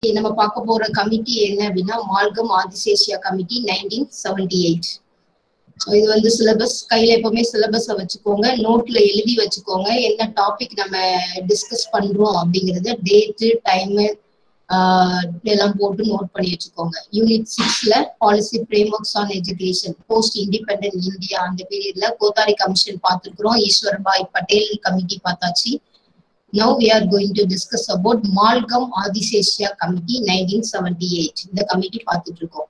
நம்ம பார்க்க போற கமிட்டி என்ன அப்படின்னா Malcolm Adiseshiah committee nineteen seventy eight இது வந்து சிலபஸ் கையில எப்பவுமே சிலபஸை வச்சுக்கோங்க நோட்ல எழுதி வச்சுக்கோங்க என்ன டாபிக் நம்ம டிஸ்கஸ் பண்றோம் அப்படிங்கறத டேட்டு டைமு எல்லாம் போட்டு நோட் பண்ணி வச்சுக்கோங்க யூனிட் சிக்ஸ்ல policy frameworks on education post independent India அந்த பீரியட்ல கோத்தாரி கமிஷன் பார்த்துருக்குறோம் ஈஸ்வர்பாய் பட்டேல் கமிட்டி பார்த்தாச்சு Now we are going to discuss about Malcolm Adisesha Committee 1978. இந்த கமிட்டி பார்த்துட்டு இருக்கோம்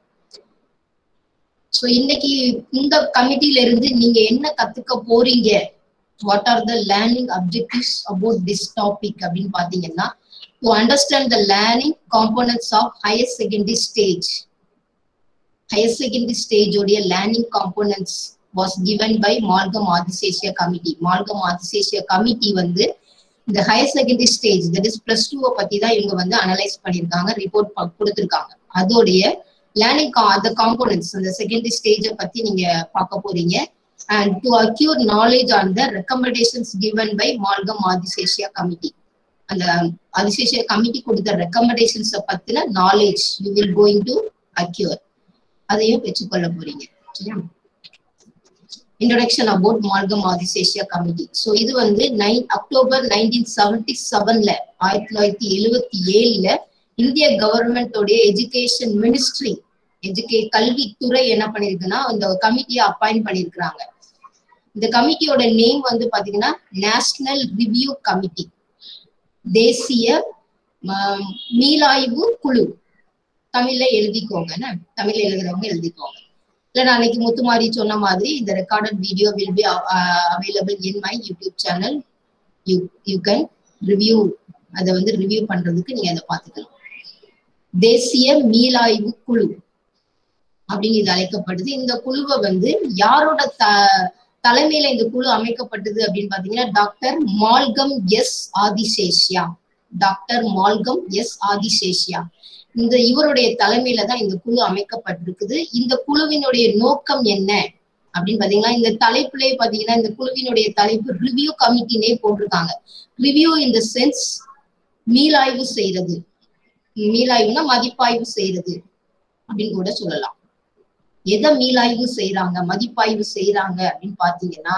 ஸோ இன்னைக்கு இந்த கமிட்டில இருந்து நீங்க என்ன கத்துக்க போறீங்க what are the learning objectives about this topic அப்படின்னு பாத்தீங்கன்னா to understand the learning components of higher secondary stage higher secondary stage உடைய learning components was given by Malcolm Adiseshiah committee Malcolm Adiseshiah committee வந்து இந்த higher secondary stage that is plus டூவை பத்தி தான் இவங்க வந்து அனலைஸ் பண்ணியிருக்காங்க ரிப்போர்ட் கொடுத்துருக்காங்க அதோடைய லேர்னிங் அந்த காம்போனன்ட்ஸ் அந்த செகண்டரி ஸ்டேஜை பத்தி நீங்க பார்க்க போறீங்க and to acquire knowledge on the recommendations given by Malcolm Adiseshiah committee அந்த ஆதிசேஷியா கமிட்டி கொடுத்த ரெக்கமெண்டேஷன்ஸை பத்தின knowledge you will going to acquire அதையும் பெற்றுக்கொள்ள போறீங்க சரியா introduction about Malcolm Adiseshiah committee so இது வந்து நைன் அக்டோபர் நைன்டீன் செவன்டி செவன்ல ஆயிரத்தி தொள்ளாயிரத்தி எழுவத்தி ஏழுல இந்திய கவர்மெண்டோடைய எஜுகேஷன் மினிஸ்ட்ரி எஜுகே கல்வித்துறை என்ன பண்ணிருக்குன்னா இந்த கமிட்டியை அப்பாயிண்ட் பண்ணிருக்கிறாங்க இந்த கமிட்டியோட நேம் வந்து பாத்தீங்கன்னா நேஷனல் ரிவ்யூ கமிட்டி தேசிய மீளாய்வு குழு தமிழ்ல எழுதிக்கோங்க தமிழ்ல எழுதுறவங்க எழுதிக்கோங்க இல்ல நான் அன்னைக்கு முத்துமாரி சொன்ன மாதிரி இந்த recorded video will be available in my YouTube channel you you can review அதை வந்து ரிவ்யூ பண்றதுக்கு நீங்க அதை பார்த்துக்கலாம் தேசிய மீளாய்வு குழு அப்படின்னு இது அழைக்கப்படுது இந்த குழுவை வந்து யாரோட த தலைமையில இந்த குழு அமைக்கப்பட்டது அப்படின்னு பாத்தீங்கன்னா doctor Malcolm S Adiseshiah doctor Malcolm S Adiseshiah இந்த இவருடைய தலைமையில தான் இந்த குழு அமைக்கப்பட்டிருக்குது இந்த குழுவினுடைய நோக்கம் என்ன அப்படின்னு பாத்தீங்கன்னா இந்த தலைப்புலயே பாத்தீங்கன்னா இந்த குழுவினுடைய தலைப்பு ரிவ்யூ கமிட்டினே போட்டிருக்காங்க ரிவ்யூ இந்த சென்ஸ் மீளாய்வு செய்யறது மீளாய்வுனா மதிப்பாய்வு செய்யறது அப்படின்னு கூட சொல்லலாம் எதை மீளாய்வு செய்யறாங்க மதிப்பாய்வு செய்யறாங்க அப்படின்னு பாத்தீங்கன்னா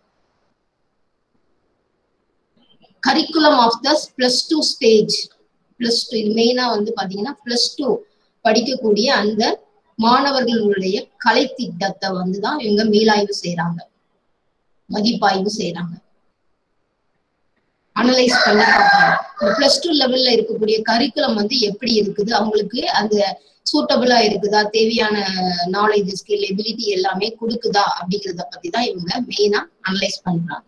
curriculum of the plus two stage plus two இது மெயினா வந்து பாத்தீங்கன்னா பிளஸ் டூ படிக்கக்கூடிய அந்த மாணவர்களுடைய கலை திட்டத்தை வந்துதான் இவங்க மீளாய்வு செய்யறாங்க மதிப்பாய்வு செய்யறாங்க அனலைஸ் பண்ணி பார்க்கறாங்க பிளஸ் டூ லெவல்ல இருக்கக்கூடிய கரிக்குலம் வந்து எப்படி இருக்குது அவங்களுக்கு அந்த சூட்டபிளா இருக்குதா தேவையான நாலேஜ் ஸ்கில் எபிலிட்டி எல்லாமே கொடுக்குதா அப்படிங்கிறத பத்தி தான் இவங்க மெயினா அனலைஸ் பண்றாங்க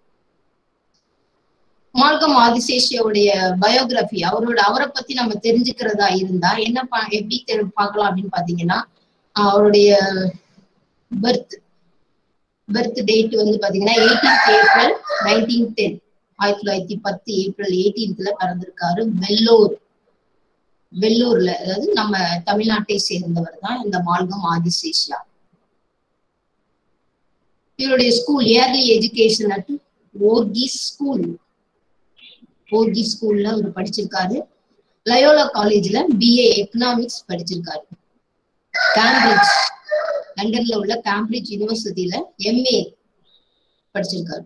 மால்கம் ஆதிசேஷியோடைய பயோகிராஃபி அவரோட அவரை பத்தி நம்ம தெரிஞ்சுக்கிறதா இருந்தா என்ன எப்படி பார்க்கலாம் அப்படின்னு பாத்தீங்கன்னா அவருடைய பர்த் பர்த் டேட் வந்து பாத்தீங்கன்னா எயிட்டீன் ஏப்ரல் நைன்டீன் டென் ஆயிரத்தி தொள்ளாயிரத்தி பத்து ஏப்ரல் எயிட்டீன்த்ல பிறந்திருக்காரு வெள்ளூர் வெள்ளூர்ல அதாவது நம்ம தமிழ்நாட்டை சேர்ந்தவர் தான் இந்த மால்கம் ஆதிசேஷியா இவருடைய school early education at Voorhees school Voorhees ஸ்கூல்ல அவர் படிச்சிருக்காரு லயோலா காலேஜ்ல பிஏ எக்கனாமிக்ஸ் படிச்சிருக்காரு கேம்பிரிட்ஜ் லண்டன்ல உள்ள கேம்பிரிட்ஜ் யூனிவர்சிட்டியில எம்ஏ படிச்சிருக்காரு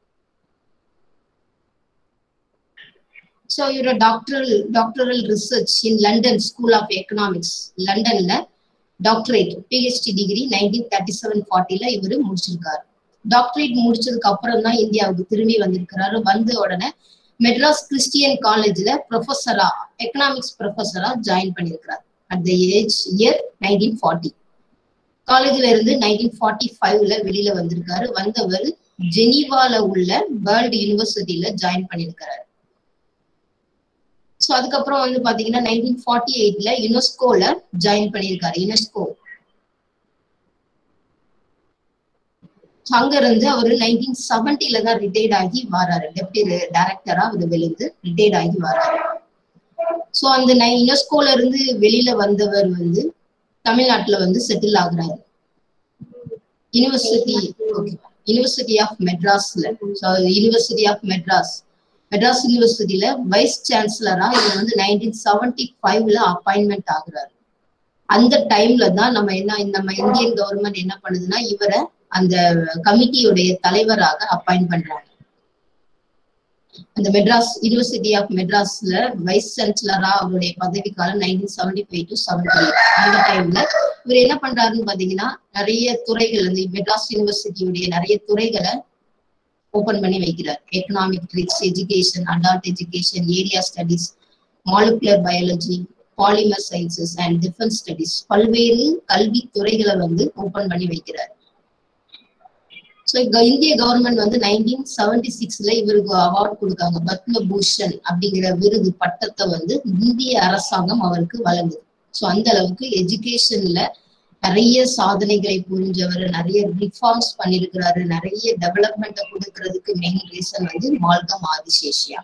ஸோ இவரோட doctoral doctoral research in London School of Economics லண்டன்ல doctorate PhD degree nineteen thirty seven ஃபார்ட்டில இவர் முடிச்சிருக்காரு டாக்டரேட் முடிச்சதுக்கு அப்புறம் தான் இந்தியாவுக்கு திரும்பி வந்திருக்கிறாரு வந்த உடனே மெட்ராஸ் கிறிஸ்டியன் காலேஜ்ல ப்ரொஃபஸரா எக்கனாமிக்ஸ் ப்ரொஃபஸரா ஜாயின் பண்ணியிருக்கிறார் at the age year nineteen forty காலேஜ்ல இருந்து நைன்டீன் ஃபார்ட்டி ஃபைவ்ல வெளியில வந்திருக்காரு வந்தவர் ஜெனீவால உள்ள வேர்ல்டு யூனிவர்சிட்டியில ஜாயின் பண்ணியிருக்கிறாரு ஸோ அதுக்கப்புறம் வந்து பாத்தீங்கன்னா நைன்டீன் ஃபார்ட்டி எயிட்ல யுனெஸ்கோல ஜாயின் பண்ணியிருக்காரு யுனெஸ்கோ அங்க இருந்து அவர் நைன்டீன் செவன்டில தான் ரிட்டையர்ட் ஆகி வராரு டெப்டி டைரக்டரா அவர் வெளியிருந்து ரிட்டையர்ட் ஆகி வராரு ஸோ அந்த யுனெஸ்கோல இருந்து வெளியில வந்தவர் வந்து தமிழ்நாட்டுல வந்து செட்டில் ஆகுறாரு யூனிவர்சிட்டி ஓகே யூனிவர்சிட்டி ஆஃப் மெட்ராஸ்ல so university of Madras Madras யூனிவர்சிட்டியில வைஸ் சான்சலரா இவர் வந்து நைன்டீன் செவன்டி ஃபைவ்ல அப்பாயின்மெண்ட் ஆகுறாரு அந்த டைம்ல தான் நம்ம என்ன நம்ம இந்தியன் கவர்மெண்ட் என்ன பண்ணுதுன்னா இவரை அந்த கமிட்டியுடைய தலைவராக அப்பாயிண்ட் பண்றாங்க அந்த மெட்ராஸ் யூனிவர்சிட்டி ஆஃப் மெட்ராஸ்ல வைஸ் சான்சலரா அவருடைய பதவி காலம் nineteen seventy five to seventy அந்த டைம்ல இவர் என்ன பண்றாருன்னு பாத்தீங்கன்னா நிறைய துறைகள் அந்த மெட்ராஸ் யூனிவர்சிட்டியுடைய நிறைய துறைகளை ஓபன் பண்ணி வைக்கிறார் econometrics education adult education area studies molecular biology polymer sciences and defence studies பல்வேறு கல்வி துறைகளை வந்து ஓபன் பண்ணி வைக்கிறார் ஸோ இந்திய கவர்மெண்ட் வந்து நைன்டீன் செவன்டி சிக்ஸ்ல இவருக்கு அவார்டு கொடுக்காங்க பத்ம பூஷன் அப்படிங்கிற விருது பட்டத்தை வந்து இந்திய அரசாங்கம் அவருக்கு வழங்குது ஸோ அந்த அளவுக்கு எஜுகேஷன்ல நிறைய சாதனைகளை புரிஞ்சவர் நிறைய ரிஃபார்ம்ஸ் பண்ணிருக்கிறாரு நிறைய டெவலப்மெண்ட்டை கொடுக்கறதுக்கு மெயின் ரீசன் வந்து Malcolm Adiseshiah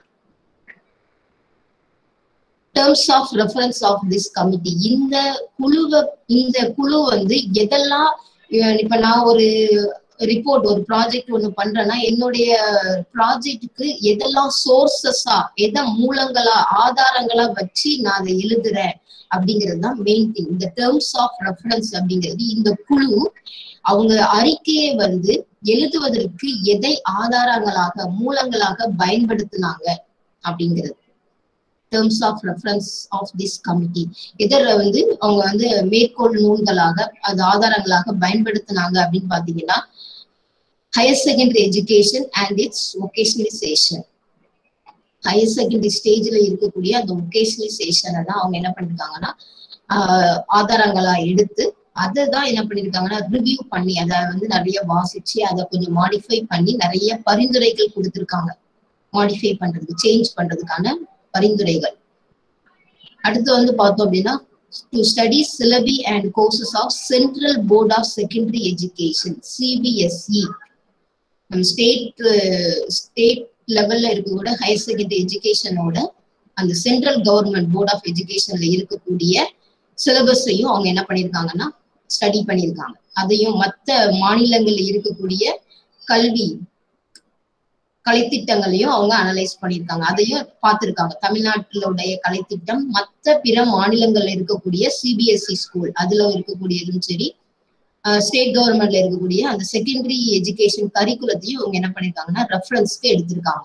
terms of reference of this committee இந்த குழுவை இந்த குழு வந்து எதெல்லாம் இப்ப நான் ஒரு ரிப்போர்ட் ஒரு ப்ராஜெக்ட் ஒண்ணு பண்றேன்னா என்னுடைய ப்ராஜெக்டுக்கு எதெல்லாம் சோர்சஸா எதை மூலங்களா ஆதாரங்களா வச்சு நான் அதை எழுதுறேன் அப்படிங்கிறது தான் மெயின் திங் இந்த டேர்ம்ஸ் ஆஃப் ரெஃபரன்ஸ் அப்படிங்கிறது இந்த குழு அவங்க அறிக்கையை வந்து எழுதுவதற்கு எதை ஆதாரங்களாக மூலங்களாக பயன்படுத்தினாங்க அப்படிங்கிறது terms of reference of this committee இதர வந்து அவங்க வந்து மேற்கோள் நூல்களாக அது ஆதாரங்களாக பயன்படுத்தினாங்க அப்படின்னு பாத்தீங்கன்னா higher secondary education and its vocationalisation higher secondary ஸ்டேஜ்ல இருக்கக்கூடிய அந்த ஒகேஷனலைசேஷனை தான் அவங்க என்ன பண்ணிருக்காங்கன்னா ஆதாரங்களா எடுத்து அதை தான் என்ன பண்ணிருக்காங்கன்னா ரிவ்யூ பண்ணி அதை வந்து நிறைய வாசிச்சு அதை கொஞ்சம் மாடிஃபை பண்ணி நிறைய பரிந்துரைகள் கொடுத்துருக்காங்க மாடிஃபை பண்றதுக்கு சேஞ்ச் பண்றதுக்கான பரிந்துரைகள் அடுத்து வந்து பார்த்தோம் அப்படின்னா to study syllabi and courses of central board of secondary education CBSE state state லெவல்ல இருக்கக்கூட ஹையர் செகண்டரி எஜுகேஷனோட அந்த சென்ட்ரல் கவர்மெண்ட் போர்ட் ஆஃப் எஜுகேஷன்ல இருக்கக்கூடிய சிலபஸையும் அவங்க என்ன பண்ணியிருக்காங்கன்னா ஸ்டடி பண்ணியிருக்காங்க அதையும் மற்ற மாநிலங்கள்ல இருக்கக்கூடிய கல்வி கலைத்திட்டங்களையும் அவங்க அனலைஸ் பண்ணியிருக்காங்க அதையும் பார்த்திருக்காங்க தமிழ்நாட்டிலுடைய கலைத்திட்டம் மற்ற பிற மாநிலங்கள்ல இருக்கக்கூடிய சிபிஎஸ்இ ஸ்கூல் அதுல இருக்கக்கூடியதும் சரி ஸ்டேட் கவர்மெண்ட்ல இருக்கக்கூடிய அந்த செகண்டரி எஜுகேஷன் கரிக்குலத்தையும் அவங்க என்ன பண்ணிருக்காங்கன்னா ரெஃபரன்ஸ்க்கு எடுத்திருக்காங்க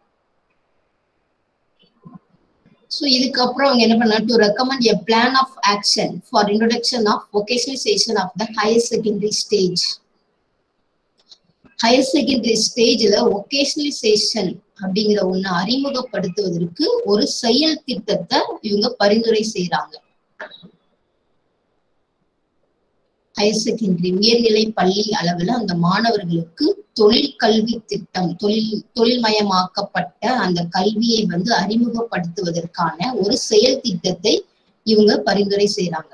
ஸோ இதுக்கப்புறம் அவங்க என்ன பண்ணா to recommend a plan of action for introduction of vocationalisation of the higher secondary stage higher secondary ஸ்டேஜ்ல ஒகேஷனலைசேஷன் அப்படிங்கிற ஒண்ணு அறிமுகப்படுத்துவதற்கு ஒரு செயல் திட்டத்தை இவங்க பரிந்துரை செய்யறாங்க ஹையர் செகண்டரி உயர்நிலை பள்ளி அளவுல அந்த மாணவர்களுக்கு தொழில் கல்வி திட்டம் தொழில் தொழில்மயமாக்கப்பட்ட அந்த கல்வியை வந்து அறிமுகப்படுத்துவதற்கான ஒரு செயல் திட்டத்தை இவங்க பரிந்துரை செய்யறாங்க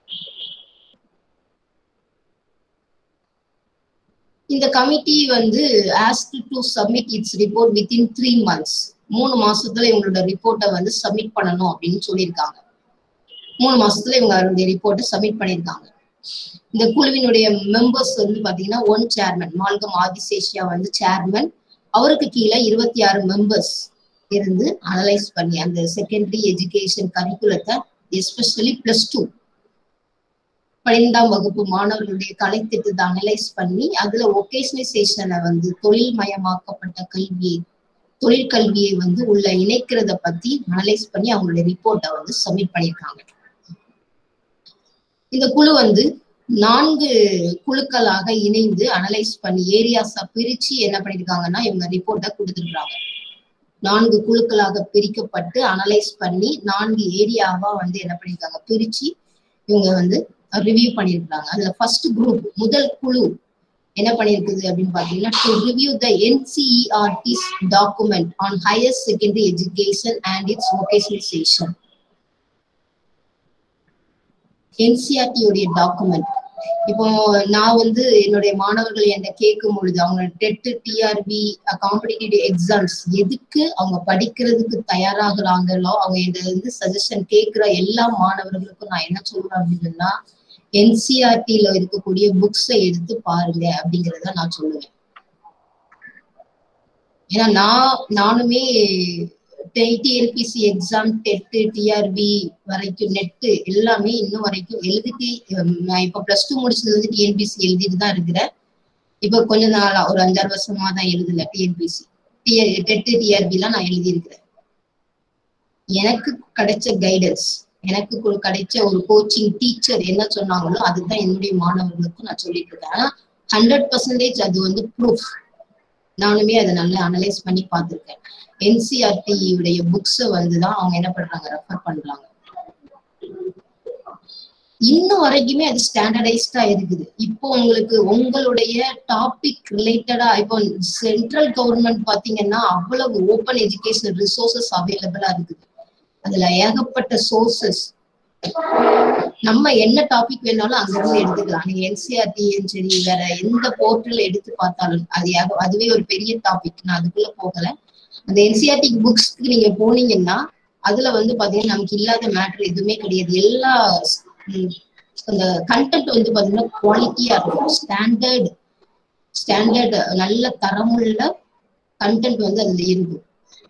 இந்த கமிட்டி வந்து ask to submit its report within three months மூணு மாசத்துல இவங்களோட ரிப்போர்ட்டை வந்து சப்மிட் பண்ணணும் அப்படின்னு சொல்லியிருக்காங்க மூணு மாசத்துல இவங்க அவருடைய ரிப்போர்ட்டை சப்மிட் பண்ணியிருக்காங்க இந்த குழுவினுடைய மெம்பர்ஸ் வந்து பாத்தீங்கன்னா ஒன் சேர்மன் மால்கம் ஆதிசேஷியா வந்து சேர்மன் அவருக்கு கீழே இருபத்தி ஆறு மெம்பர்ஸ் இருந்து அனலைஸ் பண்ணி அந்த செகண்டரி எஜுகேஷன் கரிக்குலத்தை எஸ்பெஷலி பிளஸ் டூ பன்னிரெண்டாம் வகுப்பு மாணவர்களுடைய கலைத்திட்டத்தை அனலைஸ் பண்ணி அதுல ஒகேஷனலைசேஷனை வந்து தொழில் மயமாக்கப்பட்ட கல்வியை தொழிற்கல்வியை வந்து உள்ள இணைக்கிறத பத்தி அனலைஸ் பண்ணி அவங்களுடைய ரிப்போர்ட்டை வந்து சப்மிட் பண்ணியிருக்காங்க இந்த குழு வந்து நான்கு குழுக்களாக இணைந்து அனலைஸ் பண்ணி ஏரியாஸா பிரிச்சு என்ன பண்ணிருக்காங்கன்னா இவங்க ரிப்போர்ட்டை கொடுத்துருக்காங்க நான்கு குழுக்களாக பிரிக்கப்பட்டு அனலைஸ் பண்ணி நான்கு ஏரியாவா வந்து என்ன பண்ணிருக்காங்க பிரிச்சு இவங்க வந்து ரிவ்யூ பண்ணியிருக்காங்க அதுல ஃபர்ஸ்ட் குரூப் முதல் குழு என்ன பண்ணிருக்குது அப்படின்னு பாத்தீங்கன்னா to review the NCERT's document on higher secondary education and its vocationalisation என்சிஆர்டியோடைய டாக்குமெண்ட் இப்போ நான் வந்து என்னுடைய மாணவர்கள் என்ன கேட்கும் பொழுது அவங்க டெட் டிஆர்பி காம்படிட்டிவ் எக்ஸாம்ஸ் எதுக்கு அவங்க படிக்கிறதுக்கு தயாராகிறாங்களோ அவங்க இந்த வந்து சஜஷன் கேட்கிற எல்லா மாணவர்களுக்கும் நான் என்ன சொல்றேன் அப்படின்னா என்சிஆர்டில இருக்கக்கூடிய புக்ஸை எடுத்து பாருங்க அப்படிங்கறத நான் சொல்லுவேன் ஏன்னா நான் நானுமே டிஎன்பிசி எக்ஸாம் டெட்டு டிஆர்பி வரைக்கும் நெட்டு எல்லாமே இன்னும் வரைக்கும் எழுதிட்டு நான் இப்போ பிளஸ் டூ முடிச்சது வந்து டிஎன்பிசி எழுதிட்டு தான் இருக்கிறேன் இப்போ கொஞ்ச நாளா ஒரு அஞ்சாறு வருஷமா தான் எழுதல டிஎன்பிசி டெட்டு டிஆர்பிலாம் நான் எழுதியிருக்கிறேன் எனக்கு கிடைச்ச கைடன்ஸ் எனக்கு கிடைச்ச ஒரு கோச்சிங் டீச்சர் என்ன சொன்னாங்களோ அதுதான் என்னுடைய மாணவர்களுக்கும் நான் சொல்லிட்டு இருக்கேன் ஆனா ஹண்ட்ரட் பர்சன்டேஜ் அது வந்து ப்ரூஃப் நானுமே அதை நல்லா அனலைஸ் பண்ணி பார்த்துருக்கேன் என்சிஆர்டி உடைய புக்ஸை வந்து தான் அவங்க என்ன பண்றாங்க ரெஃபர் பண்றாங்க இன்னும் வரைக்குமே அது ஸ்டாண்டர்டைஸ்டா இருக்குது இப்போ உங்களுக்கு உங்களுடைய டாபிக் ரிலேட்டடா இப்போ சென்ட்ரல் கவர்மெண்ட் பாத்தீங்கன்னா அவ்வளவு ஓப்பன் எஜுகேஷனல் ரிசோர்சஸ் அவைலபிளா இருக்குது அதுல ஏகப்பட்ட சோர்சஸ் நம்ம என்ன டாபிக் வேணாலும் அங்க இருந்து எடுத்துக்கலாம் நீங்க என்சிஆர்டியும் சரி வேற எந்த போர்ட்டல் எடுத்து பார்த்தாலும் அது அதுவே ஒரு பெரிய டாபிக் நான் அதுக்குள்ள போகல அந்த என்சிஆர்டி புக்ஸ்க்கு நீங்க போனீங்கன்னா அதுல வந்து பாத்தீங்கன்னா நமக்கு இல்லாத மேட்ரு எதுவுமே கிடையாது எல்லா அந்த கண்டென்ட் வந்து பாத்தீங்கன்னா குவாலிட்டியா இருக்கும் ஸ்டாண்டர்ட் ஸ்டாண்டர்ட் நல்ல தரமுள்ள கண்டென்ட் வந்து அதுல இருக்கும்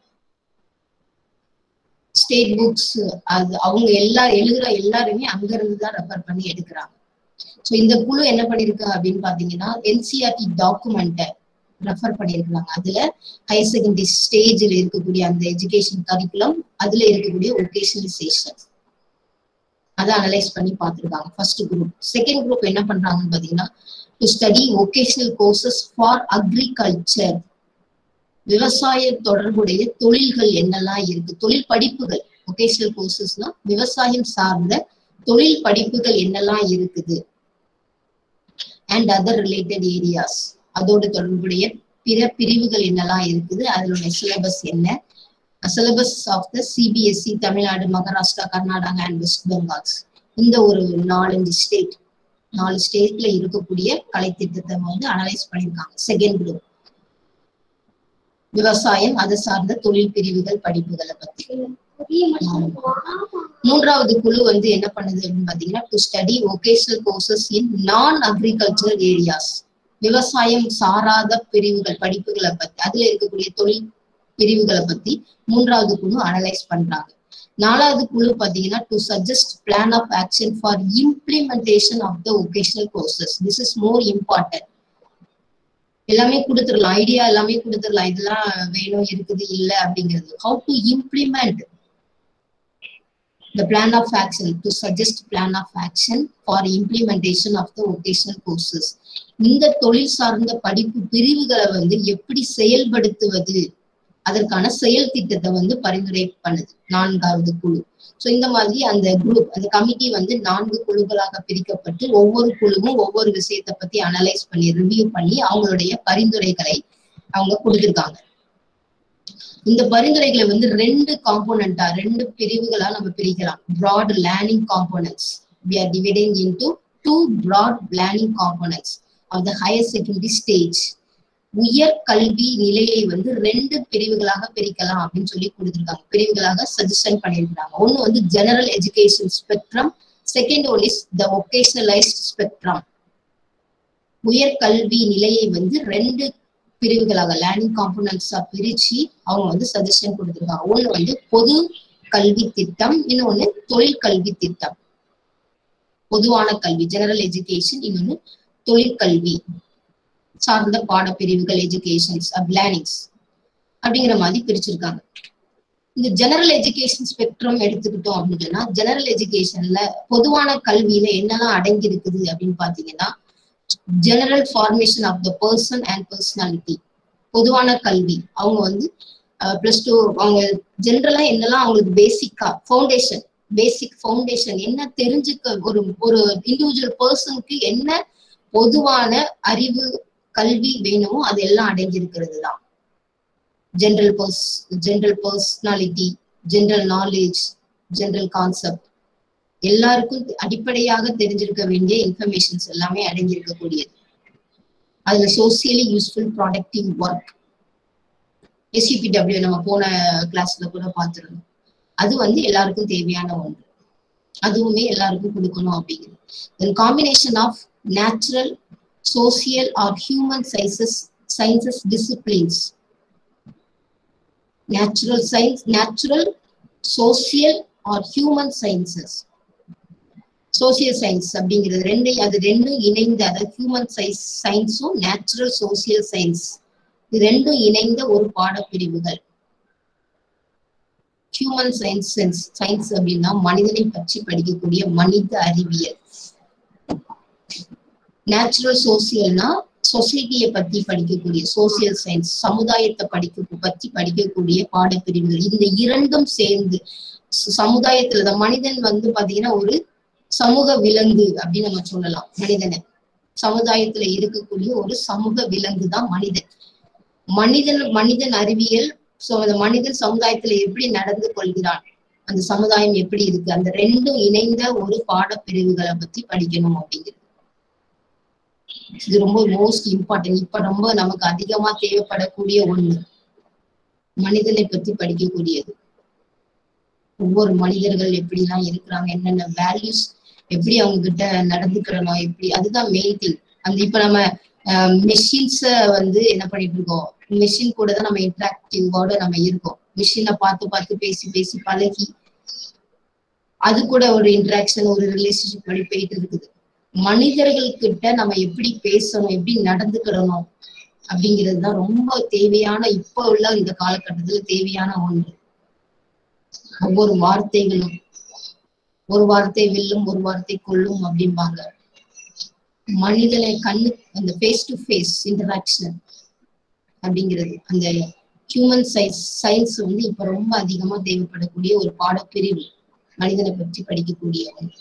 ஸ்டேட் புக்ஸ் அது அவங்க எல்லா எழுதுற எல்லாருமே அங்க இருந்து தான் ரெஃபர் பண்ணி எடுக்கிறாங்க ஸோ இந்த குழு என்ன பண்ணிருக்கு அப்படின்னு பாத்தீங்கன்னா என்சிஆர்டி டாக்குமெண்ட்டை ரெஃபர் பண்ணியிருக்கிறாங்க அதுல ஹையர் செகண்டரி ஸ்டேஜில் இருக்கக்கூடிய அந்த எஜுகேஷன் கரிக்குலம் அதுல இருக்கக்கூடிய ஒகேஷனலைசேஷன் அதை அனலைஸ் பண்ணி பார்த்துருக்காங்க ஃபர்ஸ்ட் குரூப் செகண்ட் குரூப் என்ன பண்றாங்கன்னு பாத்தீங்கன்னா to study vocational courses for agriculture விவசாய தொடர்புடைய தொழில்கள் என்னெல்லாம் இருக்கு தொழில் படிப்புகள் ஒகேஷனல் கோர்சஸ்னா விவசாயம் சார்ந்த தொழில் படிப்புகள் என்னெல்லாம் இருக்குது அண்ட் அதர் ரிலேட்டட் ஏரியாஸ் அதோட தொடர்புடைய பிற பிரிவுகள் என்னெல்லாம் இருக்குது அதனுடைய சிலபஸ் என்ன syllabus of the CBSE Tamil Nadu Maharashtra Karnataka and West Bengals இந்த ஒரு நாலஞ்சு ஸ்டேட் நாலு ஸ்டேட்ல இருக்கக்கூடிய கலை திட்டத்தை வந்து அனலைஸ் பண்ணியிருக்காங்க செகண்ட் குரூப் விவசாயம் அது சார்ந்த தொழில் பிரிவுகள் படிப்புகளை பத்தி மூன்றாவது குழு வந்து என்ன பண்ணுது அப்படின்னு பாத்தீங்கன்னா to study vocational courses in non agriculture areas விவசாயம் சாராத பிரிவுகள் படிப்புகளை பத்தி அதுல இருக்கக்கூடிய தொழில் பிரிவுகளை பத்தி மூன்றாவது குழு அனலைஸ் பண்றாங்க நாலாவது குழு பாத்தீங்கன்னா to suggest plan of action for implementation of the vocational courses this is more important எல்லாமே கொடுத்துடலாம் ஐடியா எல்லாமே கொடுத்துடலாம் இதெல்லாம் வேணும் இருக்குது இல்ல அப்படிங்கிறது how to implement the plan of action to suggest plan of action for implementation of the vocational courses இந்த தொழில் சார்ந்த படிப்பு பிரிவுகளை வந்து எப்படி செயல்படுத்துவது அதற்கான செயல் திட்டத்தை வந்து பரிந்துரை பண்ணுது நான்காவது குழு ஸோ இந்த மாதிரி அந்த குரூப் அந்த கமிட்டி வந்து நான்கு குழுக்களாக பிரிக்கப்பட்டு ஒவ்வொரு குழுவும் ஒவ்வொரு விஷயத்தை பத்தி அனலைஸ் பண்ணி ரிவ்யூ பண்ணி அவங்களுடைய பரிந்துரைகளை அவங்க கொடுத்துருக்காங்க இந்த பரிந்துரைகளை வந்து ரெண்டு காம்போனண்டா ரெண்டு பிரிவுகளா நம்ம பிரிக்கலாம் broad learning components we are dividing into two broad learning components of the higher secondary stage உயர் கல்வி நிலையை வந்து ரெண்டு பிரிவுகளாக பிரிக்கலாம் அப்படின்னு சொல்லி கொடுத்துருக்காங்க பிரிவுகளாக சஜஷன் பண்ணியிருக்காங்க ஒன்னு வந்து general education spectrum second one is the vocationalised spectrum உயர் கல்வி நிலையை வந்து ரெண்டு பிரிவுகளாக லேர்னிங் காம்போனன்ட்ஸா பிரிச்சு அவங்க வந்து சஜஷன் கொடுத்துருக்காங்க ஒண்ணு வந்து பொது கல்வி திட்டம் இன்னொன்னு தொழில் கல்வி திட்டம் பொதுவான கல்வி ஜெனரல் எஜுகேஷன் இன்னொன்னு தொழிற்கல்வி சார்ந்த பாடப்பிரிவுகள் எஜுகேஷன்ஸ் லேர்னிங்ஸ் அப்படிங்கிற மாதிரி பிரிச்சிருக்காங்க இந்த ஜெனரல் எஜுகேஷன் ஸ்பெக்ட்ரம் எடுத்துக்கிட்டோம் அப்படின்னு சொன்னா ஜெனரல் எஜுகேஷன்ல பொதுவான கல்வியில என்னெல்லாம் அடங்கி இருக்குது அப்படின்னு பாத்தீங்கன்னா general formation of the person and personality பொதுவான கல்வி அவங்க வந்து பிளஸ் டூ அவங்க ஜென்ரலா என்னெல்லாம் அவங்களுக்கு பேசிக்கா ஃபவுண்டேஷன் பேசிக் ஃபவுண்டேஷன் என்ன தெரிஞ்சுக்க ஒரு ஒரு இண்டிவிஜுவல் பர்சனுக்கு என்ன பொதுவான அறிவு கல்வி வேணுமோ அது எல்லாம் அடங்கி இருக்கிறது தான் ஜென்ரல் பர்ஸ் general personality general knowledge general concept எல்லாருக்கும் அடிப்படையாக தெரிஞ்சிருக்க வேண்டிய இன்ஃபர்மேஷன்ஸ் எல்லாமே அடங்கி இருக்கக்கூடியது அதுல socially useful productive work SUPW நம்ம போன கிளாஸ்ல கூட பார்த்துருந்தோம் அது வந்து எல்லாருக்கும் தேவையான ஒன்று அதுவுமே எல்லாருக்கும் கொடுக்கணும் அப்படிங்கிறது then combination of natural social or human சைசஸ் sciences disciplines natural science natural social or human sciences social science அப்படிங்கிறது ரெண்டையும் அது ரெண்டும் இணைந்த அதாவது ஹியூமன் சயின்ஸ் சயின்ஸும் நேச்சுரல் சோசியல் சயின்ஸ் இது ரெண்டும் இணைந்த ஒரு பாடப்பிரிவுகள் ஹியூமன் சயின்ஸ் சயின்ஸ் சயின்ஸ் அப்படின்னா மனிதனை பற்றி படிக்கக்கூடிய மனித அறிவியல் நேச்சுரல் சோசியல்னா சொசைட்டியை பத்தி படிக்கக்கூடிய சோசியல் சயின்ஸ் சமுதாயத்தை படிக்க பத்தி படிக்கக்கூடிய பாடப்பிரிவுகள் இந்த இரண்டும் சேர்ந்து ச- சமுதாயத்துல இந்த மனிதன் வந்து பாத்தீங்கன்னா ஒரு சமூக விலங்கு அப்படின்னு நம்ம சொல்லலாம் மனிதனை சமுதாயத்துல இருக்கக்கூடிய ஒரு சமூக விலங்கு தான் மனிதன் மனிதன் மனிதன் அறிவியல் சோ அந்த மனிதன் சமுதாயத்துல எப்படி நடந்து கொள்கிறான் அந்த சமுதாயம் எப்படி இருக்கு அந்த ரெண்டும் இணைந்த ஒரு பாடப்பிரிவுகளை பத்தி படிக்கணும் அப்படிங்கிறது இது ரொம்ப மோஸ்ட் இம்பார்ட்டன்ட் இப்ப ரொம்ப நமக்கு அதிகமா தேவைப்படக்கூடிய ஒண்ணு மனிதனை பத்தி படிக்கக்கூடியது ஒவ்வொரு மனிதர்கள் எப்படி எல்லாம் இருக்கிறாங்க என்னென்ன வேல்யூஸ் எப்படி அவங்க கிட்ட நடந்துக்கிறணும் எப்படி அதுதான் மெயின் திங் அந்த இப்ப நம்ம மெஷின்ஸ வந்து என்ன பண்ணிட்டு இருக்கோம் மெஷின் கூட தான் நம்ம இன்டராக்டிவோட நம்ம இருக்கோம் மிஷினை பார்த்து பார்த்து பேசி பேசி பழகி அது கூட ஒரு இன்டராக்ஷன் ஒரு ரிலேஷன்ஷிப் படி போயிட்டு இருக்குது மனிதர்கள் கிட்ட நம்ம எப்படி பேசணும் எப்படி நடந்துக்கிடணும் அப்படிங்கிறது தான் ரொம்ப தேவையான இப்ப உள்ள இந்த காலகட்டத்துல தேவையான ஒன்று ஒவ்வொரு வார்த்தைகளும் ஒரு வார்த்தை வெல்லும் ஒரு வார்த்தை கொல்லும் அப்படிம்பாங்க மனிதனை கண்ணு அந்த ஃபேஸ் டு ஃபேஸ் இன்டராக்ஷன் அப்படிங்கிறது அந்த ஹியூமன் சயின்ஸ் சயின்ஸ் வந்து இப்ப ரொம்ப அதிகமா தேவைப்படக்கூடிய ஒரு பாடப்பிரிவு மனிதனை பற்றி படிக்கக்கூடிய ஒன்று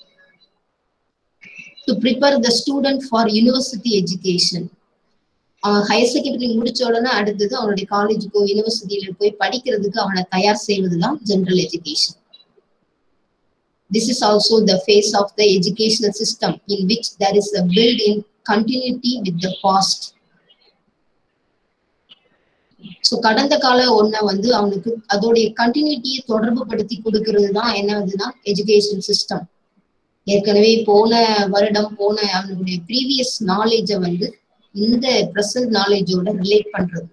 to prepare the student for university education அவன் ஹையர் செகண்டரி முடிச்ச உடனே அடுத்தது அவனுடைய காலேஜுக்கோ யூனிவர்சிட்டியில போய் படிக்கிறதுக்கு அவனை தயார் செய்வதுதான் general education This is also the phase of the educational system in which there is a built-in continuity with the past. So கடந்த கால ஒன்ன வந்து அவனுக்கு அதோடைய கண்டினியூட்டியை தொடர்பு படுத்தி கொடுக்கறது தான் என்னதுன்னா எஜுகேஷன் சிஸ்டம் ஏற்கனவே போன வருடம் போன அவனுடைய ப்ரீவியஸ் நாலேஜை வந்து இந்த ப்ரெசன்ட் நாலேஜோட ரிலேட் பண்றது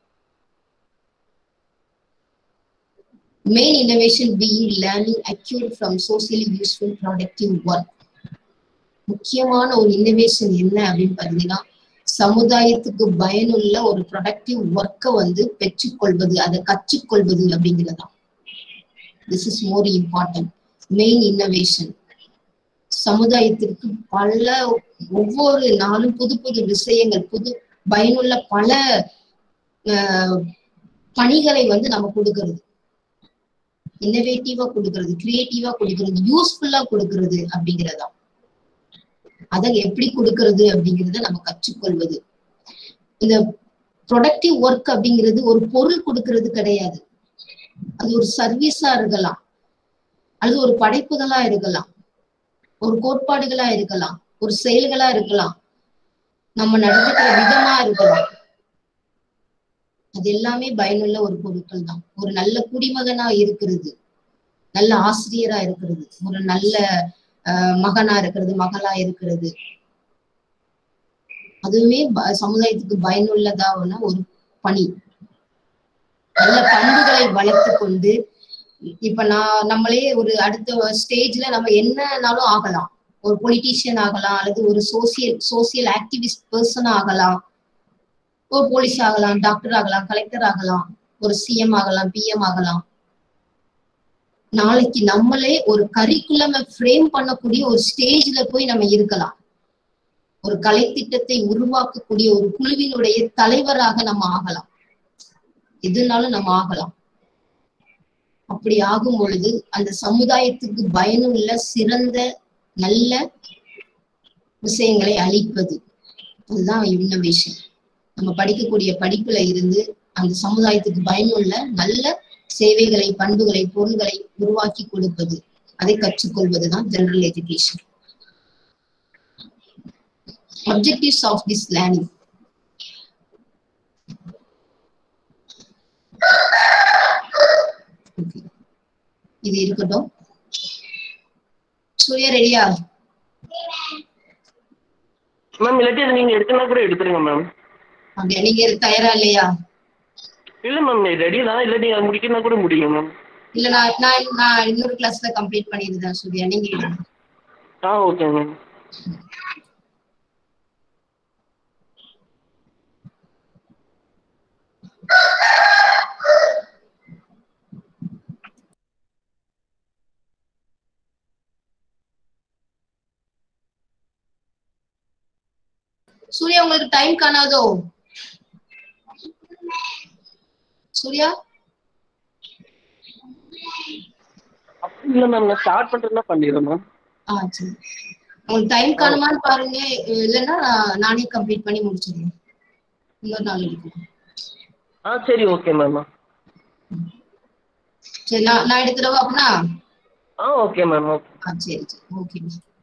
main innovation being learning acquired from socially useful productive work முக்கியமான ஒரு இன்னோவேஷன் என்ன அப்படின்னு பாத்தீங்கன்னா சமுதாயத்துக்கு பயனுள்ள ஒரு ப்ரொடக்டிவ் ஒர்க்கை வந்து பெற்றுக்கொள்வது அதை கற்றுக்கொள்வது அப்படிங்கிறதா this is more important main innovation சமுதாயத்திற்கு பல ஒவ்வொரு நாளும் புது புது விஷயங்கள் புது பயனுள்ள பல ஆஹ், பணிகளை வந்து நம்ம கொடுக்கறது இன்னோவேட்டிவா கொடுக்கறது கிரியேட்டிவா கொடுக்கறது யூஸ்ஃபுல்லா கொடுக்கறது அப்படிங்கிறதா அதை எப்படி கொடுக்கறது அப்படிங்கிறத நம்ம கற்றுக்கொள்வது இந்த ப்ரொடக்டிவ் ஒர்க் அப்படிங்கிறது ஒரு பொருள் கொடுக்கறது கிடையாது அது ஒரு சர்வீஸா இருக்கலாம் அல்லது ஒரு படைப்புகளா இருக்கலாம் ஒரு கோட்பாடுகளா இருக்கலாம் ஒரு செயல்களா இருக்கலாம் நம்ம நடந்துக்கிற விதமா இருக்கலாம் அது எல்லாமே பயனுள்ள ஒரு பொருட்கள் தான் ஒரு நல்ல குடிமகனா இருக்கிறது நல்ல ஆசிரியரா இருக்கிறது ஒரு நல்ல ஆஹ், மகனா இருக்கிறது மகளா இருக்கிறது அதுவுமே ப- சமுதாயத்துக்கு பயனுள்ளதான ஒரு பணி நல்ல பண்புகளை வளர்த்து கொண்டு இப்ப நான் நம்மளே ஒரு அடுத்த ஸ்டேஜ்ல நம்ம என்னனாலும் ஆகலாம் ஒரு பொலிட்டீஷியன் ஆகலாம் அல்லது ஒரு சோசியல் சோசியல் ஆக்டிவிஸ்ட் பர்சன் ஆகலாம் ஒரு போலீஸ் ஆகலாம் டாக்டர் ஆகலாம் கலெக்டர் ஆகலாம் ஒரு சிஎம் ஆகலாம் பிஎம் ஆகலாம் நாளைக்கு நம்மளே ஒரு கரிக்குலம ஃப்ரேம் பண்ணக்கூடிய ஒரு ஸ்டேஜ்ல போய் நம்ம இருக்கலாம் ஒரு கலைத்திட்டத்தை உருவாக்கக்கூடிய ஒரு குழுவினுடைய தலைவராக நம்ம ஆகலாம் எதுனாலும் நம்ம ஆகலாம் அப்படி ஆகும் பொழுது அந்த சமுதாயத்துக்கு பயனுள்ள சிறந்த நல்ல விஷயங்களை அளிப்பது அதுதான் இன்னோவேஷன் நம்ம படிக்கக்கூடிய படிப்புல இருந்து அந்த சமுதாயத்துக்கு பயனுள்ள நல்ல சேவைகளை பண்புகளை பொருள்களை உருவாக்கி கொடுப்பது அதை கற்றுக்கொள்வதுதான் general education objectives of this learning இது இருக்கட்டும் சூர்யா ரெடியா மேம் இல்லாட்டி அதை நீங்க எடுத்தனா கூட எடுத்துருங்க மேம் அப்படியா நீங்க தயாரா இல்லையா இல்லை மேம் ரெடி தான் இல்லை நீங்கள் முடிக்கணும்னா கூட முடியும் மேம் இல்ல நான் நான் நான் இன்னொரு கிளாஸ்ல கம்ப்ளீட் பண்ணியிருந்தேன் சூர்யா நீங்க எழுதுங்க. ஆ ஓகே மேம் சூர்யா உங்களுக்கு டைம் காணாதோ சூர்யா அப்படி இல்லை மேம் நான் ஸ்டார்ட் பண்ணுறதுனா பண்ணிடுறேன் மேம் ஆ சரி உங்களுக்கு டைம் காணுமான்னு பாருங்க இல்லைன்னா நானே கம்ப்ளீட் பண்ணி முடிச்சிடுறேன் இன்னொரு நாள் இருக்கும் ஆ சரி ஓகே மேம் சரி நான் நான் எடுத்துடவா அப்படின்னா ஆ ஓகே மேம் ஓகே ஆ சரி சரி ஓகே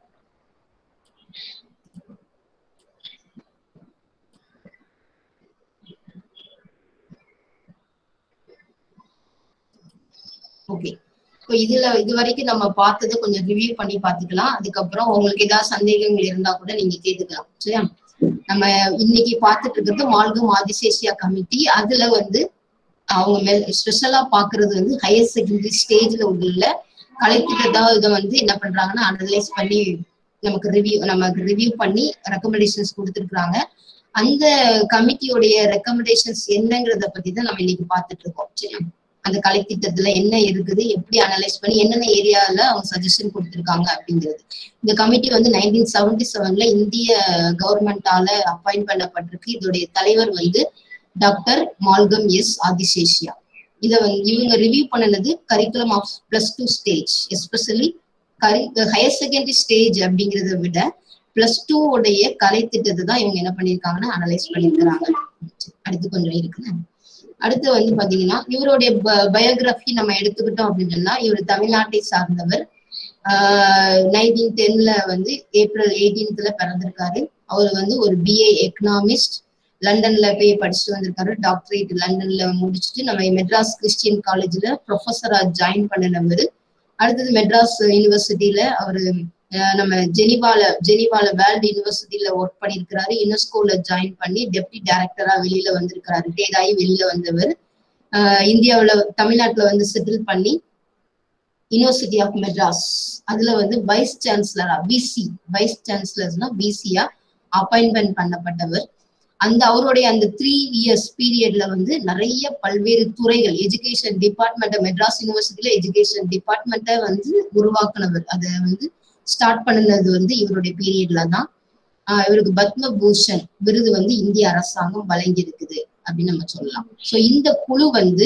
ஓகே இப்போ இதுல இது வரைக்கும் நம்ம பார்த்ததை கொஞ்சம் ரிவ்யூ பண்ணி பார்த்துக்கலாம் அதுக்கப்புறம் உங்களுக்கு ஏதாவது சந்தேகங்கள் இருந்தா கூட நீங்க கேட்டுக்கலாம் சரியா நம்ம இன்னைக்கு பார்த்துட்டு இருக்கிறது மால்கம் ஆதிசேஷியா கமிட்டி அதுல வந்து அவங்க ஸ்பெஷலா பாக்குறது வந்து ஹையர் செகண்டரி ஸ்டேஜ்ல உள்ள கலைத்திட்டதா இதை வந்து என்ன பண்றாங்கன்னா அனலைஸ் பண்ணி நமக்கு ரிவ்யூ நமக்கு ரிவ்யூ பண்ணி ரெக்கமெண்டேஷன்ஸ் கொடுத்துருக்காங்க அந்த கமிட்டியோடைய ரெக்கமெண்டேஷன்ஸ் என்னங்கிறத பத்தி தான் நம்ம இன்னைக்கு பார்த்துட்டு இருக்கோம் சரியா அந்த கலைத்திட்டத்துல என்ன இருக்குது எப்படி அனலைஸ் பண்ணி என்னென்ன ஏரியால அவங்க சஜஷன் கொடுத்திருக்காங்க அப்படிங்கிறது இந்த கமிட்டி வந்து நைன்டீன் செவன்டி செவன்ல இந்திய கவர்மெண்டால அப்பாயிண்ட் பண்ணப்பட்டிருக்கு இதோடைய தலைவர் வந்து டாக்டர் மால்கம் எஸ் ஆதிசேஷியா இத வந்து இவங்க ரிவ்யூ பண்ணினது curriculum of plus two stage especially கரி ஹையர் செகண்டரி ஸ்டேஜ் அப்படிங்கிறத விட பிளஸ் டூ உடைய கலை திட்டத்தை தான் இவங்க என்ன பண்ணியிருக்காங்கன்னா அனலைஸ் பண்ணியிருக்கிறாங்க அடுத்து கொஞ்சம் இருக்குன்னு அடுத்து வந்து பாத்தீங்கன்னா இவருடைய பயோகிராஃபி நம்ம எடுத்துக்கிட்டோம் அப்படின்னு சொன்னா இவர் தமிழ்நாட்டை சார்ந்தவர் நைன்டீன் டென்ல வந்து ஏப்ரல் எயிட்டீன்த்ல பிறந்திருக்காரு அவர் வந்து ஒரு பிஏ எக்கனாமிஸ்ட் லண்டன்ல போய் படிச்சுட்டு வந்திருக்காரு டாக்டரேட் லண்டன்ல முடிச்சுட்டு நம்ம மெட்ராஸ் கிறிஸ்டியன் காலேஜ்ல ப்ரொஃபஸரா ஜாயின் பண்ணினவர் அடுத்தது மெட்ராஸ் யூனிவர்சிட்டியில அவரு நம்ம ஜெனிவால ஜெனிவால வேர்ல்டு யூனிவர்சிட்டியில ஒர்க் பண்ணியிருக்கிறாரு யுனெஸ்கோல ஜாயின் பண்ணி டெப்டி டைரக்டரா வெளியில வந்திருக்கிறாரு ரிட்டையர்ட் ஆகி வெளியில வந்தவர் இந்தியாவுல தமிழ்நாட்டுல வந்து செட்டில் பண்ணி யூனிவர்சிட்டி ஆஃப் மெட்ராஸ் அதுல வந்து வைஸ் சான்சலரா பிசி வைஸ் சான்சலர்ஸ்னா பிசியா அப்பாயின்மெண்ட் பண்ணப்பட்டவர் அந்த அவருடைய அந்த த்ரீ இயர்ஸ் பீரியட்ல வந்து நிறைய பல்வேறு துறைகள் எஜுகேஷன் டிபார்ட்மெண்ட் மெட்ராஸ் யூனிவர்சிட்டியில எஜுகேஷன் டிபார்ட்மெண்ட்டை வந்து உருவாக்குனவர் அதை வந்து ஸ்டார்ட் பண்ணினது வந்து இவருடைய பீரியட்ல தான் ஆஹ் இவருக்கு பத்ம பூஷன் விருது வந்து இந்திய அரசாங்கம் வழங்கி இருக்குது அப்படின்னு நம்ம சொல்லலாம் சோ இந்த குழு வந்து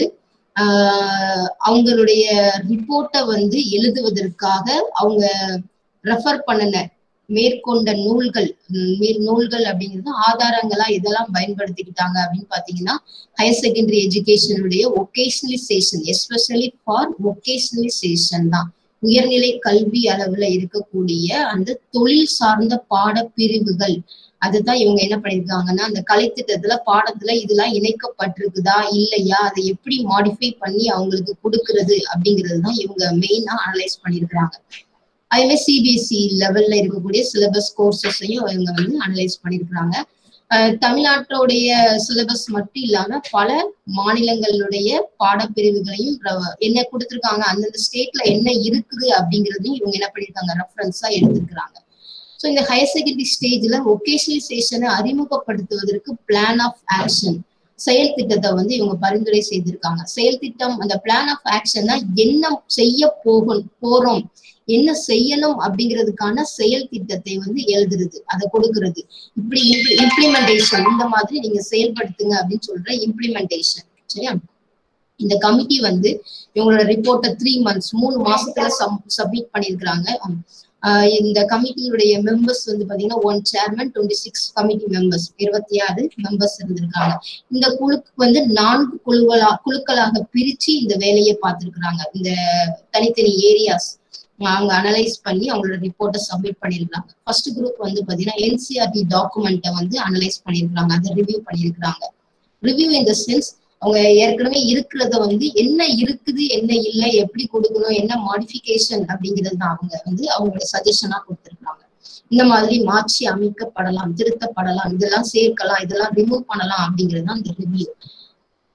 ஆஹ் அவங்களுடைய ரிப்போர்ட்டை வந்து எழுதுவதற்காக அவங்க ரெஃபர் பண்ணின மேற்கொண்ட நூல்கள் நூல்கள் அப்படிங்கிறது ஆதாரங்களா இதெல்லாம் பயன்படுத்திக்கிட்டாங்க அப்படின்னு பாத்தீங்கன்னா ஹையர் செகண்டரி எஜுகேஷனுடைய ஒகேஷனலைசேஷன் எஸ்பெஷலி ஃபார் ஒகேஷனலைசேஷன் தான் உயர்நிலை கல்வி அளவுல இருக்கக்கூடிய அந்த தொழில் சார்ந்த பாடப்பிரிவுகள் அதுதான் இவங்க என்ன பண்ணிருக்காங்கன்னா அந்த கலைத்திட்டத்துல பாடத்துல இதெல்லாம் இணைக்கப்பட்டிருக்குதா இல்லையா அதை எப்படி மாடிஃபை பண்ணி அவங்களுக்கு கொடுக்கறது அப்படிங்கிறது தான் இவங்க மெயினா அனலைஸ் பண்ணிருக்கிறாங்க அதே மாதிரி சிபிஎஸ்சி லெவல்ல இருக்கக்கூடிய சிலபஸ் கோர்சஸையும் இவங்க வந்து அனலைஸ் பண்ணிருக்கிறாங்க தமிழ்நாட்டோடைய சிலபஸ் மட்டும் இல்லாம பல மாநிலங்களுடைய பாடப்பிரிவுகளையும் என்ன கொடுத்துருக்காங்க அந்தந்த ஸ்டேட்ல என்ன இருக்குது அப்படிங்கிறதையும் இவங்க என்ன பண்ணிருக்காங்க ரெஃபரன்ஸா எடுத்திருக்கிறாங்க ஸோ இந்த ஹையர் செகண்டரி ஸ்டேஜ்ல ஒகேஷனலைசேஷனை அறிமுகப்படுத்துவதற்கு பிளான் ஆஃப் ஆக்ஷன் செயல் திட்டத்தை வந்து இவங்க பரிந்துரை செய்திருக்காங்க செயல் திட்டம் அந்த பிளான் ஆஃப் ஆக்ஷன்னா என்ன செய்ய போகும் போறோம் என்ன செய்யணும் அப்படிங்கிறதுக்கான செயல் திட்டத்தை வந்து எழுதுறது அதை கொடுக்கறது இப்படி இம்ப்ளிமெண்டேஷன் இந்த மாதிரி நீங்க செயல்படுத்துங்க அப்படின்னு சொல்ற இம்ப்ளிமெண்டேஷன் சரியா இந்த கமிட்டி வந்து இவங்களோட ரிப்போர்ட்டை த்ரீ மந்த்ஸ் மூணு மாசத்துல சப்மிட் பண்ணிருக்கிறாங்க இந்த கமிட்டியுடைய மெம்பர்ஸ் வந்து பாத்தீங்கன்னா one chairman twenty six committee members இருபத்தி ஆறு மெம்பர்ஸ் இருந்திருக்காங்க இந்த குழுக்கு வந்து நான்கு குழுக்களா குழுக்களாக பிரிச்சு இந்த வேலையை பார்த்திருக்கிறாங்க இந்த தனித்தனி ஏரியாஸ் அவங்க அனலைஸ் பண்ணி அவங்களோட ரிப்போர்ட்டை சப்மிட் பண்ணிருக்காங்க ஃபர்ஸ்ட் குரூப் வந்து பாத்தீங்கன்னா என்சிஆர்டி டாக்குமெண்ட்டை வந்து அனலைஸ் பண்ணிருக்காங்க அதை ரிவ்யூ பண்ணிருக்காங்க ரிவ்யூ இன் த சென்ஸ் அவங்க ஏற்கனவே இருக்கிறத வந்து என்ன இருக்குது என்ன இல்லை எப்படி கொடுக்கணும் என்ன மாடிஃபிகேஷன் அப்படிங்கிறது தான் அவங்க வந்து அவங்களோட சஜஷனா கொடுத்துருக்காங்க இந்த மாதிரி மாற்றி அமைக்கப்படலாம் திருத்தப்படலாம் இதெல்லாம் சேர்க்கலாம் இதெல்லாம் ரிமூவ் பண்ணலாம் அப்படிங்கிறது தான் இந்த ரிவ்யூ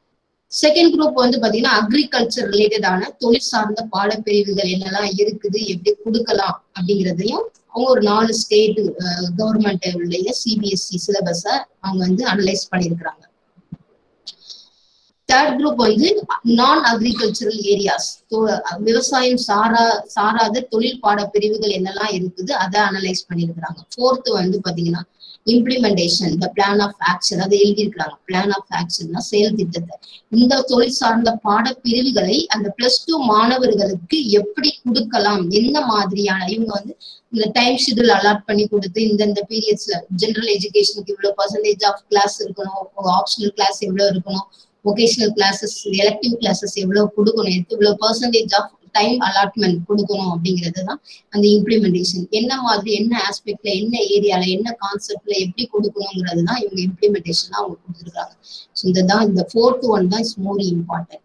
செகண்ட் குரூப் வந்து பாத்தீங்கன்னா அக்ரிகல்ச்சர் ரிலேட்டடான தொழில் சார்ந்த பாடப்பிரிவுகள் என்னெல்லாம் இருக்குது எப்படி கொடுக்கலாம் அப்படிங்கிறதையும் அவங்க ஒரு நாலு ஸ்டேட் கவர்மெண்ட் உடைய சிபிஎஸ்சி சிலபஸ அவங்க வந்து அனலைஸ் பண்ணியிருக்கிறாங்க தேர்ட் குரூப் வந்து நான் அக்ரிகல்ச்சரல் ஏரியாஸ் விவசாயம் சாரா சாராத தொழில் பாட பிரிவுகள் என்னெல்லாம் இருக்குது அதை அனலைஸ் பண்ணியிருக்கிறாங்க ஃபோர்த் வந்து பாத்தீங்கன்னா இம்ப்ளிமெண்டேஷன் இந்த பிளான் ஆஃப் ஆக்ஷன் அதை எழுதியிருக்கிறாங்க பிளான் ஆஃப் ஆக்ஷன்னா செயல் திட்டத்தை இந்த தொழில் சார்ந்த பாடப்பிரிவுகளை அந்த பிளஸ் டூ மாணவர்களுக்கு எப்படி கொடுக்கலாம் என்ன மாதிரியான இவங்க வந்து இந்த டைம் ஷெடியூல் அலாட் பண்ணி கொடுத்து இந்தந்த பீரியட்ஸ்ல ஜென்ரல் எஜுகேஷனுக்கு இவ்வளவு பர்சன்டேஜ் ஆஃப் கிளாஸ் இருக்கணும் ஆப்ஷனல் கிளாஸ் எவ்வளவு இருக்கணும் ஒகேஷனல் கிளாஸஸ் எலக்டிவ் கிளாஸஸ் எவ்வளவு கொடுக்கணும் இவ்வளவு பர்சன்டேஜ் ஆஃப் டைம் அலாட்மெண்ட் கொடுக்கணும் அப்படிங்கிறது தான் அந்த இம்ப்ளிமெண்டேஷன் என்ன மாதிரி என்ன ஆஸ்பெக்ட்ல என்ன ஏரியால என்ன கான்செப்ட்ல எப்படி கொடுக்கணுங்கிறது தான் இவங்க இம்ப்ளிமெண்டேஷன் அவங்க கொடுத்துருக்காங்க ஸோ இதுதான் இந்த ஃபோர்த் ஒன் தான் இஸ் மோர் இம்பார்ட்டன்ட்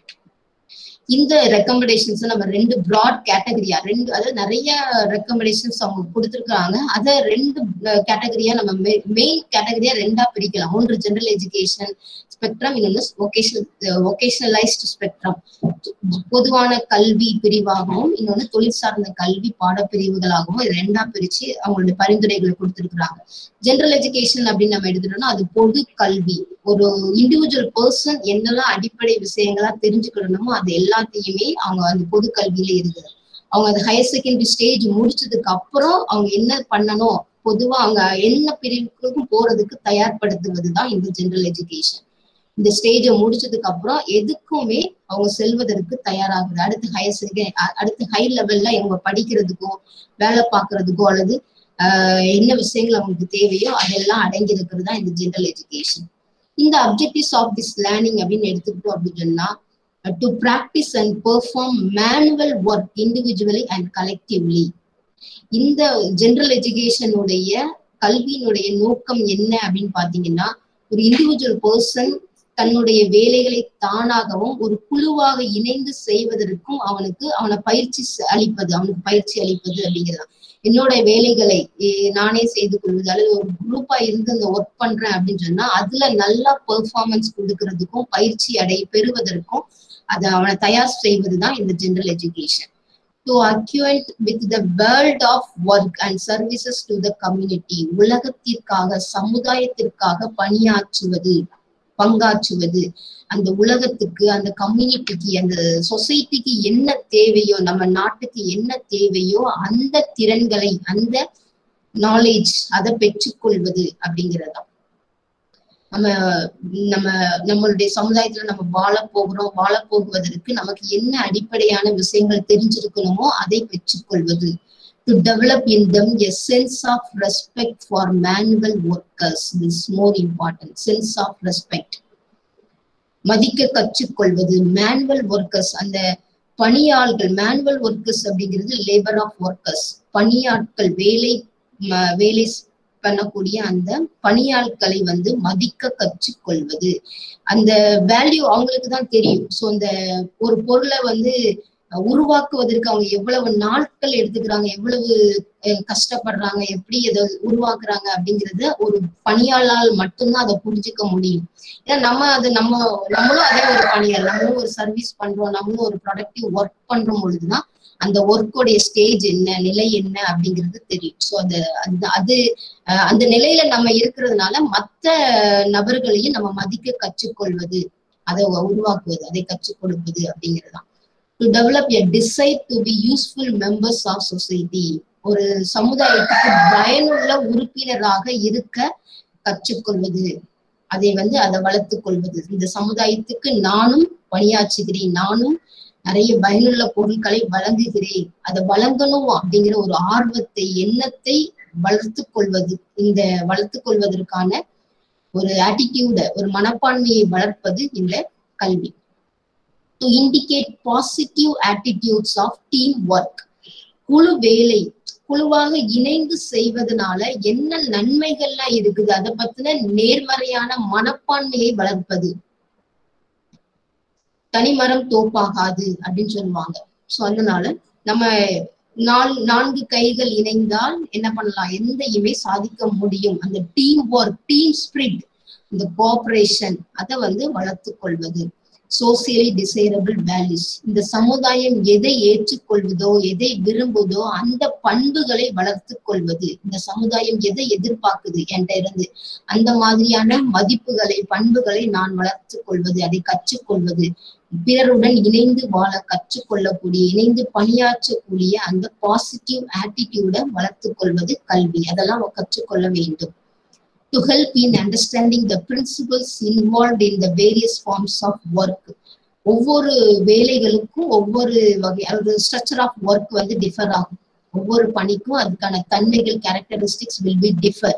இந்த ரெக்கமெண்டேஷன்ஸ் நம்ம ரெண்டு ப்ராட் கேட்டகரியா ரெண்டு அதாவது நிறைய ரெக்கமெண்டேஷன்ஸ் அவங்க கொடுத்துருக்காங்க அதை ரெண்டு கேட்டகரியா நம்ம மெயின் கேட்டகரியா ரெண்டா பிரிக்கலாம் ஒன்று ஜெனரல் எஜுகேஷன் ஸ்பெக்ட்ரம் இன்னொன்று ஒகேஷனல் ஒகேஷனலைஸ்டு ஸ்பெக்ட்ரம் பொதுவான கல்வி பிரிவாகவும் இன்னொன்று தொழில் சார்ந்த கல்வி பாடப்பிரிவுகளாகவும் இது ரெண்டா பிரிச்சு அவங்களுடைய பரிந்துரைகளை கொடுத்துருக்குறாங்க ஜெனரல் எஜுகேஷன் அப்படின்னு நம்ம எடுத்துட்டோம்னா அது பொது கல்வி ஒரு இண்டிவிஜுவல் பர்சன் என்னெல்லாம் அடிப்படை விஷயங்களா தெரிஞ்சுக்கணுமோ அது எல்லாத்தையுமே அவங்க அந்த பொது கல்வியில இருக்குது அவங்க அந்த ஹையர் செகண்டரி ஸ்டேஜ் முடிச்சதுக்கு அப்புறம் அவங்க என்ன பண்ணணும் பொதுவா அவங்க என்ன பிரிவுக்கும் போறதுக்கு தயார்படுத்துவது தான் இந்த ஜெனரல் எஜுகேஷன் இந்த ஸ்டேஜை முடிச்சதுக்கு அப்புறம் எதுக்குமே அவங்க செல்வதற்கு தயாராகுது அடுத்து ஹையர் செகண்ட் அடுத்து ஹை லெவல்ல அவங்க படிக்கிறதுக்கோ வேலை பார்க்கறதுக்கோ அல்லது ஆஹ் என்ன விஷயங்கள் அவங்களுக்கு தேவையோ அதெல்லாம் அடங்கி இருக்கிறது தான் இந்த ஜெனரல் எஜுகேஷன் இந்த அப்ஜெக்டிவ்ஸ் ஆஃப் திஸ் லேர்னிங் அப்படின்னு எடுத்துக்கிட்டோம் அப்படின்னு சொன்னா to practise and perform manual work individually and collectively இந்த ஜெனரல் எஜுகேஷனுடைய கல்வியினுடைய நோக்கம் என்ன அப்படின்னு பாத்தீங்கன்னா ஒரு இண்டிவிஜுவல் பர்சன் தன்னுடைய வேலைகளை தானாகவும் ஒரு குழுவாக இணைந்து செய்வதற்கும் அவனுக்கு அவனை பயிற்சி அளிப்பது அவனுக்கு பயிற்சி அளிப்பது அப்படிங்கிறது என்னோட வேலைகளை நானே செய்து கொள்வது அல்லது ஒரு குரூப்பா இருந்து அந்த ஒர்க் பண்றேன் அப்படின்னு சொன்னா அதுல நல்லா பெர்ஃபார்மன்ஸ் கொடுக்கறதுக்கும் பயிற்சி அடை பெறுவதற்கும் அதை அவனை தயார் செய்வதுதான் இந்த general education to acquaint with the world of work and services to the community உலகத்திற்காக சமுதாயத்திற்காக பணியாற்றுவது பங்காற்றுவது அந்த உலகத்துக்கு அந்த கம்யூனிட்டிக்கு அந்த சொசைட்டிக்கு என்ன தேவையோ நம்ம நாட்டுக்கு என்ன தேவையோ அந்த திறன்களை அந்த நாலேஜ் அதை பெற்றுக்கொள்வது அப்படிங்கிறதா நம்ம நம்ம நம்மளுடைய சமுதாயத்துல நம்ம வாழ போகிறோம் வாழ போகுவதற்கு நமக்கு என்ன அடிப்படையான விஷயங்கள் தெரிஞ்சிருக்கணுமோ அதை பெற்றுக்கொள்வது to develop in them a sense of respect for manual workers is more important sense of respect மதிக்க கற்றுக்கொள்வது மேனுவல் ஒர்க்கர்ஸ் அந்த பணியாள்கள் மேனுவல் ஒர்க்கர்ஸ் அப்படிங்கிறது லேபர் ஆஃப் ஒர்க்கர்ஸ் பணியாட்கள் வேலை வேலை பண்ணக்கூடிய அந்த பணியாட்களை வந்து மதிக்க கற்றுக்கொள்வது அந்த வேல்யூ அவங்களுக்கு தான் தெரியும் ஸோ அந்த ஒரு பொருளை வந்து உருவாக்குவதற்கு அவங்க எவ்வளவு நாட்கள் எடுத்துக்கிறாங்க எவ்வளவு கஷ்டப்படுறாங்க எப்படி அதை உருவாக்குறாங்க அப்படிங்கறத ஒரு பணியாளால் மட்டும்தான் அதை புரிஞ்சுக்க முடியும் ஏன்னா நம்ம அது நம்ம நம்மளும் அதே ஒரு பணியாள் நம்மளும் ஒரு சர்வீஸ் பண்றோம் நம்மளும் ஒரு ப்ரொடக்டிவ் ஒர்க் பண்றோம் பொழுதுதான் அந்த ஒர்க்கோடைய ஸ்டேஜ் என்ன நிலை என்ன அப்படிங்கிறது தெரியும் ஸோ அந்த அந்த அது அந்த நிலையில நம்ம இருக்கிறதுனால மற்ற நபர்களையும் நம்ம மதிக்க கற்றுக்கொள்வது அதை உருவாக்குவது அதை கற்றுக் கொடுப்பது அப்படிங்கிறதுதான் to develop a desire to be useful members of society ஒரு சமுதாயத்துக்கு பயனுள்ள உறுப்பினராக இருக்க கற்றுக்கொள்வது அதை வந்து அதை வளர்த்துக் கொள்வது இந்த சமுதாயத்துக்கு நானும் பணியாற்றுகிறேன் நானும் நிறைய பயனுள்ள பொருட்களை வழங்குகிறேன் அதை வழங்கணும் அப்படிங்கிற ஒரு ஆர்வத்தை எண்ணத்தை வளர்த்து கொள்வது இந்த வளர்த்து கொள்வதற்கான ஒரு ஆட்டிடியூட ஒரு மனப்பான்மையை வளர்ப்பது இந்த கல்வி to indicate positive attitudes of team work குழு வேலை குழுவாக இணைந்து செய்வதனால என்ன நன்மைகள்லாம் இருக்குது அதை பத்தின நேர்மறையான மனப்பான்மையை வளர்ப்பது தனிமரம் தோப்பாகாது அப்படின்னு சொல்லுவாங்க சோ அதனால நம்ம நால் நான்கு கைகள் இணைந்தால் என்ன பண்ணலாம் எந்தையுமே சாதிக்க முடியும் அந்த டீம் ஒர்க் டீம் ஸ்பிரிட் இந்த கோஆபரேஷன் அதை வந்து வளர்த்து கொள்வது சோசியலி டிசைரபிள் வேல்யூஸ் இந்த சமுதாயம் எதை ஏற்றுக்கொள்வதோ எதை விரும்புதோ அந்த பண்புகளை வளர்த்து கொள்வது இந்த சமுதாயம் எதை எதிர்பார்க்குது என்கிட்ட இருந்து அந்த மாதிரியான மதிப்புகளை பண்புகளை நான் வளர்த்து கொள்வது அதை கற்றுக்கொள்வது பிறருடன் இணைந்து வாழ கற்றுக்கொள்ளக்கூடிய இணைந்து பணியாற்றக்கூடிய அந்த பாசிட்டிவ் ஆட்டிடியூட வளர்த்து கொள்வது கல்வி அதெல்லாம் கற்றுக்கொள்ள வேண்டும் to help in understanding the principles involved in the various forms of work ஒவ்வொரு வேலைகளுக்கும் ஒவ்வொரு வகை ஒரு ஸ்ட்ரக்சர் ஆஃப் ஒர்க் வந்து டிஃபர் ஆகும் ஒவ்வொரு பணிக்கும் அதுக்கான தன்மைகள் characteristics will be differ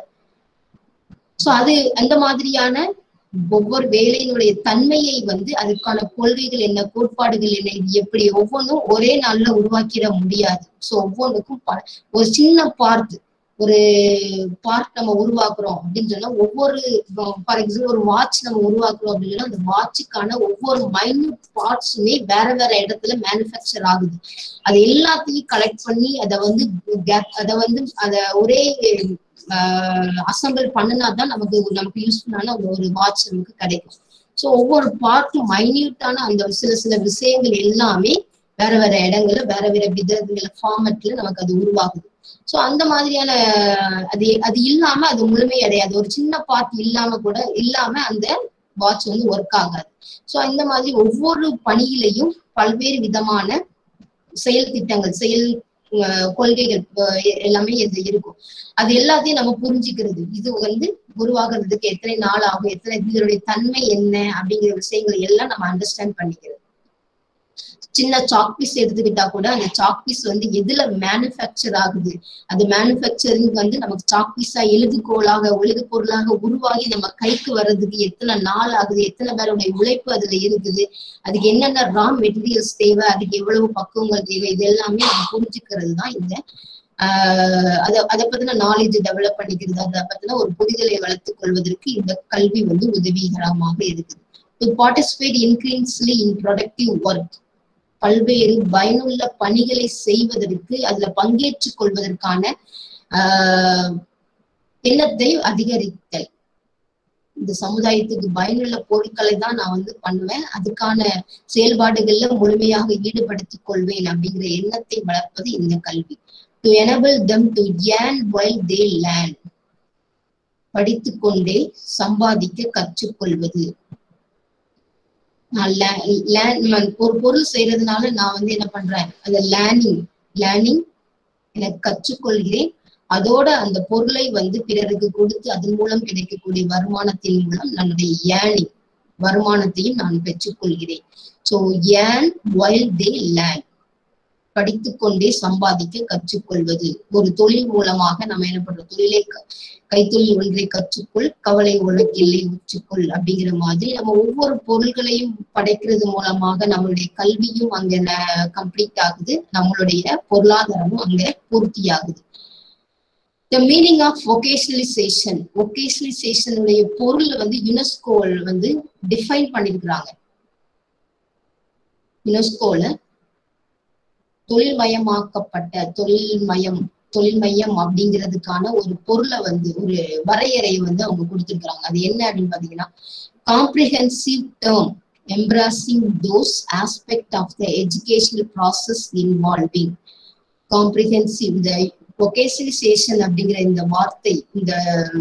so அது அந்த மாதிரியான ஒவ்வொரு வேலையினுடைய தன்மையை வந்து அதுக்கான கொள்கைகள் என்ன கோட்பாடுகள் என்ன இது எப்படி ஒவ்வொன்றும் ஒரே நாள்ல உருவாக்கிட முடியாது ஸோ ஒவ்வொன்றுக்கும் ஒரு சின்ன பார்ட் ஒரு பார்ட் நம்ம உருவாக்குறோம் அப்படின்னு சொன்னா ஒவ்வொரு ஃபார் எக்ஸாம்பிள் ஒரு வாட்ச் நம்ம உருவாக்குறோம் அப்படின்னு சொன்னா அந்த வாட்சுக்கான ஒவ்வொரு மைன்யூட் பார்ட்ஸுமே வேற வேற இடத்துல மேனுஃபேக்சர் ஆகுது அது எல்லாத்தையும் கலெக்ட் பண்ணி அதை வந்து அதை வந்து அத ஒரே அசம்பிள் பண்ணினா தான் நமக்கு நமக்கு யூஸ்ஃபுல்லான ஒரு வாட்ச் நமக்கு கிடைக்கும் ஸோ ஒவ்வொரு பார்ட்டும் மைன்யூட்டான அந்த சில சில விஷயங்கள் எல்லாமே வேற வேற இடங்கள்ல வேற வேற விதங்கள ஃபார்மட்ல நமக்கு அது உருவாகுது சோ அந்த மாதிரியான அது அது இல்லாம அது முழுமையடையாது ஒரு சின்ன பார்ட் இல்லாம கூட இல்லாம அந்த வாட்ச் வந்து ஒர்க் ஆகாது சோ இந்த மாதிரி ஒவ்வொரு பணியிலையும் பல்வேறு விதமான செயல் திட்டங்கள் செயல் கொள்கைகள் எல்லாமே இது இருக்கும் அது எல்லாத்தையும் நம்ம புரிஞ்சுக்கிறது இது வந்து உருவாகிறதுக்கு எத்தனை நாள் ஆகும் எத்தனை இதனுடைய தன்மை என்ன அப்படிங்கிற விஷயங்களை எல்லாம் நம்ம அண்டர்ஸ்டாண்ட் பண்ணிக்கிறது சின்ன சாக் பீஸ் எடுத்துக்கிட்டா கூட அந்த சாக் பீஸ் வந்து எதுல மேனுஃபேக்சர் ஆகுது அது மேனுஃபேக்சரிங் வந்து நமக்கு சாக் பீஸா எழுதுகோளாக எழுது பொருளாக உருவாகி நம்ம கைக்கு வர்றதுக்கு எத்தனை நாள் ஆகுது எத்தனை பேருடைய உழைப்பு அதுல இருக்குது அதுக்கு என்னென்ன ரா மெட்டீரியல்ஸ் தேவை அதுக்கு எவ்வளவு பக்குவங்கள் தேவை இது எல்லாமே நம்ம புரிஞ்சுக்கிறது தான் இந்த ஆஹ் அதை அதை பத்தின நாலேஜ் டெவலப் பண்ணிக்கிறது அதை பத்தின ஒரு புரிதலை வளர்த்துக் கொள்வதற்கு இந்த கல்வி வந்து உதவிகரமாக இருக்குது to participate increasingly in productive work பல்வேறு பயனுள்ள பணிகளை செய்வதற்கு அதுல பங்கேற்றுக் கொள்வதற்கான ஆஹ் எண்ணத்தை அதிகரித்தல் இந்த சமுதாயத்துக்கு பயனுள்ள பொருட்களை தான் நான் வந்து பண்ணுவேன் அதுக்கான செயல்பாடுகள்ல முழுமையாக ஈடுபடுத்திக் கொள்வேன் அப்படிங்கிற எண்ணத்தை வளர்ப்பது இந்த கல்வி to enable them to earn while they learn படித்துக்கொண்டே சம்பாதிக்க கற்றுக்கொள்வது ஒரு பொருள் செய்யறதுனால நான் வந்து என்ன பண்றேன் அந்த லேர்னிங் லேர்னிங் எனக்கு கற்றுக்கொள்கிறேன் அதோட அந்த பொருளை வந்து பிறருக்கு கொடுத்து அதன் மூலம் கிடைக்கக்கூடிய வருமானத்தின் மூலம் நம்முடைய ஏர்னிங் வருமானத்தையும் நான் பெற்றுக்கொள்கிறேன் so earn while they learn படித்துக்கொண்டே சம்பாதிக்க கற்றுக்கொள்வது ஒரு தொழில் மூலமாக நம்ம என்ன பண்றோம் தொழிலை கைத்தொழில் ஒன்றை கற்றுக்கொள் கவலை உலகில்லை உச்சுக்கொள் அப்படிங்கிற மாதிரி நம்ம ஒவ்வொரு பொருள்களையும் படைக்கிறது மூலமாக நம்மளுடைய கல்வியும் அங்க கம்ப்ளீட் ஆகுது நம்மளுடைய பொருளாதாரமும் அங்க பூர்த்தி ஆகுது த மீனிங் ஆஃப் ஒகேஷனலைசேஷன் ஒகேஷனலைசேஷனுடைய பொருள் வந்து யுனெஸ்கோ வந்து டிஃபைன் பண்ணிருக்கிறாங்க யுனெஸ்கோல தொழில்மயமாக்கப்பட்ட தொழில் மயம் தொழில் மையம் அப்படிங்கிறதுக்கான ஒரு பொருளை வந்து ஒரு வரையறையை வந்து அவங்க கொடுத்துருக்காங்க அது என்ன அப்படின்னு பாத்தீங்கன்னா comprehensive term embracing those aspect of the educational process involving comprehensive இந்த ஒகேஷனலைசேஷன் அப்படிங்கிற இந்த வார்த்தை இந்த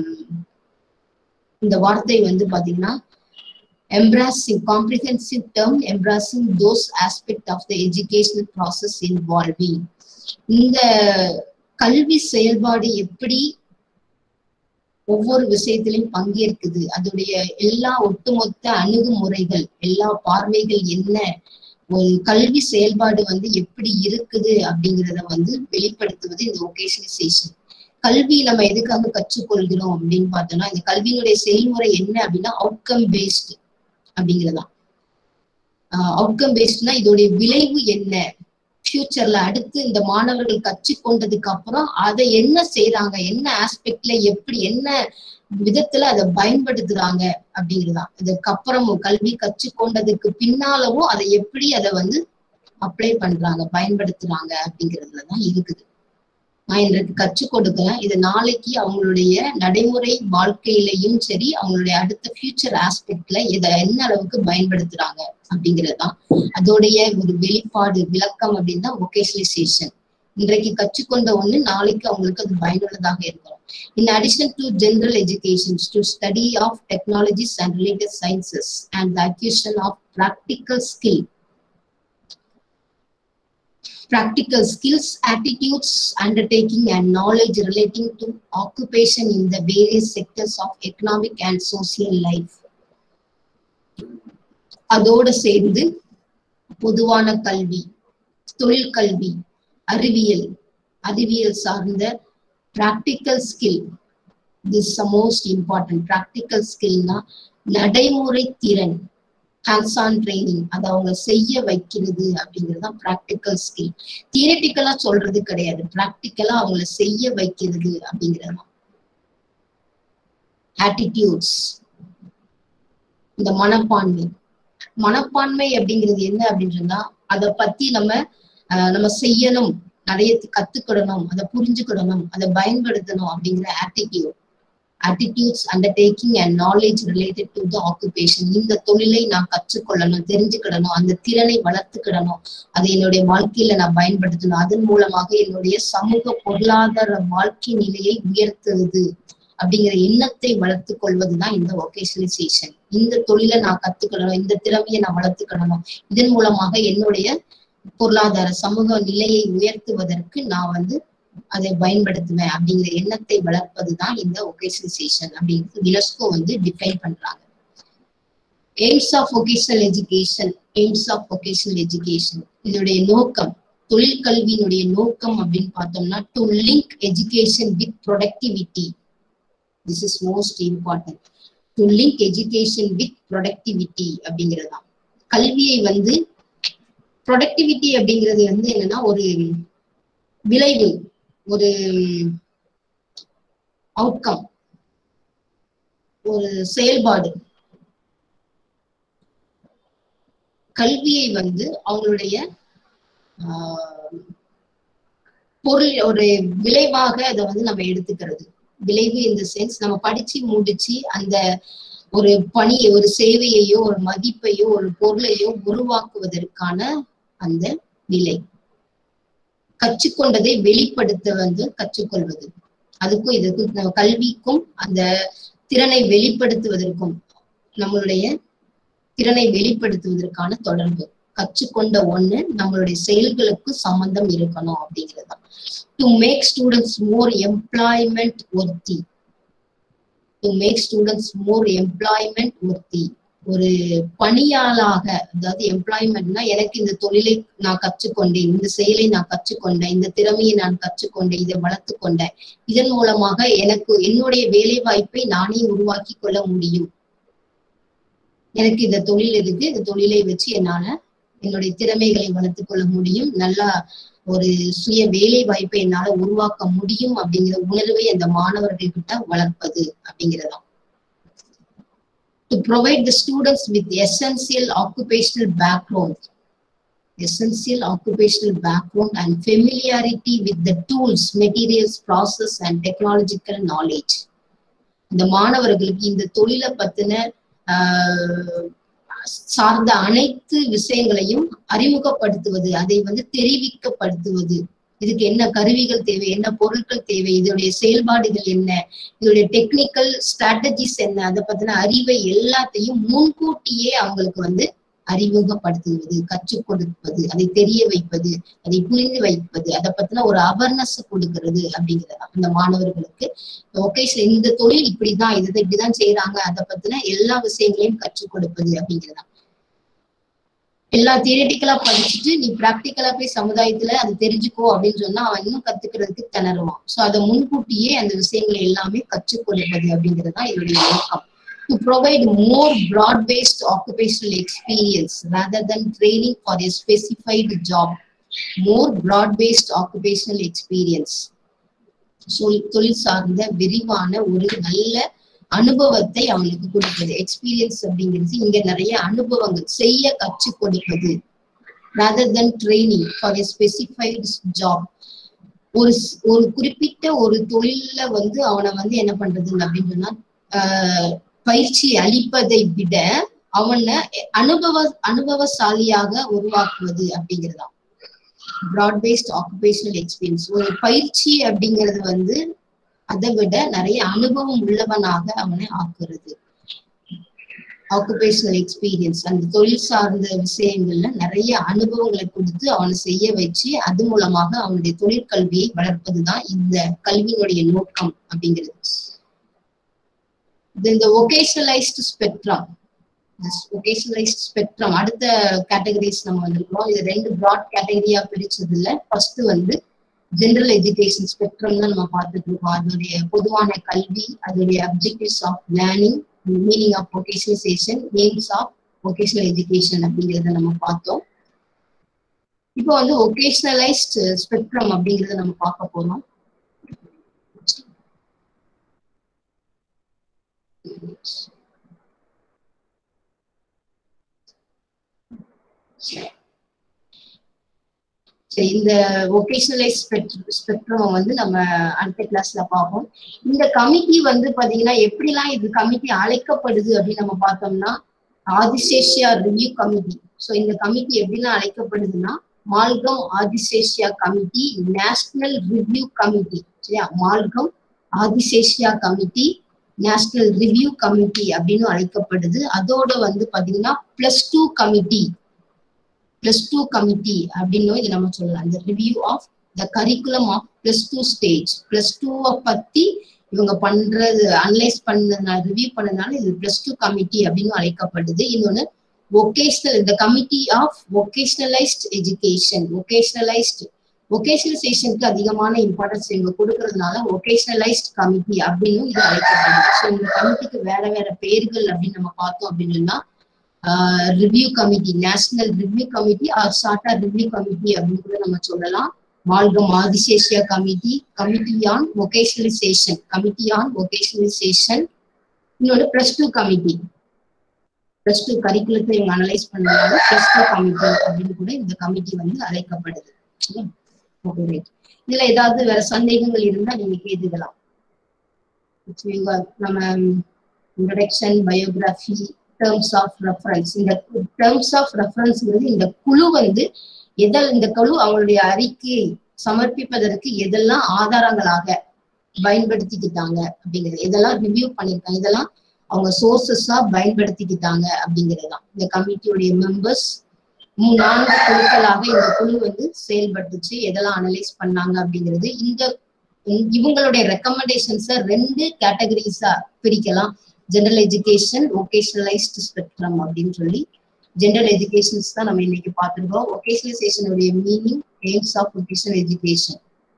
இந்த வார்த்தை வந்து பாத்தீங்கன்னா embracing comprehensive term embracing those aspect of the educational process involving இந்த கல்வி செயல்பாடு எப்படி ஒவ்வொரு விஷயத்திலையும் பங்கேற்குது அதோடைய எல்லா ஒட்டுமொத்த அணுகுமுறைகள் எல்லா பார்வைகள் என்ன ஒரு கல்வி செயல்பாடு வந்து எப்படி இருக்குது அப்படிங்கிறத வந்து வெளிப்படுத்துவது இந்த ஒகேஷனலைசேஷன் கல்வி நம்ம எதுக்காக கற்றுக்கொள்கிறோம் அப்படின்னு பார்த்தோம்னா இந்த கல்வியினுடைய செயல்முறை என்ன அப்படின்னா அவுட்கம் பேஸ்டு அப்படிங்கிறதா அவுட்கம் பேஸ்ட்னா இதோடைய விளைவு என்ன ஃபியூச்சர்ல அடுத்து இந்த மாணவர்கள் கற்றுக்கொண்டதுக்கு அப்புறம் அதை என்ன செய்யறாங்க என்ன ஆஸ்பெக்ட்ல எப்படி என்ன விதத்துல அதை பயன்படுத்துறாங்க அப்படிங்கிறதா அதுக்கப்புறமும் கல்வி கற்றுக்கொண்டதுக்கு பின்னாலவும் அதை எப்படி அதை வந்து அப்ளை பண்றாங்க பயன்படுத்துறாங்க அப்படிங்கிறதுலதான் இருக்குது நான் இன்றைக்கு கற்றுக் கொடுக்கிறேன் இது நாளைக்கு அவங்களுடைய நடைமுறை வாழ்க்கையிலையும் சரி அவங்களுடைய அடுத்த ஃபியூச்சர் ஆஸ்பெக்ட்ல இதை என்ன அளவுக்கு பயன்படுத்துறாங்க அப்படிங்கறதுதான் அதோடைய ஒரு வெளிப்பாடு விளக்கம் அப்படின்னா ஒகேஷனலைசேஷன் இன்றைக்கு கற்றுக்கொண்ட ஒண்ணு நாளைக்கு அவங்களுக்கு அது பயனுள்ளதாக இருக்கும் in addition to general education to study of technologies and related sciences and acquisition of practical skill practical skills, attitudes, undertaking, and knowledge relating to occupation in the various sectors of economic and social life. அதோடு சேர்ந்து பொதுவான கல்வி தொழில் கல்வி அறிவியல் அறிவியல் சார்ந்த practical skill this most important practical ஸ்கில்னா நடைமுறை திறன் ஹேண்ட்ஸ் ஆன் ட்ரைனிங் அதை அவங்க செய்ய வைக்கிறது அப்படிங்கிறது தான் ப்ராக்டிக்கல் ஸ்கில் தியரட்டிக்கலா சொல்றது கிடையாது ப்ராக்டிக்கலா அவங்கள செய்ய வைக்கிறது அப்படிங்கிறது தான் ஆட்டிடியூட்ஸ் இந்த மனப்பான்மை மனப்பான்மை அப்படிங்கிறது என்ன அப்படின்னு சொன்னா அதை பத்தி நம்ம நம்ம செய்யணும் நிறைய கத்துக்கிடணும் அதை புரிஞ்சுக்கிடணும் அதை பயன்படுத்தணும் அப்படிங்கிற attitude attitudes undertaking and knowledge related to the occupation இந்த தொழிலை நான் கற்றுக்கொள்ளணும் தெரிஞ்சுக்கிடணும் அந்த திறனை வளர்த்துக்கிடணும் அதை என்னுடைய வாழ்க்கையில நான் பயன்படுத்தணும் அதன் மூலமாக என்னுடைய சமூக பொருளாதார வாழ்க்கை நிலையை உயர்த்துவது அப்படிங்கிற எண்ணத்தை வளர்த்து கொள்வதுதான் இந்த ஒகேஷனலைசேஷன் இந்த தொழிலை நான் கத்துக்கிடணும் இந்த திறமையை நான் வளர்த்துக்கிடணும் இதன் மூலமாக என்னுடைய பொருளாதார சமூக நிலையை உயர்த்துவதற்கு நான் வந்து அதை பயன்படுத்துவேன் அப்படிங்கிற எண்ணத்தை வளர்ப்பதுதான் இந்த ஒகேஷனலைசேஷன் அப்படிங்கிறது யுனெஸ்கோ வந்து டிஃபைன் பண்றாங்க aims of vocational education aims of vocational education இதனுடைய நோக்கம் தொழில் கல்வியினுடைய நோக்கம் அப்படின்னு பார்த்தோம்னா to link education with productivity this is most important to link education with productivity அப்படிங்கிறதுதான் கல்வியை வந்து ப்ரொடக்டிவிட்டி அப்படிங்கிறது வந்து என்னன்னா ஒரு விளைவு ஒரு அவுட்கம் ஒரு செயல்பாடு கல்வியை வந்து அவங்களுடைய பொருள் ஒரு விளைவாக அதை வந்து நம்ம எடுத்துக்கிறது விளைவு இந்த சென்ஸ் நம்ம படிச்சு முடிச்சு அந்த ஒரு பணி ஒரு சேவையையோ ஒரு மதிப்பையோ ஒரு பொருளையோ உருவாக்குவதற்கான அந்த நிலை கற்றுக்கொண்டதை வெளிப்படுத்த வந்து கற்றுக்கொள்வது அதுக்கும் இதுக்கும் கல்விக்கும் அந்த திறனை வெளிப்படுத்துவதற்கும் நம்மளுடைய திறனை வெளிப்படுத்துவதற்கான தொடர்பு கற்றுக்கொண்ட ஒண்ணு நம்மளுடைய செயல்களுக்கு சம்பந்தம் இருக்கணும் அப்படிங்கிறது to make students more employment worthy to make students more employment worthy ஒரு பணியாளாக அதாவது எம்ப்ளாய்மெண்ட்னா எனக்கு இந்த தொழிலை நான் கற்றுக்கொண்டேன் இந்த செயலை நான் கற்றுக்கொண்டேன் இந்த திறமையை நான் கற்றுக்கொண்டேன் இதை வளர்த்து கொண்டேன் இதன் மூலமாக எனக்கு என்னுடைய வேலை வாய்ப்பை நானே உருவாக்கி கொள்ள முடியும் எனக்கு இந்த தொழில் இருக்கு இந்த தொழிலை வச்சு என்னால என்னுடைய திறமைகளை வளர்த்து கொள்ள முடியும் நல்லா ஒரு சுய வேலை வாய்ப்பை என்னால உருவாக்க முடியும் அப்படிங்கிற உணர்வை அந்த மாணவர்கள் கிட்ட வளர்ப்பது அப்படிங்கிறதாம் to provide the students with essential occupational background essential occupational background and familiarity with the tools materials process and technological knowledge இந்த மாணவர்களுக்கு இந்த தொழிலை பத்தின சார்ந்த அனைத்து விஷயங்களையும் அறிமுகப்படுத்துவது அதை வந்து தெரிவிக்கப்படுத்துவது இதுக்கு என்ன கருவிகள் தேவை என்ன பொருட்கள் தேவை இதோடைய செயல்பாடுகள் என்ன இதோடைய டெக்னிக்கல் ஸ்ட்ராட்டஜிஸ் என்ன அதை பத்தின அறிவை எல்லாத்தையும் முன்கூட்டியே அவங்களுக்கு வந்து அறிமுகப்படுத்துவது கற்றுக் கொடுப்பது அதை தெரிய வைப்பது அதை புரிந்து வைப்பது அதை பத்தின ஒரு அவேர்னஸ் கொடுக்கிறது அப்படிங்கிறதா அந்த மாணவர்களுக்கு ஓகே இந்த தொழில் இப்படிதான் இதை இப்படிதான் செய்யறாங்க அதை பத்தின எல்லா விஷயங்களையும் கற்றுக் கொடுப்பது அப்படிங்கிறதா எல்லா தியரட்டிக்கலா படிச்சுட்டு நீ பிராக்டிக்கலா போய் சமுதாயத்துல அது தெரிஞ்சுக்கோ அப்படின்னு சொன்னா அவன் இன்னும் கத்துக்கிறதுக்கு திணறுவான் சோ அதை முன்கூட்டியே அந்த விஷயங்களை எல்லாமே கற்றுக் கொடுப்பது அப்படிங்கிறது தான் இதனுடைய நோக்கம் to provide more broad-based occupational experience rather than training for a specified job. More broad-based occupational experience. தொழில் சார்ந்த விரிவான ஒரு நல்ல அனுபவத்தை அவங்களுக்கு கொடுப்பது எக்ஸ்பீரியன்ஸ் அப்படிங்கிறது இங்க நிறைய அனுபவங்கள் செய்ய கற்றுக் கொடுப்பது rather than training for a specified job ஒரு ஸ்- ஒரு குறிப்பிட்ட ஒரு தொழில்ல வந்து அவனை வந்து என்ன பண்றது அப்படின்னு சொன்னா ஆஹ் பயிற்சி அளிப்பதை விட அவனை அனுபவ அனுபவசாலியாக உருவாக்குவது அப்படிங்கிறதா ப்ராட் பேஸ்ட் ஆக்குபேஷனல் எக்ஸ்பீரியன்ஸ் ஒரு பயிற்சி அப்படிங்கிறது வந்து அதை விட நிறைய அனுபவம் உள்ளவனாக அவனை ஆக்குறது ஆக்குபேஷனல் எக்ஸ்பீரியன்ஸ் அந்த தொழில் சார்ந்த விஷயங்கள்ல நிறைய அனுபவங்களை கொடுத்து அவனை செய்ய வச்சு அது மூலமாக அவனுடைய தொழிற்கல்வியை வளர்ப்பதுதான் இந்த கல்வியினுடைய நோக்கம் அப்படிங்கிறது இது இந்த ஒகேஷனலைஸ்டு ஸ்பெக்ட்ரம் ஒகேஷனலைஸ்ட் ஸ்பெக்ட்ரம் அடுத்த கேட்டகரிஸ் நம்ம வந்திருக்கிறோம் இது ரெண்டு ப்ராட் கேட்டகரியா பிரிச்சதுல ஃபர்ஸ்ட் வந்து ஜெனரல் எஜுகேஷன் ஸ்பெக்ட்ரம் தான் நம்ம பார்த்துட்டு இருக்கோம் அதனுடைய பொதுவான கல்வி அதனுடைய objectives of learning meaning of vocationalisation aims of vocational education அப்படிங்கிறத நம்ம பார்த்தோம் இப்போ வந்து ஒகேஷனலைஸ்ட் ஸ்பெக்ட்ரம் அப்படிங்கிறத நம்ம பார்க்க போறோம் சரி இந்த ஒகேஷனலைஸ் ஸ்பெக்ட்ரம் வந்து நம்ம அடுத்த கிளாஸ்ல பார்ப்போம் இந்த கமிட்டி வந்து பாத்தீங்கன்னா எப்படிலாம் இது கமிட்டி அழைக்கப்படுது அப்படின்னு நம்ம பார்த்தோம்னா ஆதிசேஷியா ரிவ்யூ கமிட்டி ஸோ இந்த கமிட்டி எப்படிலாம் அழைக்கப்படுதுன்னா Malcolm Adiseshiah committee national review committee சரியா Malcolm Adiseshiah committee national review committee அப்படின்னு அழைக்கப்படுது அதோட வந்து பாத்தீங்கன்னா plus two committee plus two committee அப்படின்னு இது நம்ம சொல்லலாம் இந்த review of the curriculum of plus two stage plus டூவை பத்தி இவங்க பண்றது அனலைஸ் பண்ணதுனால ரிவ்யூ பண்ணதுனால இது பிளஸ் டூ கமிட்டி அப்படின்னு அழைக்கப்படுது இன்னொன்னு ஒகேஷனல் இந்த committee of vocationalised education vocationalised ஒகேஷனலைசேஷனுக்கு அதிகமான இம்பார்ட்டன்ஸ் இவங்க கொடுக்கறதுனால ஒகேஷனலைஸ்ட் கமிட்டி அப்படின்னு இது அழைக்கப்படுது ஸோ இந்த கமிட்டிக்கு வேற வேற பெயர்கள் அப்படின்னு நம்ம பார்த்தோம் அப்படின்னா review committee national review committee or ஷார்ட்டா ரிவ்யூ கமிட்டி அப்படின்னு கூட நம்ம சொல்லலாம் Malcolm Adiseshiah committee committee on vocationalisation committee on vocationalisation இன்னொரு plus two committee plus two கரிக்குலத்தை இவங்க அனலைஸ் பண்ணாங்க பிளஸ் டூ கமிட்டி அப்படின்னு கூட இந்த கமிட்டி வந்து அழைக்கப்படுது ஓகே ரைட் இதுல ஏதாவது வேற சந்தேகங்கள் இருந்தா நீங்க கேட்டுக்கலாம் நம்ம introduction biography terms of reference இந்த டேர்ம்ஸ் ஆஃப் ரெஃபரன்ஸ்ங்கிறது இந்த குழு வந்து எதல் இந்த குழு அவங்களுடைய அறிக்கையை சமர்ப்பிப்பதற்கு எதெல்லாம் ஆதாரங்களாக பயன்படுத்திக்கிட்டாங்க அப்படிங்கிறது இதெல்லாம் ரிவ்யூ பண்ணிருக்காங்க இதெல்லாம் அவங்க சோர்சஸா பயன்படுத்திக்கிட்டாங்க அப்படிங்கிறதுதான் இந்த கமிட்டியுடைய மெம்பர்ஸ் நான்கு குழுக்களாக இந்த குழு வந்து செயல்பட்டுச்சு எதெல்லாம் அனலைஸ் பண்ணாங்க அப்படிங்கிறது இந்த இவங்களுடைய ரெக்கமெண்டேஷன்ஸை ரெண்டு கேட்டகரிஸா பிரிக்கலாம் ஜெனரல் எஜுகேஷன் ஒகேஷனலைஸ்ட் ஸ்பெக்ட்ரம் அப்படின்னு சொல்லி ஜெனரல் எஜுகேஷன்ஸ் தான் நம்ம இன்னைக்கு பார்த்துருக்கோம் ஒகேஷனலைசேஷனுடைய meaning aims of vocational education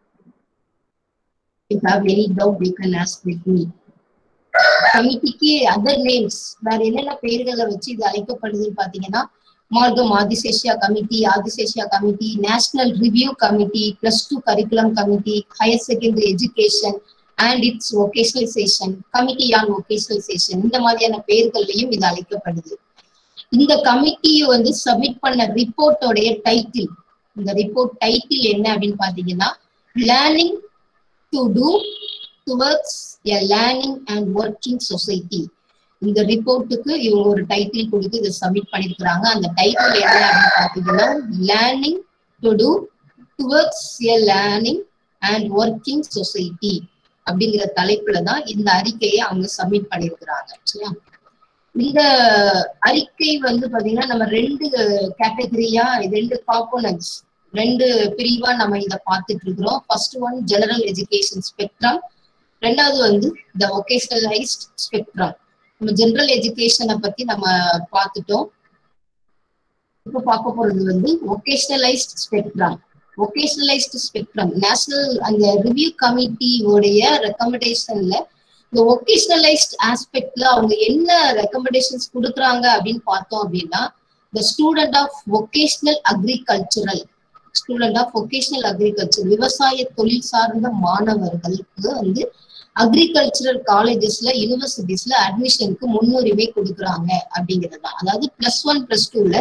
you have any doubt you can ask with me கமிட்டிக்கு அதர் நேம்ஸ் வேற என்னென்ன பெயர்களை வச்சு இது அழைக்கப்படுதுன்னு பாத்தீங்கன்னா Malcolm Adiseshiah committee Adiseshiah committee national review committee plus two curriculum committee higher secondary education and its vocationalisation committee on vocationalisation இந்த மாதிரியான பெயர்கள்லையும் இது அழைக்கப்படுது இந்த கமிட்டி வந்து சப்மிட் பண்ண ரிப்போர்ட்டோடைய டைட்டில் இந்த ரிப்போர்ட் டைட்டில் என்ன அப்படின்னு பாத்தீங்கன்னா learning to do towards a learning and working society இந்த ரிப்போர்ட்டுக்கு இவங்க ஒரு டைட்டில் கொடுத்து இதை சப்மிட் பண்ணிருக்கிறாங்க அந்த டைட்டில் என்ன அப்படின்னு பாத்தீங்கன்னா learning to do towards a learning and working society அப்படிங்கிற தலைப்புல தான் இந்த அறிக்கையை அவங்க சப்மிட் பண்ணிருக்கிறாங்க சரியா இந்த அறிக்கை வந்து பாத்தீங்கன்னா நம்ம ரெண்டு கேட்டகரியா ரெண்டு காம்போனன்ட்ஸ் ரெண்டு பிரிவா நம்ம இத பார்த்துட்டு இருக்கிறோம் first one general education spectrum ரெண்டாவது வந்து த ஒகேஷனலைஸ்ட் ஸ்பெக்ட்ரம் நம்ம ஜெனரல் எஜுகேஷனை பத்தி நம்ம பார்த்துட்டோம் இப்போ பார்க்க போறது வந்து vocationalised spectrum vocationalised spectrum national அந்த ரிவ்யூ கமிட்டியோடைய ரெக்கமெண்டேஷன்ல இந்த ஒகேஷனலைஸ்ட் ஆஸ்பெக்ட்ல அவங்க என்ன ரெக்கமெண்டேஷன்ஸ் கொடுக்குறாங்க அப்படின்னு பார்த்தோம் அப்படின்னா the student of vocational agricultural student of vocational agriculture விவசாய தொழில் சார்ந்த மாணவர்களுக்கு வந்து அக்ரிகல்ச்சரல் காலேஜஸ்ல யூனிவர்சிட்டிஸ்ல அட்மிஷனுக்கு முன்னுரிமை கொடுக்குறாங்க அப்படிங்கிறது தான் அதாவது பிளஸ் ஒன் பிளஸ் டூல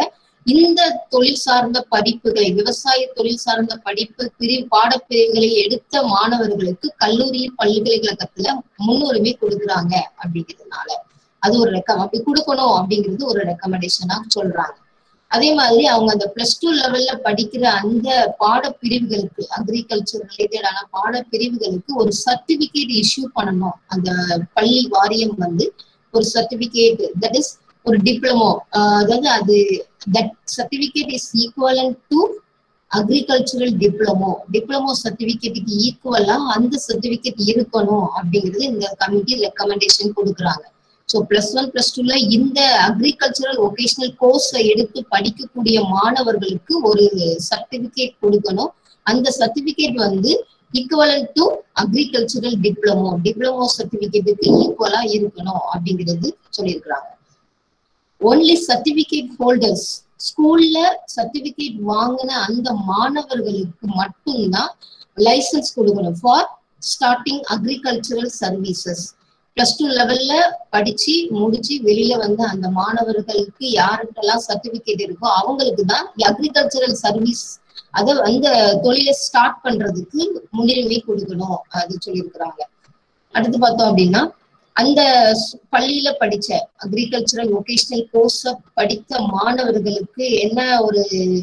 இந்த தொழில் சார்ந்த படிப்புகளை விவசாய தொழில் சார்ந்த படிப்பு பிரிவு பாடப்பிரிவுகளை எடுத்த மாணவர்களுக்கு கல்லூரியில் பல்கலைக்கழகத்துல முன்னுரிமை கொடுக்குறாங்க அப்படிங்கிறதுனால அது ஒரு ரெக்கம் அப்படி கொடுக்கணும் அப்படிங்கிறது ஒரு ரெக்கமெண்டேஷனா சொல்றாங்க அதே மாதிரி அவங்க அந்த பிளஸ் டூ லெவல்ல படிக்கிற அந்த பாடப்பிரிவுகளுக்கு அக்ரிகல்ச்சர் ரிலேட்டடான பாடப்பிரிவுகளுக்கு ஒரு சர்டிபிகேட் இஷ்யூ பண்ணணும் அந்த பள்ளி வாரியம் வந்து ஒரு சர்டிபிகேட் தட் இஸ் ஒரு டிப்ளமோ அதாவது அது that certificate is equivalent to agricultural diploma diploma சர்டிபிகேட்டுக்கு ஈக்குவலா அந்த சர்டிபிகேட் இருக்கணும் அப்படிங்கிறது இந்த கமிட்டி ரெக்கமெண்டேஷன் கொடுக்குறாங்க ஸோ பிளஸ் ஒன் பிளஸ் டூல இந்த அக்ரிகல்ச்சரல் ஒகேஷனல் கோர்ஸை எடுத்து படிக்கக்கூடிய மாணவர்களுக்கு ஒரு சர்டிபிகேட் கொடுக்கணும் அந்த சர்டிபிகேட் வந்து equivalent to agricultural diploma diploma சர்டிபிகேட்டுக்கு ஈக்குவலா இருக்கணும் அப்படிங்கிறது சொல்லியிருக்கிறாங்க ஒன்லி சர்டிபிகேட் ஹோல்டர்ஸ் ஸ்கூல்ல சர்டிபிகேட் வாங்கின அந்த மாணவர்களுக்கு மட்டும்தான் லைசன்ஸ் கொடுக்கணும் for starting agricultural services plus two லெவல்ல படிச்சு முடிச்சு வெளியில வந்து அந்த மாணவர்களுக்கு யாருக்கெல்லாம் சர்டிபிகேட் இருக்கோ அவங்களுக்கு தான் அக்ரிகல்ச்சரல் சர்வீஸ் அத அந்த தொழிலை ஸ்டார்ட் பண்றதுக்கு முன்னுரிமை கொடுக்கணும் அது சொல்லியிருக்கிறாங்க அடுத்து பார்த்தோம் அப்படின்னா அந்த பள்ளியில படிச்ச அக்ரிகல்ச்சரல் ஒகேஷனல் கோர்ஸ படித்த மாணவர்களுக்கு என்ன ஒரு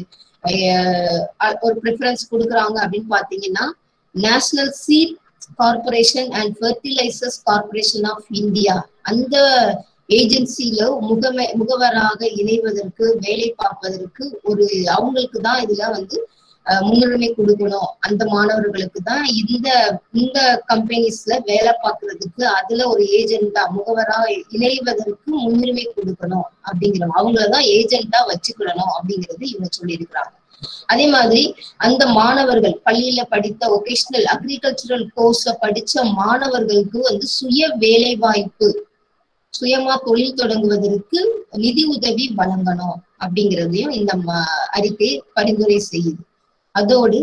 ஒரு ப்ரிஃபரன்ஸ் கொடுக்குறாங்க அப்படின்னு பாத்தீங்கன்னா national seed corporation and fertilisers corporation of India அந்த ஏஜென்சில முகமை முகவராக இணைவதற்கு வேலை பார்ப்பதற்கு ஒரு அவங்களுக்கு தான் இதுல வந்து முன்னுரிமை கொடுக்கணும் அந்த மாணவர்களுக்கு தான் இந்த இந்த கம்பெனிஸ்ல வேலை பார்க்கறதுக்கு அதுல ஒரு ஏஜென்டா முகவரா இணைவதற்கு முன்னுரிமை கொடுக்கணும் அப்படிங்கிற அவங்களதான் ஏஜென்டா வச்சுக்கிடணும் அப்படிங்கிறது இவங்க சொல்லியிருக்கிறாங்க அதே மாதிரி அந்த மாணவர்கள் பள்ளியில படித்த ஒகேஷனல் அக்ரிகல்ச்சரல் கோர்ஸ படிச்ச மாணவர்களுக்கு வந்து சுய வேலை வாய்ப்பு சுயமா தொழில் தொடங்குவதற்கு நிதி உதவி வழங்கணும் அப்படிங்கிறதையும் இந்த அறிக்கை பரிந்துரை செய்யுது அதோடு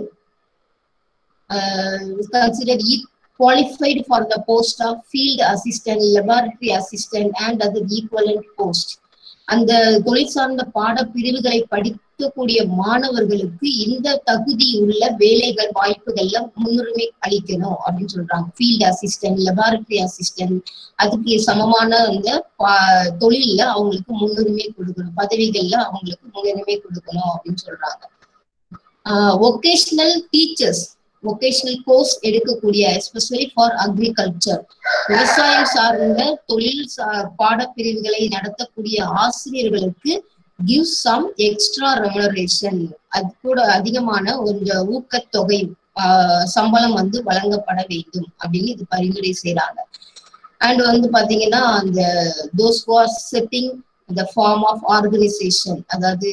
consider qualified for the post of field assistant, laboratory assistant and other equivalent post. அந்த தொழில் சார்ந்த பாட பிரிவுகளை படிக்கக்கூடிய மாணவர்களுக்கு இந்த தகுதி உள்ள வேலைகள் வாய்ப்புகள்ல முன்னுரிமை அளிக்கணும் அப்படின்னு சொல்றாங்க ஃபீல்டு அசிஸ்டன்ட் லெபார்டரி அசிஸ்டன்ட் அதுக்கு சமமான அந்த தொழில்ல அவங்களுக்கு முன்னுரிமை கொடுக்கணும் பதவிகள்ல அவங்களுக்கு முன்னுரிமை கொடுக்கணும் அப்படின்னு சொல்றாங்க ஒகேஷனல் டீச்சர்ஸ் ஒகேஷனல் கோர்ஸ் எடுக்கக்கூடிய எஸ்பெஷலி ஃபார் அக்ரிகல்ச்சர் விவசாயம் சார்ந்த தொழில் பாடப்பிரிவுகளை நடத்தக்கூடிய ஆசிரியர்களுக்கு கிவ் சம் எக்ஸ்ட்ரா ரெமுனரேஷன் அது கூட அதிகமான ஒரு ஊக்கத்தொகை சம்பளம் வந்து வழங்கப்பட வேண்டும் அப்படின்னு இது பரிந்துரை செய்யறாங்க அண்ட் வந்து பாத்தீங்கன்னா அந்த those who are setting the form of organisation அதாவது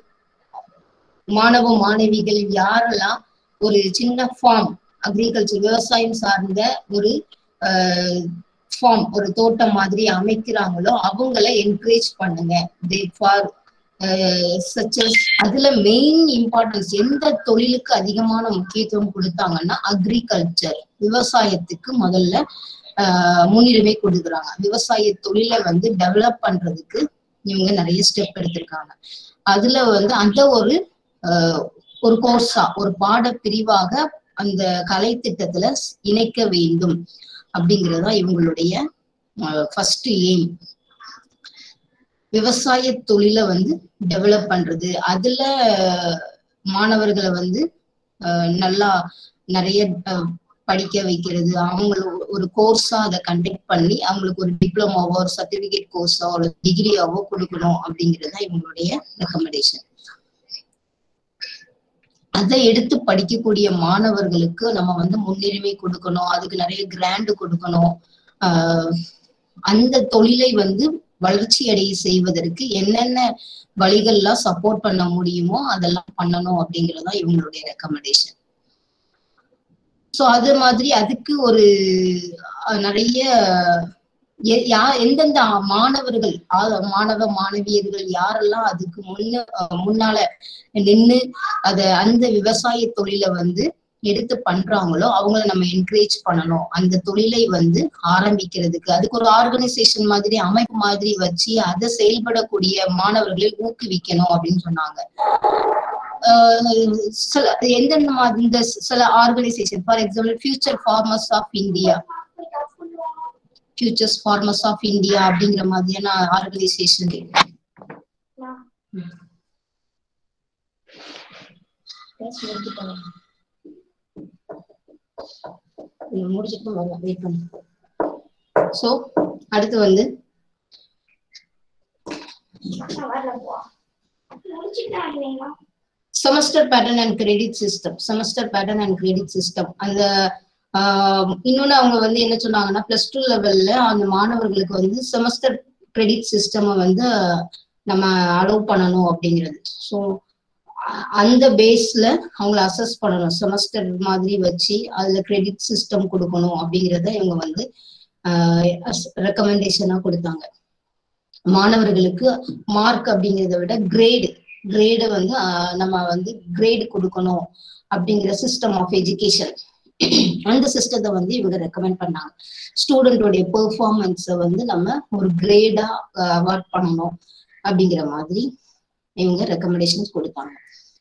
மாணவ மாணவிகள் யாரெல்லாம் ஒரு சின்ன ஃபார்ம் அக்ரிகல்ச்சர் விவசாயம் சார்ந்த ஒரு ஃபார்ம் ஒரு தோட்டம் மாதிரி அமைக்கிறாங்களோ அவங்கள என்கரேஜ் பண்ணுங்க தே ஃபார் சச்சஸ் அதுல மெயின் இம்பார்ட்டன்ஸ் எந்த தொழிலுக்கு அதிகமான முக்கியத்துவம் கொடுத்தாங்கன்னா அக்ரிகல்ச்சர் விவசாயத்துக்கு முதல்ல முன்னுரிமை கொடுக்குறாங்க விவசாய தொழிலை வந்து டெவலப் பண்றதுக்கு இவங்க நிறைய ஸ்டெப் எடுத்திருக்காங்க அதுல வந்து அந்த ஒரு ஒரு கோர்ஸா ஒரு பாட பிரிவாக அந்த கலை திட்டத்துல இணைக்க வேண்டும் அப்படிங்கறதா இவங்களுடைய ஃபர்ஸ்ட் எய்ம் விவசாய தொழிலை வந்து டெவலப் பண்றது அதுல மாணவர்களை வந்து நல்லா நிறைய படிக்க வைக்கிறது அவங்கள ஒரு கோர்ஸா அதை கண்டக்ட் பண்ணி அவங்களுக்கு ஒரு டிப்ளமாவோ ஒரு சர்டிபிகேட் கோர்ஸோ ஒரு டிகிரியாவோ கொடுக்கணும் அப்படிங்கிறது தான் இவங்களுடைய ரெக்கமெண்டேஷன் அதை எடுத்து படிக்கக்கூடிய மாணவர்களுக்கு நம்ம வந்து முன்னுரிமை கொடுக்கணும் அதுக்கு நிறைய கிராண்ட் கொடுக்கணும் ஆஹ் அந்த தொழிலை வந்து வளர்ச்சி அடைய செய்வதற்கு என்னென்ன வழிகள்லாம் சப்போர்ட் பண்ண முடியுமோ அதெல்லாம் பண்ணணும் அப்படிங்கறதுதான் இவங்களுடைய ரெக்கமெண்டேஷன் சோ அது மாதிரி அதுக்கு ஒரு நிறைய யா எந்தெந்த மாணவர்கள் மாணவ மாணவியர்கள் யாரெல்லாம் அதுக்கு முன்ன முன்னால நின்று அத அந்த விவசாய தொழிலை வந்து எடுத்து பண்றாங்களோ அவங்கள நம்ம என்கரேஜ் பண்ணணும் அந்த தொழிலை வந்து ஆரம்பிக்கிறதுக்கு அதுக்கு ஒரு ஆர்கனைசேஷன் மாதிரி அமைப்பு மாதிரி வச்சு அதை செயல்படக்கூடிய மாணவர்களை ஊக்குவிக்கணும் அப்படின்னு சொன்னாங்க ஆஹ் சில எந்தெந்த மாதிரி இந்த சில organisation for example future farmers of India futures farmers of India அப்படிங்கிற மாதிரியான ஆர்கனைசேஷன் முடிச்சுட்டு வரலாம் வெயிட் பண்ணு சோ அடுத்து வந்து semester pattern and credit system semester pattern and credit system அந்த ஆஹ் இன்னொன்னு அவங்க வந்து என்ன சொன்னாங்கன்னா பிளஸ் டூ லெவல்ல அந்த மாணவர்களுக்கு வந்து செமஸ்டர் கிரெடிட் சிஸ்டம் வந்து நம்ம அலோவ் பண்ணணும் அப்படிங்கிறது ஸோ அந்த பேஸ்ல அவங்கள அசஸ் பண்ணணும் செமஸ்டர் மாதிரி வச்சு அதுல கிரெடிட் சிஸ்டம் கொடுக்கணும் அப்படிங்கிறத இவங்க வந்து ரெக்கமெண்டேஷனா கொடுத்தாங்க மாணவர்களுக்கு மார்க் அப்படிங்கிறத விட கிரேடு கிரேடு வந்து ஆஹ் நம்ம வந்து கிரேடு கொடுக்கணும் அப்படிங்கிற சிஸ்டம் ஆஃப் எஜுகேஷன் அந்த சிஸ்டத்தை வந்து இவங்க ரெக்கமெண்ட் பண்ணாங்க ஸ்டூடெண்டோடைய பெர்ஃபார்மன்ஸை வந்து நம்ம ஒரு கிரேடா அவார்ட் பண்ணணும் அப்படிங்கிற மாதிரி இவங்க ரெக்கமெண்டேஷன்ஸ் கொடுத்தாங்க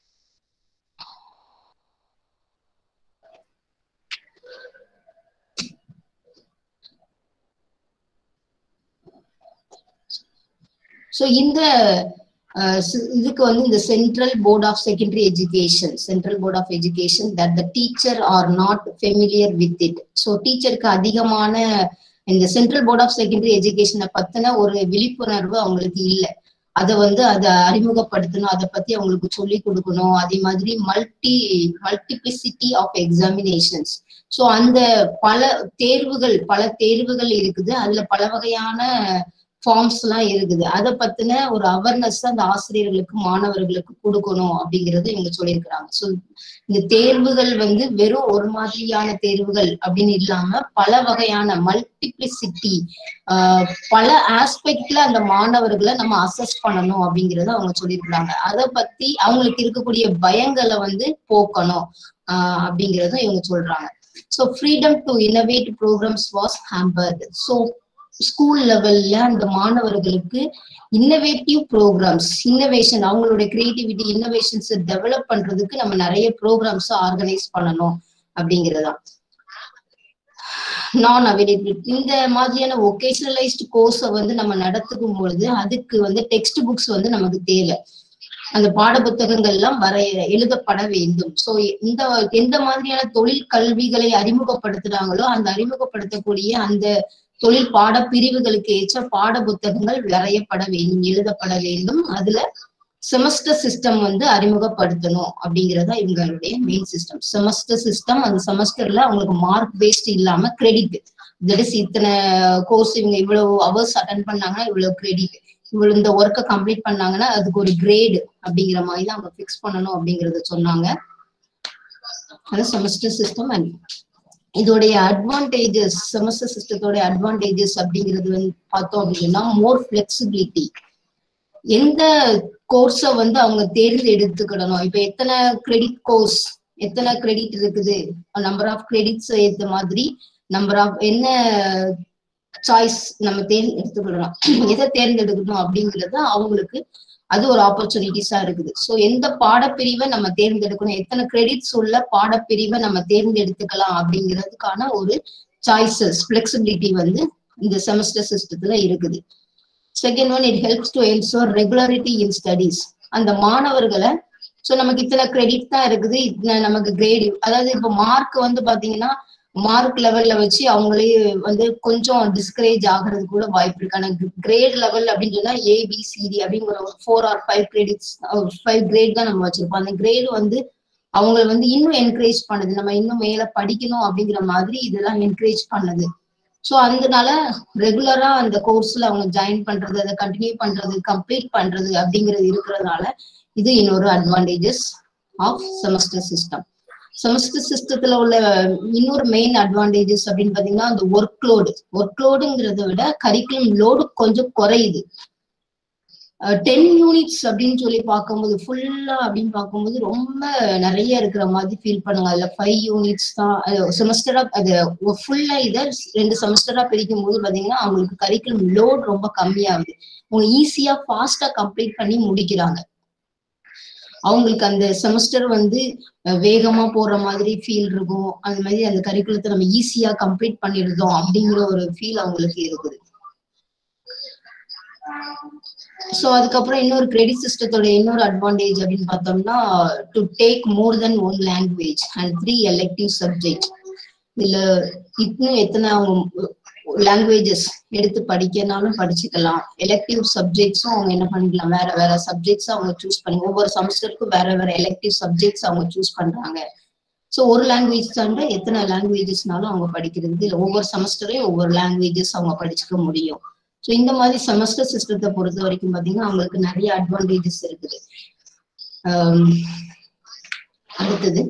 ஸோ இந்த இதுக்கு வந்து இந்த central board of secondary education central board of education that the teacher are not familiar with it so டீச்சருக்கு அதிகமான இந்த சென்ட்ரல் போர்ட் ஆஃப் செகண்டரி எஜுகேஷனை பத்தின ஒரு விழிப்புணர்வு அவங்களுக்கு இல்லை அதை வந்து அதை அறிமுகப்படுத்தணும் அதை பத்தி அவங்களுக்கு சொல்லி கொடுக்கணும் அதே மாதிரி multi multiplicity of examinations so அந்த பல தேர்வுகள் பல தேர்வுகள் இருக்குது அதுல பல வகையான ஃபார்ம்ஸ் எல்லாம் இருக்குது அதை பத்தின ஒரு அவேர்னஸ் அந்த ஆசிரியர்களுக்கு மாணவர்களுக்கு கொடுக்கணும் அப்படிங்கறது இவங்க சொல்லியிருக்கிறாங்க ஸோ இந்த தேர்வுகள் வந்து வெறும் ஒரு மாதிரியான தேர்வுகள் அப்படின்னு இல்லாம பல வகையான மல்டிப்ளிசிட்டி ஆஹ் பல ஆஸ்பெக்ட்ல அந்த மாணவர்களை நம்ம அசஸ் பண்ணணும் அப்படிங்கறத அவங்க சொல்லியிருக்கிறாங்க அதை பத்தி அவங்களுக்கு இருக்கக்கூடிய பயங்களை வந்து போக்கணும் ஆஹ் அப்படிங்கறத இவங்க சொல்றாங்க so freedom to innovate programmes was hampered so school லெவல்ல அந்த மாணவர்களுக்கு இன்னோவேட்டிவ் ப்ரோக்ராம்ஸ் இன்னோவேஷன் அவங்களுடைய கிரியேட்டிவிட்டி இன்னோவேஷன்ஸ் டெவலப் பண்றதுக்கு நம்ம நிறைய ப்ரோக்ராம்ஸ் ஆர்கனைஸ் பண்ணணும் அப்படிங்கறதா நான் அவைலபிலிட்டி இந்த மாதிரியான ஒகேஷனலைஸ்டு கோர்ஸை வந்து நம்ம நடத்துக்கும் பொழுது அதுக்கு வந்து டெக்ஸ்ட் புக்ஸ் வந்து நமக்கு தேவை அந்த பாட புத்தகங்கள் எல்லாம் வரைய எழுதப்பட வேண்டும் சோ இந்த எந்த மாதிரியான தொழில் கல்விகளை அறிமுகப்படுத்துறாங்களோ அந்த அறிமுகப்படுத்தக்கூடிய அந்த தொழில் பாட பிரிவுகளுக்கு ஏற்ற பாட புத்தகங்கள் வரையப்பட வேண்டும் எழுதப்பட வேண்டும் அதுல செமஸ்டர் சிஸ்டம் வந்து அறிமுகப்படுத்தணும் அப்படிங்கறதா இவங்களுடைய மெயின் சிஸ்டம் செமஸ்டர் சிஸ்டம் அந்த செமஸ்டர்ல அவங்களுக்கு மார்க் பேஸ்ட் இல்லாம கிரெடிட் தட் இஸ் இத்தனை கோர்ஸ் இவங்க இவ்வளவு அவர்ஸ் அட்டன் பண்ணாங்கன்னா இவ்வளவு கிரெடிட் இவ்வளவு இந்த ஒர்க்கை கம்ப்ளீட் பண்ணாங்கன்னா அதுக்கு ஒரு கிரேடு அப்படிங்கிற மாதிரி தான் அவங்க ஃபிக்ஸ் பண்ணணும் அப்படிங்கறத சொன்னாங்க அது செமஸ்டர் சிஸ்டம் அண்ட் இதோடைய அட்வான்டேஜஸ் செமஸ்டர் சிஸ்டத்தோட அட்வான்டேஜஸ் அப்படிங்கிறது வந்து பார்த்தோம் அப்படின்னா மோர் ஃபிளெக்சிபிலிட்டி எந்த கோர்ஸை வந்து அவங்க தேர்ந்தெடுத்துக்கிடணும் இப்ப எத்தனை கிரெடிட் கோர்ஸ் எத்தனை கிரெடிட் இருக்குது நம்பர் ஆஃப் கிரெடிட்ஸ் ஏத்த மாதிரி நம்பர் ஆஃப் என்ன சாய்ஸ் நம்ம தேர்ந்தெடுத்துக்கிடணும் எதை தேர்ந்தெடுக்கணும் அப்படிங்கிறது அவங்களுக்கு அது ஒரு ஆப்பர்ச்சுனிட்டிஸா இருக்குது ஸோ எந்த பாடப்பிரிவை நம்ம தேர்ந்தெடுக்கணும் எத்தனை கிரெடிட்ஸ் உள்ள பாடப்பிரிவை நம்ம தேர்ந்தெடுத்துக்கலாம் அப்படிங்கிறதுக்கான ஒரு சாய்ஸஸ் ஃபிளெக்சிபிலிட்டி வந்து இந்த செமஸ்டர் சிஸ்டத்துல இருக்குது second one it helps to ensure regularity in studies அந்த மாணவர்களை ஸோ நமக்கு இத்தனை கிரெடிட் தான் இருக்குது இத்தனை நமக்கு கிரேட் அதாவது இப்போ மார்க் வந்து பாத்தீங்கன்னா மார்க் லெவல்ல வச்சு அவங்களே வந்து கொஞ்சம் டிஸ்கரேஜ் ஆகுறது கூட வாய்ப்பு இருக்கு ஆனா கிரேட் லெவல் அப்படின்னு சொன்னா ஏபிசிடி அப்படிங்கிற ஒரு four or five credits five grade தான் நம்ம வச்சிருப்போம் அந்த கிரேட் வந்து அவங்களை வந்து இன்னும் என்கரேஜ் பண்ணுது நம்ம இன்னும் மேல படிக்கணும் அப்படிங்கிற மாதிரி இதெல்லாம் என்கரேஜ் பண்ணுது ஸோ அதனால ரெகுலரா அந்த கோர்ஸ்ல அவங்க ஜாயின் பண்றது அதை கண்டினியூ பண்றது கம்ப்ளீட் பண்றது அப்படிங்கிறது இருக்கிறதுனால இது இன்னொரு advantages of semester system semester சிஸ்டத்துல உள்ள இன்னொரு மெயின் அட்வான்டேஜஸ் அப்படின்னு பாத்தீங்கன்னா அந்த ஒர்க் லோடு ஒர்க் லோடுங்கிறத விட கரிக்குலம் லோடு கொஞ்சம் குறையுது டென் யூனிட்ஸ் அப்படின்னு சொல்லி பார்க்கும்போது ஃபுல்லா அப்படின்னு பார்க்கும்போது ரொம்ப நிறைய இருக்கிற மாதிரி ஃபீல் பண்ணுங்க அதுல ஃபைவ் யூனிட்ஸ் தான் செமஸ்டரா அது ஃபுல்லா இதை ரெண்டு செமஸ்டரா பிரிக்கும் போது பாத்தீங்கன்னா அவங்களுக்கு கரிக்குலம் லோட் ரொம்ப கம்மியாகுது அவங்க ஈஸியா ஃபாஸ்டா கம்ப்ளீட் பண்ணி முடிக்கிறாங்க அவங்களுக்கு அந்த செமஸ்டர் வந்து அஹ், வேகமா போற மாதிரி ஃபீல் இருக்கும் அந்த மாதிரி அந்த கரிக்குலத்தை நம்ம ஈஸியா கம்ப்ளீட் பண்ணிடுதோம் அப்படிங்கிற ஒரு ஃபீல் அவங்களுக்கு இருக்குது சோ அதுக்கப்புறம் இன்னொரு கிரெடிட் சிஸ்டத்தோட இன்னொரு அட்வான்டேஜ் அப்படின்னு பார்த்தோம்னா to take more than one language and three elective subject இதுல இன்னும் எத்தனை அவங்க லாங்குவேஜஸ் எடுத்து படிக்கனாலும் படிச்சுக்கலாம் எலெக்டிவ் சப்ஜெக்ட்ஸும் அவங்க என்ன பண்ணிக்கலாம் வேற வேற சப்ஜெக்ட்ஸ் அவங்க சூஸ் பண்ணி ஒவ்வொரு செமஸ்டருக்கும் வேற வேற எலெக்டிவ் சப்ஜெக்ட்ஸ் அவங்க சூஸ் பண்றாங்க ஸோ ஒரு லாங்குவேஜ் தாண்ட எத்தனை லாங்குவேஜஸ்னாலும் அவங்க படிக்கிறது இல்லை ஒவ்வொரு செமஸ்டரையும் ஒவ்வொரு லாங்குவேஜஸ் அவங்க படிச்சுக்க முடியும் ஸோ இந்த மாதிரி செமஸ்டர் சிஸ்டத்தை பொறுத்த வரைக்கும் பாத்தீங்கன்னா அவங்களுக்கு நிறைய அட்வான்டேஜஸ் இருக்குது ஆம், அடுத்தது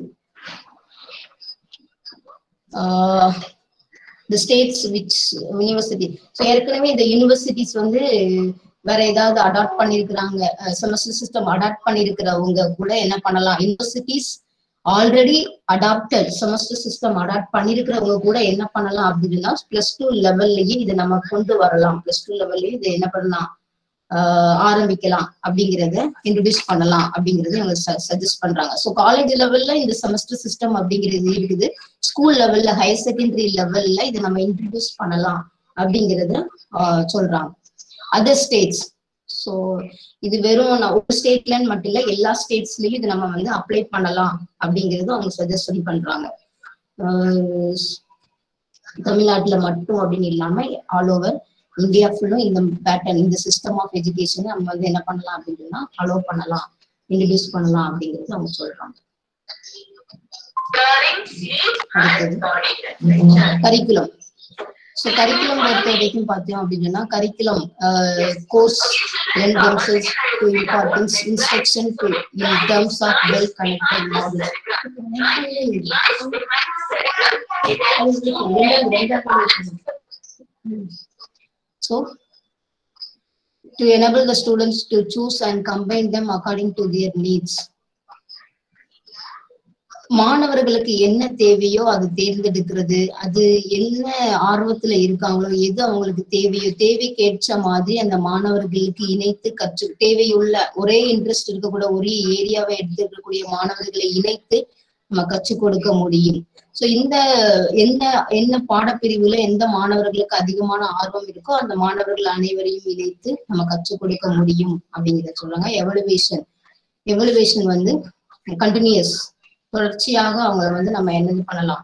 the states which university so ஏற்கனவே இந்த யூனிவர்சிட்டிஸ் வந்து வேற ஏதாவது அடாப்ட் பண்ணிருக்கிறாங்க செமஸ்டர் சிஸ்டம் அடாப்ட் பண்ணிருக்கிறவங்க கூட என்ன பண்ணலாம் universities already adapted semester system adapt பண்ணிருக்கிறவங்க கூட என்ன பண்ணலாம் அப்படின்னா பிளஸ் டூ லெவல்லயே இதை நம்ம கொண்டு வரலாம் பிளஸ் டூ லெவல்லயே இதை என்ன பண்ணலாம் ஆஹ் ஆரம்பிக்கலாம் அப்படிங்கறத இன்ட்ரடியூஸ் பண்ணலாம் அப்படிங்கறத இவங்க சஜஸ்ட் பண்றாங்க ஸோ காலேஜ் லெவல்ல இந்த செமஸ்டர் சிஸ்டம் அப்படிங்கிறது இருக்குது ஸ்கூல் லெவல்ல ஹையர் செகண்டரி லெவல்ல இதை நம்ம இன்ட்ரடியூஸ் பண்ணலாம் அப்படிங்கறத ஆஹ் சொல்றாங்க அதர் ஸ்டேட்ஸ் ஸோ இது வெறும் நான் ஒரு ஸ்டேட்லன்னு மட்டும் இல்ல எல்லா ஸ்டேட்ஸ்லயும் இது நம்ம வந்து அப்ளை பண்ணலாம் அப்படிங்கறது அவங்க சஜஷன் பண்றாங்க ஆஹ் தமிழ்நாட்டுல மட்டும் அப்படின்னு இல்லாம ஆல் ஓவர் இந்தியா ஃபுல்லும் இந்த பேட்டர்ன் இந்த சிஸ்டம் ஆஃப் எஜுகேஷன் நம்ம வந்து என்ன பண்ணலாம் அப்படின்னா அலோவ் பண்ணலாம் இன்ட்ரடியூஸ் பண்ணலாம் அப்படிங்கறது அவங்க சொல்றாங்க கரிக்குலம் ஸோ கரிக்குலம் பொறுத்த வரைக்கும் பார்த்தோம் அப்படின்னா curriculum course lend themselves to importance instruction to in terms of well connected models. So, to enable the students to choose and combine them according to their needs. மாணவர்களுக்கு என்ன தேவையோ அது தேர்ந்தெடுக்கிறது அது என்ன ஆர்வத்துல இருக்காங்களோ எது அவங்களுக்கு தேவையோ தேவைக்கேற்ற மாதிரி அந்த மாணவர்களுக்கு இணைத்து கற்று தேவையுள்ள ஒரே இன்ட்ரெஸ்ட் இருக்கக்கூடிய ஒரே ஏரியாவை எடுத்துக்கக்கூடிய மாணவர்களை இணைத்து நம்ம கற்றுக் கொடுக்க முடியும் சோ இந்த என்ன என்ன பாடப்பிரிவுல எந்த மாணவர்களுக்கு அதிகமான ஆர்வம் இருக்கோ அந்த மாணவர்கள் அனைவரையும் இணைத்து நம்ம கற்றுக் கொடுக்க முடியும் அப்படிங்கிறத சொல்றாங்க எவலுவேஷன் எவலுவேஷன் வந்து கண்டினியூஸ் தொடர்ச்சியாக அவங்கள வந்து நம்ம என்னது பண்ணலாம்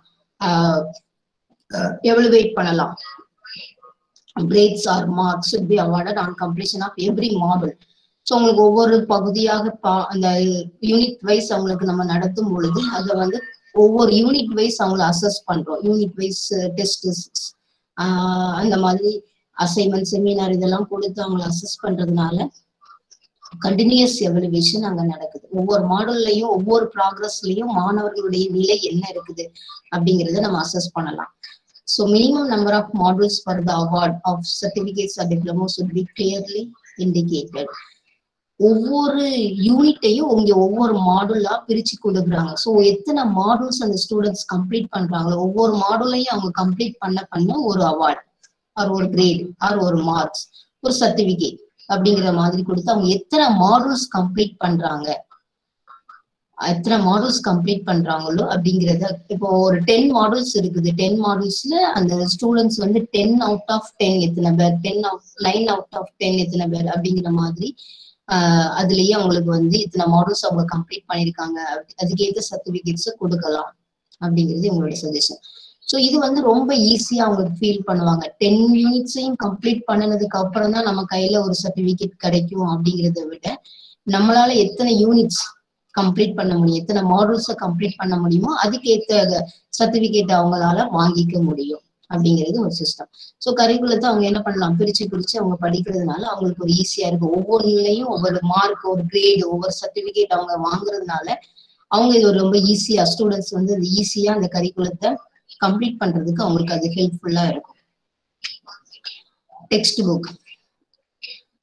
எவலுவேட் பண்ணலாம் grades or marks should be awarded on completion of every model so உங்களுக்கு ஒவ்வொரு பகுதியாக பா அந்த யூனிட் வைஸ் அவங்களுக்கு நம்ம நடத்தும் பொழுது அதை வந்து ஒவ்வொரு யூனிட் வைஸ் அவங்கள அசஸ் பண்றோம் யூனிட் வைஸ் டெஸ்ட் அந்த மாதிரி அசைன்மெண்ட் செமினார் இதெல்லாம் கொடுத்து அவங்கள அசஸ் பண்றதுனால கண்டினியூஸ் எவலுவேஷன் அங்க நடக்குது ஒவ்வொரு மாடல்லையும் ஒவ்வொரு ப்ராக்ரஸ்லயும் மாணவர்களுடைய நிலை என்ன இருக்குது அப்படிங்கறத நம்ம அசஸ் பண்ணலாம் so minimum number of models for the award of certificates or diploma should be clearly indicated ஒவ்வொரு யூனிட்டையும் இங்க ஒவ்வொரு மாடுலா பிரிச்சு கொடுக்குறாங்க ஸோ எத்தனை மாடல்ஸ் அந்த ஸ்டூடெண்ட்ஸ் கம்ப்ளீட் பண்றாங்களோ ஒவ்வொரு மாடலையும் அவங்க கம்ப்ளீட் பண்ண பண்ண ஒரு அவார்ட் ஆர் ஒரு கிரேட் ஆர் ஒரு மார்க்ஸ் ஒரு சர்டிபிகேட் அப்படிங்கிற மாதிரி கொடுத்து அவங்க எத்தனை மாடல்ஸ் கம்ப்ளீட் பண்றாங்க எத்தனை மாடல்ஸ் கம்ப்ளீட் பண்றாங்களோ அப்படிங்கறத இப்போ ஒரு டென் மாடல்ஸ் இருக்குது டென் மாடல்ஸ்ல அந்த ஸ்டூடெண்ட்ஸ் வந்து டென் அவுட் ஆஃப் டென் எத்தனை பேர் ten out nine out of ten எத்தனை பேர் அப்படிங்கிற மாதிரி ஆஹ் அதுலயே அவங்களுக்கு வந்து இத்தனை மாடல்ஸ் அவங்க கம்ப்ளீட் பண்ணிருக்காங்க அதுக்கேற்ற சர்டிபிகேட்ஸ் கொடுக்கலாம் அப்படிங்கிறது இவங்களோட சஜஷன் ஸோ இது வந்து ரொம்ப ஈஸியா அவங்க ஃபீல் பண்ணுவாங்க டென் யூனிட்ஸையும் கம்ப்ளீட் பண்ணினதுக்கு அப்புறம் தான் நம்ம கையில ஒரு சர்டிபிகேட் கிடைக்கும் அப்படிங்கிறத விட நம்மளால எத்தனை யூனிட்ஸ் கம்ப்ளீட் பண்ண முடியும் எத்தனை மாடல்ஸை கம்ப்ளீட் பண்ண முடியுமோ அதுக்கேற்ற சர்டிபிகேட் அவங்களால வாங்கிக்க முடியும் அப்படிங்கிறது ஒரு சிஸ்டம் ஸோ கரிக்குலத்தை அவங்க என்ன பண்ணலாம் பிரிச்சு பிரிச்சு அவங்க படிக்கிறதுனால அவங்களுக்கு ஒரு ஈஸியா இருக்கு ஒவ்வொன்றுலையும் ஒவ்வொரு மார்க் ஒரு கிரேடு ஒவ்வொரு சர்டிபிகேட் அவங்க வாங்குறதுனால அவங்க இது ஒரு ரொம்ப ஈஸியா ஸ்டூடெண்ட்ஸ் வந்து அது ஈஸியா அந்த கரிக்குலத்தை கம்ப்ளீட் பண்றதுக்கு அவங்களுக்கு அது ஹெல்ப்ஃபுல்லா இருக்கும் டெக்ஸ்ட் புக்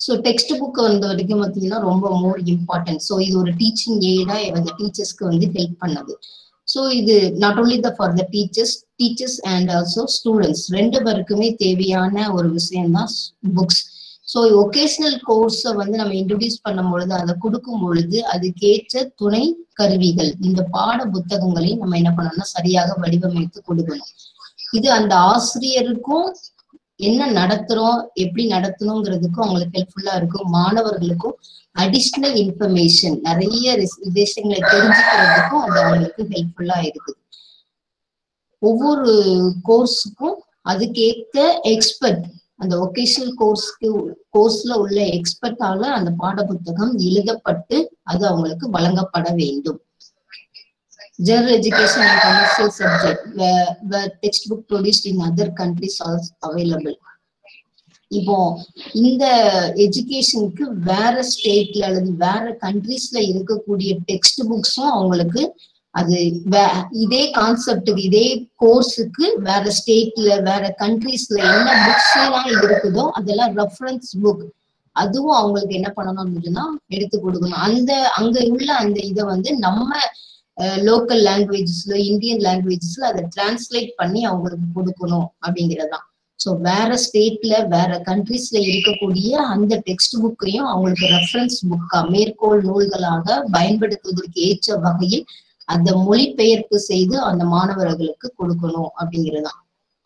ஸோ டெக்ஸ்ட் புக்கை வந்த வரைக்கும் பார்த்தீங்கன்னா ரொம்ப மோர் இம்பார்ட்டன்ட் ஸோ இது ஒரு டீச்சிங் எய்டா வந்து டீச்சர்ஸ்க்கு வந்து ஹெல்ப் பண்ணுது ஸோ இது not only the for the teachers teachers and also students ரெண்டு பேருக்குமே தேவையான ஒரு விஷயம் தான் புக்ஸ் ஸோ ஒகேஷனல் கோர்ஸை வந்து நம்ம இன்ட்ரடியூஸ் பண்ணும் பொழுது அதை கொடுக்கும் பொழுது அதுக்கேற்ற துணை கருவிகள் இந்த பாட புத்தகங்களை நம்ம என்ன பண்ணணும்னா சரியாக வடிவமைத்து கொடுக்கணும் இது அந்த ஆசிரியருக்கும் என்ன நடத்துறோம் எப்படி நடத்தணுங்கிறதுக்கும் அவங்களுக்கு ஹெல்ப்ஃபுல்லா இருக்கும் மாணவர்களுக்கும் அடிஷ்னல் இன்ஃபர்மேஷன் நிறைய விஷயங்களை தெரிஞ்சுக்கிறதுக்கும் அது அவங்களுக்கு ஹெல்ப்ஃபுல்லா இருக்குது ஒவ்வொரு கோர்ஸுக்கும் அதுக்கேற்ற எக்ஸ்பர்ட் அந்த ஒகேஷனல் கோர்ஸ்க்கு கோர்ஸ்ல உள்ள எக்ஸ்பர்ட்டால அந்த பாடப்புத்தகம் எழுதப்பட்டு அது அவங்களுக்கு வழங்கப்பட வேண்டும் general education and commercial subject text book produced in other countries also available இப்போ இந்த எஜுகேஷனுக்கு வேற ஸ்டேட்ல அல்லது வேற கண்ட்ரீஸ்ல இருக்கக்கூடிய டெக்ஸ்ட் புக்ஸும் அவங்களுக்கு அது இதே கான்செப்டுக்கு இதே கோர்ஸுக்கு வேற ஸ்டேட்ல வேற கண்ட்ரீஸ்ல என்ன புக்ஸ் எல்லாம் இருக்குதோ அதெல்லாம் ரெஃபரன்ஸ் புக் அதுவும் அவங்களுக்கு என்ன பண்ணணும் அப்படின்னா எடுத்து கொடுக்கணும் அந்த அங்க உள்ள அந்த இதை வந்து நம்ம லோக்கல் லாங்குவேஜஸ்ல இந்தியன் லாங்குவேஜஸ்ல அதை டிரான்ஸ்லேட் பண்ணி அவங்களுக்கு கொடுக்கணும் அப்படிங்கறதுதான் ஸோ வேற ஸ்டேட்ல வேற கண்ட்ரீஸ்ல இருக்கக்கூடிய அந்த டெக்ஸ்ட் புக்கையும் அவங்களுக்கு ரெஃபரன்ஸ் புக்கா மேற்கோள் நூல்களாக பயன்படுத்துவதற்கு ஏற்ற வகையில் அந்த மொழிபெயர்ப்பு செய்து அந்த மாணவர்களுக்கு கொடுக்கணும் அப்படிங்கிறதுதான்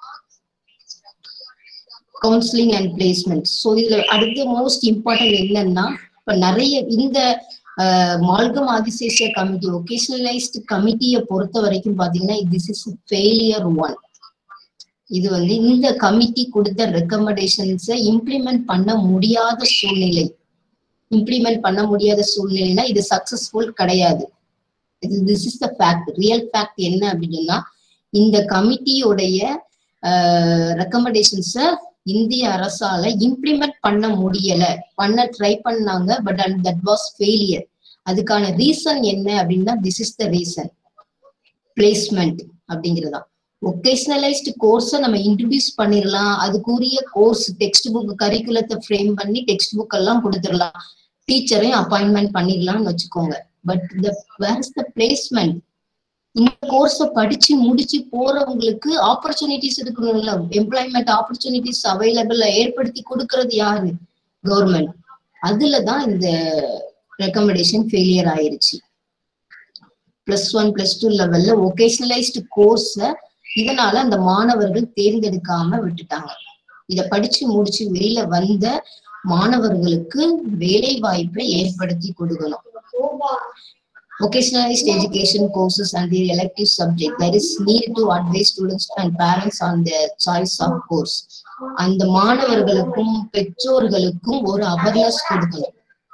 கவுன்சிலிங் அண்ட் பிளேஸ்மெண்ட் ஸோ இதுல அடுத்த மோஸ்ட் இம்பார்ட்டன்ட் என்னன்னா இப்ப நிறைய இந்த மால்கம் ஆதிசேஷிய கமிட்டி ஒகேஷனலைஸ்டு கமிட்டியை பொறுத்த வரைக்கும் பாத்தீங்கன்னா திஸ் இஸ் ஃபெயிலியர் ஒன் இது வந்து இந்த கமிட்டி கொடுத்த ரெக்கமெண்டேஷன்ஸை இம்ப்ளிமெண்ட் பண்ண முடியாத சூழ்நிலை இம்ப்ளிமெண்ட் பண்ண முடியாத சூழ்நிலைனா இது சக்சஸ்ஃபுல் கிடையாது this is the fact real fact என்ன அப்படின்னா இந்த கமிட்டியோடைய ரெக்கமெண்டேஷன்ஸை இந்திய அரசால இம்ப்ளிமெண்ட் பண்ண முடியல பண்ண ட்ரை பண்ணாங்க but and that was failure அதுக்கான ரீசன் என்ன அப்படின்னா this is the reason placement அப்படிங்கிறதா ஒகேஷனலைஸ்டு கோர்ஸை நம்ம இன்ட்ரடியூஸ் பண்ணிடலாம் அதுக்குரிய கோர்ஸ் டெக்ஸ்ட் புக் கரிக்குலத்தை ஃப்ரேம் பண்ணி டெக்ஸ்ட் புக் எல்லாம் கொடுத்துடலாம் டீச்சரையும் அப்பாயின்மெண்ட் பண்ணிடலாம்னு வச்சுக்கோங்க but the where is the placement இந்த கோர்ஸை படிச்சு முடிச்சு போறவங்களுக்கு ஆப்பர்ச்சுனிட்டிஸ் இருக்கணும்ல எம்ப்ளாய்மெண்ட் ஆப்பர்ச்சுனிட்டிஸ் அவைலபிள் ஏற்படுத்தி கொடுக்கறது யாரு கவர்மெண்ட் அதுலதான் இந்த ரெக்கமெண்டேஷன் ஃபெயிலியர் ஆயிருச்சு பிளஸ் ஒன் பிளஸ் டூ லெவல்ல ஒகேஷனலைஸ்டு கோர்ஸ இதனால அந்த மாணவர்கள் தேர்ந்தெடுக்காம விட்டுட்டாங்க இத படிச்சு முடிச்சு வெளியில வந்த மாணவர்களுக்கு வேலை வாய்ப்பை ஏற்படுத்தி கொடுக்கணும் vocationalized education courses and their elective subject that is needed to advise students and parents on their choice of course அந்த மாணவர்களுக்கும் பெற்றோர்களுக்கும் ஒரு அவேர்னஸ் கொடுக்கணும்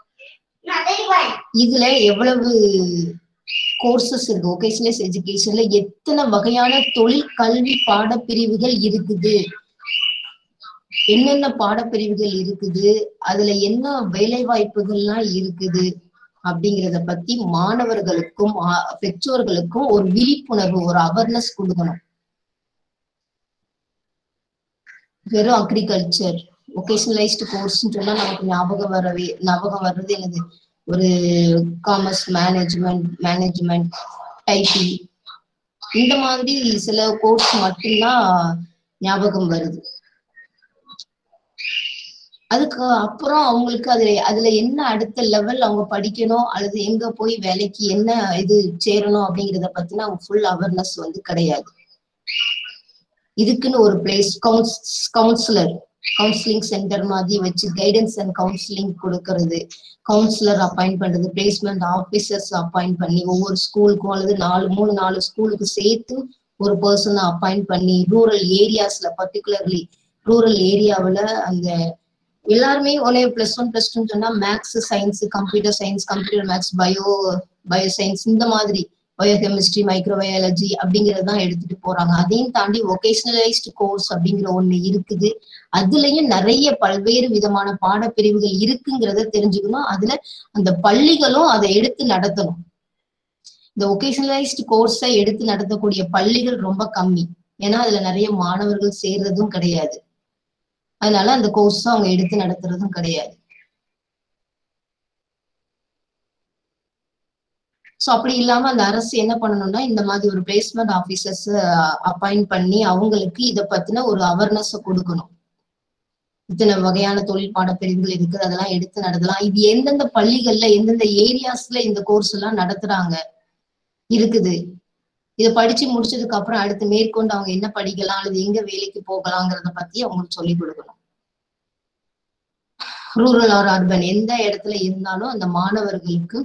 இதுல எவ்வளவு கோர்சஸ் இருக்கு ஒகேஷனலைஸ் எஜுகேஷன்ல எத்தனை வகையான தொழில் கல்வி பாடப்பிரிவுகள் இருக்குது என்னென்ன பாடப்பிரிவுகள் இருக்குது அதுல என்ன வேலை வாய்ப்புகள்லாம் இருக்குது அப்படிங்கிறத பத்தி மாணவர்களுக்கும் பெற்றோர்களுக்கும் ஒரு விழிப்புணர்வு ஒரு அவேர்னஸ் கொடுக்கணும் வெறும் அக்ரிகல்ச்சர் ஒகேஷனலைஸ்டு கோர்ஸ்ன்னு சொன்னா நமக்கு ஞாபகம் வரவே ஞாபகம் வர்றது என்னது ஒரு காமர்ஸ் மேனேஜ்மெண்ட் மேனேஜ்மெண்ட் டைப்பிங் இந்த மாதிரி சில கோர்ஸ் மட்டும்தான் ஞாபகம் வருது அதுக்கு அப்புறம் அவங்களுக்கு அதுல அதுல என்ன அடுத்த லெவல் அவங்க படிக்கணும் அல்லது எங்க போய் வேலைக்கு என்ன இது சேரணும் அப்படிங்கிறத பத்தின அவங்க ஃபுல் அவேர்னஸ் வந்து கிடையாது இதுக்குன்னு ஒரு பிளேஸ் கவுன்ஸ் கவுன்சிலர் கவுன்சிலிங் சென்டர் மாதிரி வச்சு கைடன்ஸ் அண்ட் கவுன்சிலிங் கொடுக்கறது கவுன்சிலர் அப்பாயிண்ட் பண்றது பிளேஸ்மெண்ட் ஆபீசர்ஸ் அப்பாயிண்ட் பண்ணி ஒவ்வொரு ஸ்கூலுக்கும் அல்லது நாலு மூணு நாலு ஸ்கூலுக்கு சேர்த்து ஒரு பர்சனை அப்பாயிண்ட் பண்ணி ரூரல் ஏரியாஸ்ல பர்டிகுலர்லி ரூரல் ஏரியாவுல அந்த எல்லாருமே ஒரே பிளஸ் ஒன் பிளஸ் டூன்னு சொன்னா maths science computer science computer maths bio bio science இந்த மாதிரி பயோ கெமிஸ்ட்ரி மைக்ரோபயாலஜி அப்படிங்கறது தான் எடுத்துட்டு போறாங்க அதையும் தாண்டி ஒகேஷனலைஸ்டு கோர்ஸ் அப்படிங்கிற ஒண்ணு இருக்குது அதுலயும் நிறைய பல்வேறு விதமான பாடப்பிரிவுகள் இருக்குங்கிறத தெரிஞ்சுக்கணும் அதுல அந்த பள்ளிகளும் அதை எடுத்து நடத்தணும் இந்த ஒகேஷனலைஸ்டு கோர்ஸை எடுத்து நடத்தக்கூடிய பள்ளிகள் ரொம்ப கம்மி ஏன்னா அதுல நிறைய மாணவர்கள் சேர்றதும் கிடையாது அதனால அந்த கோர்ஸ் அவங்க எடுத்து நடத்துறதும் கிடையாது ஸோ அப்படி இல்லாம அந்த அரசு என்ன பண்ணணும்னா இந்த மாதிரி ஒரு பிளேஸ்மெண்ட் ஆபீசர்ஸ் அப்பாயிண்ட் பண்ணி அவங்களுக்கு இதை பத்தின ஒரு அவேர்னஸ் கொடுக்கணும் இத்தனை வகையான தொழில் பாடப்பிரிவுகள் இருக்குது அதெல்லாம் எடுத்து நடத்தலாம் இது எந்தெந்த பள்ளிகள்ல எந்தெந்த ஏரியாஸ்ல இந்த கோர்ஸ் எல்லாம் நடத்துறாங்க இருக்குது இதை படிச்சு முடிச்சதுக்கு அப்புறம் அடுத்து மேற்கொண்டு அவங்க என்ன படிக்கலாம் அல்லது எங்க வேலைக்கு போகலாங்கிறத பத்தி அவங்களுக்கு சொல்லி கொடுக்கணும் ரூரல் ஆர் அர்பன் எந்த இடத்துல இருந்தாலும் அந்த மாணவர்களுக்கு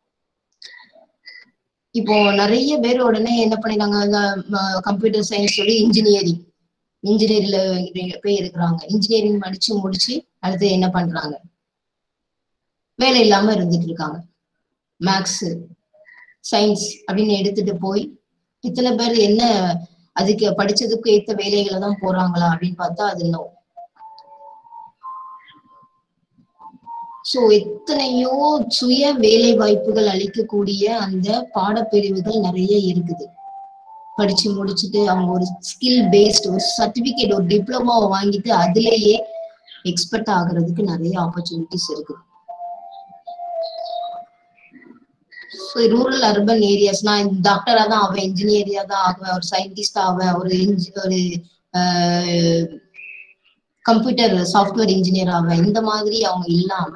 இப்போ நிறைய பேர் உடனே என்ன பண்ணிட்டாங்க அந்த கம்ப்யூட்டர் சயின்ஸ் சொல்லி இன்ஜினியரிங் இன்ஜினியரிங்ல போய் இருக்கிறாங்க இன்ஜினியரிங் படிச்சு முடிச்சு அடுத்து என்ன பண்றாங்க வேலை இல்லாம இருந்துட்டு இருக்காங்க மேக்ஸ் சயின்ஸ் அப்படின்னு எடுத்துட்டு போய் இத்தனை பேர் என்ன அதுக்கு படிச்சதுக்கு ஏத்த வேலைகளை தான் போறாங்களா அப்படின்னு பார்த்தா அது நோ சோ எத்தனையோ சுய வேலை வாய்ப்புகள் அளிக்கக்கூடிய அந்த பாடப்பிரிவுகள் நிறைய இருக்குது படிச்சு முடிச்சுட்டு அவங்க ஒரு ஸ்கில் பேஸ்ட் ஒரு சர்டிபிகேட் ஒரு டிப்ளமாவை வாங்கிட்டு அதுலயே எக்ஸ்பர்ட் ஆகுறதுக்கு நிறைய ஆப்பர்ச்சுனிட்டிஸ் இருக்கு ரூரல் அர்பன் ஏரியாஸ் நான் டாக்டரா தான் ஆவேன் இன்ஜினியரியா தான் ஆகுவேன் ஒரு சயின்டிஸ்ட் ஆவேன் ஒரு ஒரு கம்ப்யூட்டர் சாஃப்ட்வேர் இன்ஜினியர் ஆவேன் இந்த மாதிரி அவங்க இல்லாம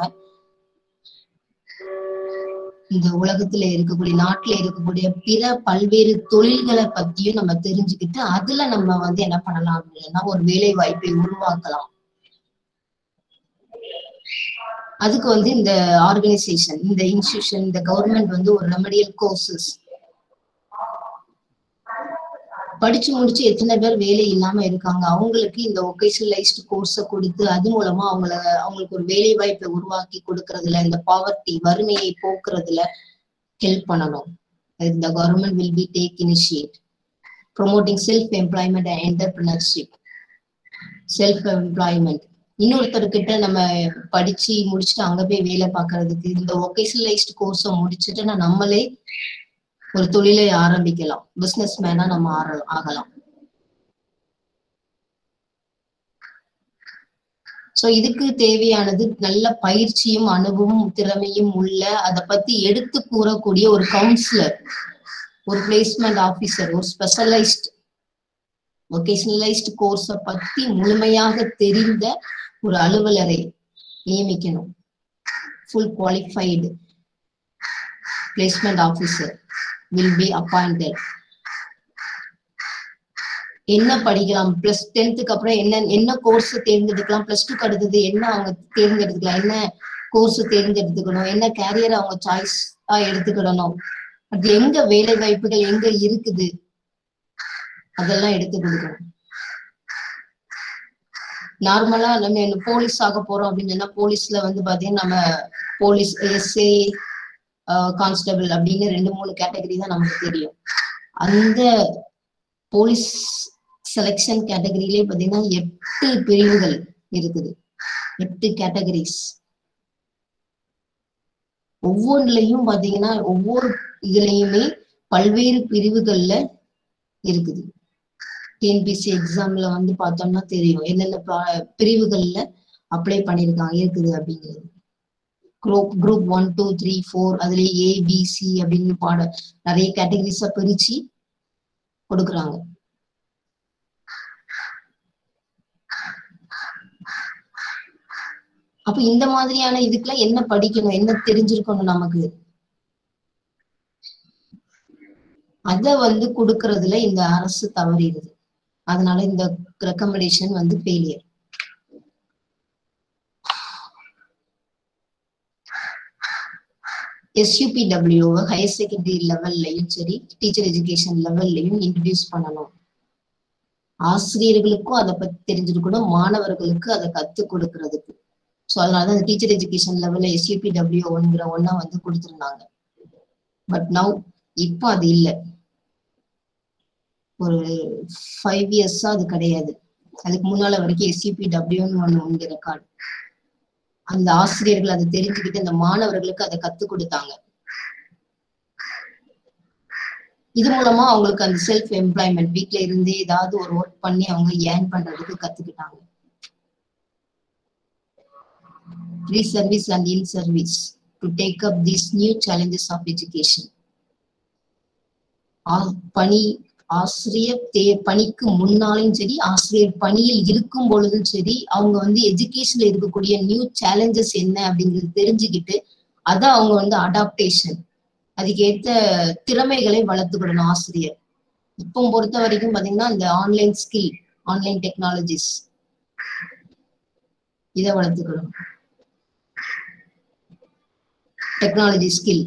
இந்த உலகத்துல இருக்கக்கூடிய நாட்டுல இருக்கக்கூடிய பிற பல்வேறு தொழில்களை பத்தியும் நம்ம தெரிஞ்சுக்கிட்டு அதுல நம்ம வந்து என்ன பண்ணலாம் அப்படின்னா ஒரு வேலை வாய்ப்பை உருவாக்கலாம் அதுக்கு வந்து இந்த ஆர்கனைசேஷன் இந்த இன்ஸ்டியூஷன் இந்த கவர்மெண்ட் வந்து ஒரு ரெமடியல் கோர்சஸ் படிச்சு முடிச்சு எத்தனை பேர் வேலை இல்லாம இருக்காங்க அவங்களுக்கு இந்த ஒகேஷனலைஸ்டு கோர்ஸை கொடுத்து அது மூலமா அவங்கள அவங்களுக்கு ஒரு வேலை வாய்ப்பை உருவாக்கி கொடுக்கறதுல இந்த பாவர்ட்டி வறுமையை போக்குறதுல ஹெல்ப் பண்ணணும் இந்த government will be take initiate promoting self employment and entrepreneurship self employment இன்னொருத்தர்கிட்ட நம்ம படிச்சு முடிச்சுட்டு அங்க போய் வேலை பார்க்கறதுக்கு இந்த ஒகேஷனலைஸ்டு கோர்ஸை முடிச்சுட்டு நம்மளே ஒரு தொழிலை ஆரம்பிக்கலாம் பிசினஸ் மேனா நம்ம ஆகலாம் சோ இதுக்கு தேவையானது நல்ல பயிற்சியும் அனுபவம் திறமையும் உள்ள அதை பத்தி எடுத்து கூறக்கூடிய ஒரு கவுன்சிலர் ஒரு பிளேஸ்மெண்ட் ஆபீசர் ஒரு ஸ்பெஷலைஸ்ட் ஒகேஷனலைஸ்டு கோர்ஸை பத்தி முழுமையாக தெரிந்த ஒரு அலுவலரை நியமிக்கணும் full qualified placement officer will be appointed என்ன படிக்கலாம் பிளஸ் டென்த்துக்கு அப்புறம் என்ன என்ன கோர்ஸ் தேர்ந்தெடுக்கலாம் பிளஸ் டூக்கு அடுத்தது என்ன அவங்க தேர்ந்தெடுத்துக்கலாம் என்ன கோர்ஸ் தேர்ந்தெடுத்துக்கணும் என்ன கேரியர் அவங்க சாய்ஸ் எடுத்துக்கிடணும் அது எங்க வேலை வாய்ப்புகள் எங்க இருக்குது அதெல்லாம் எடுத்து கொடுக்கணும் நார்மலா நம்ம போலீஸ் ஆக போறோம் அப்படின்னு சொன்னா போலீஸ்ல வந்து பாத்தீங்கன்னா நம்ம போலீஸ் எஸ்ஏ கான்ஸ்டபிள் அப்படின்னு ரெண்டு மூணு கேட்டகரி தான் நமக்கு தெரியும் அந்த போலீஸ் செலெக்ஷன் கேட்டகரியிலே பாத்தீங்கன்னா எட்டு பிரிவுகள் இருக்குது எட்டு கேட்டகரிஸ் ஒவ்வொன்றுலயும் பாத்தீங்கன்னா ஒவ்வொரு இதுலயுமே பல்வேறு பிரிவுகள்ல இருக்குது டிஎன்பிசி எக்ஸாம்ல வந்து பார்த்தோம்னா தெரியும் என்னென்ன பிரிவுகள்ல அப்ளை பண்ணிருக்காங்க இருக்குது அப்படிங்கிறது group group one two three four அதுல ஏ பி சி அப்படின்னு பாட நிறைய கேட்டகரிஸா பிரிச்சு கொடுக்குறாங்க அப்ப இந்த மாதிரியான இதுக்கெல்லாம் என்ன படிக்கணும் என்ன தெரிஞ்சிருக்கணும் நமக்கு அத வந்து கொடுக்கறதுல இந்த அரசு தவறிடுது அதனால இந்த ரெக்கமெண்டேஷன் வந்து ஃபெயிலியர் எஸ்யூபிடபிள்யூ ஹையர் செகண்டரி லெவல்லையும் சரி டீச்சர் எஜுகேஷன் லெவல்லையும் இன்ட்ரடியூஸ் பண்ணணும் ஆசிரியர்களுக்கும் அதை பத்தி தெரிஞ்சிருக்கணும் மாணவர்களுக்கு அதை கத்துக் கொடுக்கறதுக்கு ஸோ அதனாலதான் அந்த டீச்சர் எஜுகேஷன் லெவல்ல எஸ்யூபிடபிள்யூ ஒன்கிற ஒன்னா வந்து கொடுத்துருந்தாங்க பட் நவ் இப்போ அது இல்லை ஒரு ஃபைவ் இயர்ஸா அது கிடையாது அதுக்கு முன்னால வரைக்கும் எஸ்யூபி டபிள்யூன்னு ஒண்ணு உண்டு ரெக்கார்டு அந்த ஆசிரியர்கள் அதை தெரிஞ்சுக்கிட்டு அந்த மாணவர்களுக்கு அதை கத்து கொடுத்தாங்க இது மூலமா அவங்களுக்கு அந்த செல்ஃப் எம்ப்ளாய்மெண்ட் வீட்ல இருந்தே ஏதாவது ஒரு ஒர்க் பண்ணி அவங்க ஏர்ன் பண்றதுக்கு கத்துக்கிட்டாங்க free service and in service to take up these new challenges of education ஆ- பணி ஆசிரியர் தே பணிக்கு முன்னாலும் சரி ஆசிரியர் பணியில் இருக்கும் பொழுதும் சரி அவங்க வந்து எஜுகேஷன்ல இருக்கக்கூடிய நியூ சேலஞ்சஸ் என்ன அப்படிங்கிறது தெரிஞ்சுக்கிட்டு அதை அவங்க வந்து அடாப்டேஷன் அதுக்கேத்த திறமைகளை வளர்த்துக்கிடணும் ஆசிரியர் இப்போ பொறுத்த வரைக்கும் பாத்தீங்கன்னா இந்த ஆன்லைன் ஸ்கில் ஆன்லைன் டெக்னாலஜிஸ் இதை வளர்த்துக்கணும் டெக்னாலஜி ஸ்கில்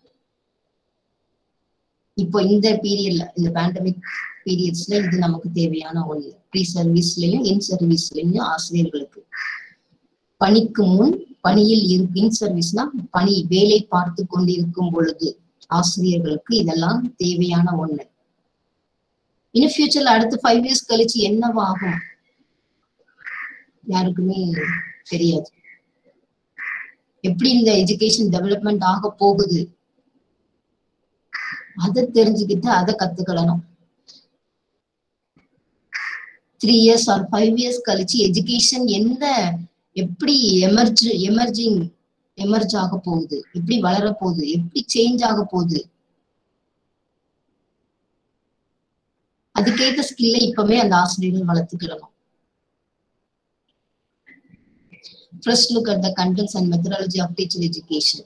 இப்போ இந்த பீரியட்ல இந்த பேண்டமிக் பீரியட்ஸ்ல இது நமக்கு தேவையான ஒண்ணு ப்ரீ சர்வீஸ்லயும் இன் சர்வீஸ்லயும் ஆசிரியர்களுக்கு பணிக்கு முன் பணியில் இருக்கு இன் சர்வீஸ்னா பணி வேலை பார்த்து கொண்டிருக்கும் பொழுது ஆசிரியர்களுக்கு இதெல்லாம் தேவையான ஒண்ணு இன்னும் ஃபியூச்சர்ல அடுத்த ஃபைவ் இயர்ஸ் கழிச்சு என்னவாகும் யாருக்குமே தெரியாது எப்படி இந்த எஜுகேஷன் டெவலப்மெண்ட் ஆக போகுது அதை தெரிஞ்சுக்கிட்டு அதை கத்துக்கிடணும் three years or five years கழிச்சு எஜுகேஷன் எந்த எப்படி எமர்ஜ் எமர்ஜிங் எமர்ஜ் ஆக போகுது எப்படி வளர போகுது எப்படி சேஞ்ச் ஆக போகுது அதுக்கேத்த ஸ்கில்லை இப்பவே அந்த ஆசிரியர்கள் வளர்த்துக்கிடணும் First look at the contents and methodology of teacher education.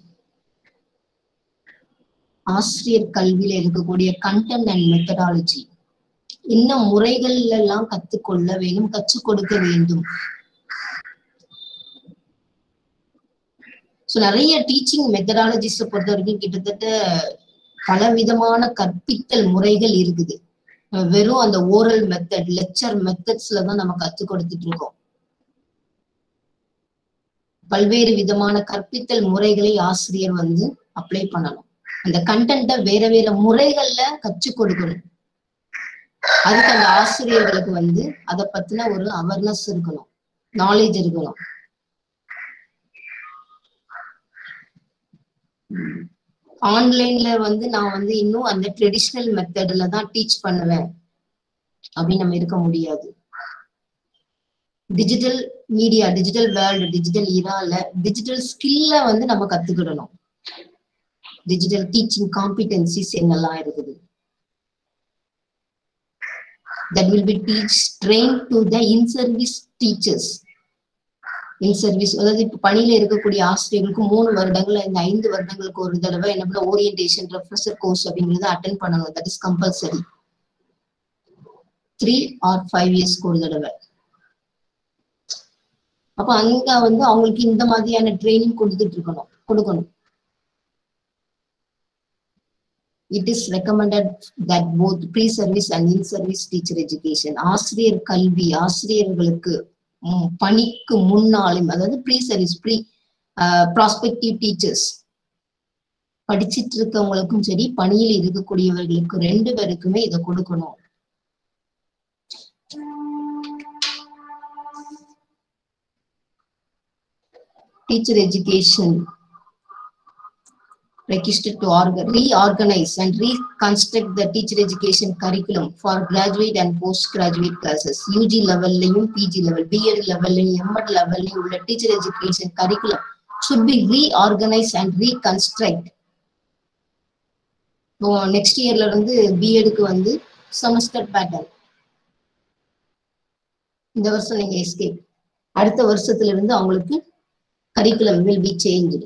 ஆசிரியர் கல்வியில இருக்கக்கூடிய கண்டென்ட் அண்ட் மெத்தடாலஜி என்ன முறைகள் எல்லாம் கத்துக்கொள்ள வேண்டும் கற்றுக் கொடுக்க வேண்டும் ஸோ நிறைய டீச்சிங் மெத்தடாலஜிஸை பொறுத்த வரைக்கும் கிட்டத்தட்ட பல விதமான கற்பித்தல் முறைகள் இருக்குது நம்ம வெறும் அந்த ஓரல் மெத்தட் லெக்சர் மெத்தட்ஸ்ல தான் நம்ம கத்துக் கொடுத்துட்டு இருக்கோம் பல்வேறு விதமான கற்பித்தல் முறைகளை ஆசிரியர் வந்து அப்ளை பண்ணணும் அந்த கண்டென்ட்டை வேற வேற முறைகள்ல கற்றுக் கொடுக்கணும் அதுக்கு அந்த ஆசிரியர்களுக்கு வந்து அதை பத்தின ஒரு அவேர்னஸ் இருக்கணும் நாலேஜ் இருக்கணும் ஆன்லைன்ல வந்து நான் வந்து இன்னும் அந்த ட்ரெடிஷ்னல் மெத்தட்ல தான் டீச் பண்ணுவேன் அப்படின்னு நம்ம இருக்க முடியாது digital media digital world digital இரால டிஜிட்டல் ஸ்கில்ல வந்து நம்ம கத்துக்கிடணும் டிஜிட்டல் டீச்சிங் காம்பிடன்சிஸ் என்னெல்லாம் இருக்குது that will be teach train to the in service teachers in service அதாவது இப்ப பணியில இருக்கக்கூடிய ஆசிரியர்களுக்கு மூணு வருடங்கள் இந்த ஐந்து வருடங்களுக்கு ஒரு தடவை என்ன பண்ண ஓரியன்டேஷன் ரெஃப்ரெஷர் கோர்ஸ் அப்படிங்கறத அட்டன் பண்ணணும் that is compulsory three or five இயர்ஸ்க்கு ஒரு தடவை அப்ப அங்க வந்து அவங்களுக்கு இந்த மாதிரியான ட்ரைனிங் கொடுத்துட்டு இருக்கணும் கொடுக்கணும் it is recommended that both pre service and in service teacher education ஆசிரியர் கல்வி ஆசிரியர்களுக்கு ம், பணிக்கு முன்னாலும் அதாவது pre service pre prospective teachers படிச்சிட்டு இருக்கவங்களுக்கும் சரி பணியில் இருக்கக்கூடியவர்களுக்கு ரெண்டு பேருக்குமே இதை கொடுக்கணும் teacher education requested to orga- reorganize and reconstruct the teacher education curriculum for graduate and postgraduate classes UG லெவல்லையும் PG level BEd லெவல்லையும் MEd லெவல்லையும் உள்ள teacher education curriculum should be reorganized and reconstruct next இயர்ல இருந்து பிஎடுக்கு வந்து semester pattern இந்த வருஷம் நீங்க எஸ்கேப் அடுத்த வருஷத்துல இருந்து அவங்களுக்கு கரிக்குலம் வில் பி சேஞ்ச்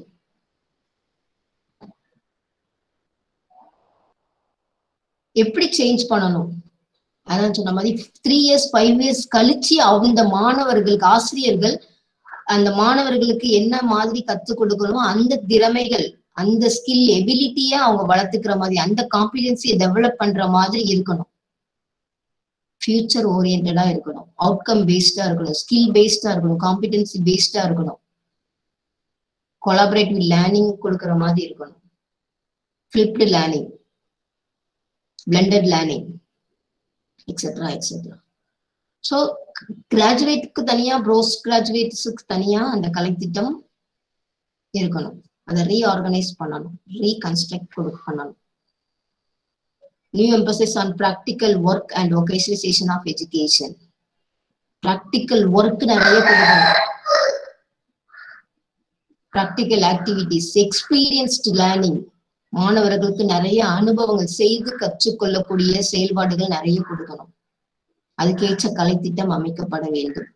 எப்படி சேஞ்ச் பண்ணணும் அதான் சொன்ன மாதிரி த்ரீ இயர்ஸ் ஃபைவ் இயர்ஸ் கழிச்சு அந்த மாணவர்களுக்கு ஆசிரியர்கள் அந்த மாணவர்களுக்கு என்ன மாதிரி கத்துக் கொடுக்கணுமோ அந்த திறமைகள் அந்த ஸ்கில் எபிலிட்டிய அவங்க வளர்த்துக்கிற மாதிரி அந்த காம்பிடன்சியை டெவலப் பண்ற மாதிரி இருக்கணும் ஃபியூச்சர் ஓரியன்டா இருக்கணும் அவுட்கம் பேஸ்டா இருக்கணும் ஸ்கில் பேஸ்டா இருக்கணும் காம்பிடன்சி பேஸ்டா இருக்கணும் கொலாபரேட்டிவ் லேர்னிங் கொடுக்குற மாதிரி இருக்கணும் flipped learning blended learning etcetera etcetera so கிராஜுவேட்டுக்கு தனியா போஸ்ட் கிராஜுவேட்ஸுக்கு தனியா அந்த கலைத்திட்டம் இருக்கணும் அதை ரீஆர்கனைஸ் பண்ணணும் ரீகன்ஸ்ட்ரக்ட் கொடு பண்ணணும் new emphasis on practical work and vocationalisation of education practical work நிறைய கொடுக்கணும் ப்ராக்டிக்கல் ஆக்டிவிட்டிஸ் எக்ஸ்பீரியன்ஸ்டு லேர்னிங் மாணவர்களுக்கு நிறைய அனுபவங்கள் செய்து கற்றுக்கொள்ளக்கூடிய செயல்பாடுகள் நிறைய கொடுக்கணும் அதுக்கேற்ற கலைத்திட்டம் அமைக்கப்பட வேண்டும்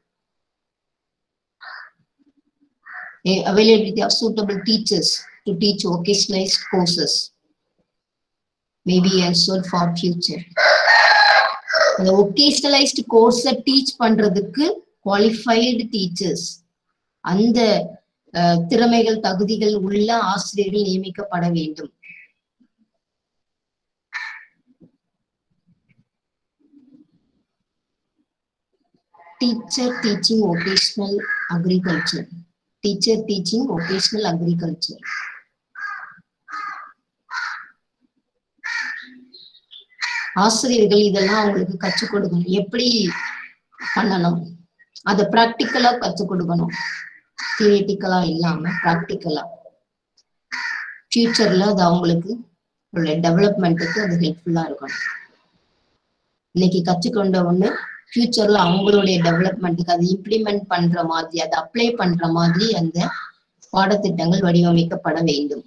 A- availability of suitable teachers to teach vocationalized courses may be ensured for future. அந்த ஒகேஷனலைஸ்டு கோர்ஸை டீச் பண்றதுக்கு குவாலிஃபைடு டீச்சர்ஸ் அந்த அஹ், திறமைகள் தகுதிகள் உள்ள ஆசிரியர்கள் நியமிக்கப்பட வேண்டும் teacher teaching vocational agriculture teacher teaching vocational agriculture ஆசிரியர்கள் இதெல்லாம் அவங்களுக்கு கற்றுக் கொடுக்கணும் எப்படி பண்ணணும் அதை ப்ராக்டிக்கலா கற்றுக் கொடுக்கணும் தியரிட்டிக்கலா இல்லாம ப்ராக்டிக்கலா ஃபியூச்சர்ல அது அவங்களுக்கு டெவலப்மெண்ட்டுக்கு அது ஹெல்ப்ஃபுல்லா இருக்கணும் இன்னைக்கு கற்றுக்கொண்ட ஒண்ணு ஃபியூச்சர்ல அவங்களுடைய டெவலப்மெண்ட்டுக்கு அதை இம்ப்ளிமெண்ட் பண்ற மாதிரி அதை அப்ளை பண்ற மாதிரி அந்த பாடத்திட்டங்கள் வடிவமைக்கப்பட வேண்டும்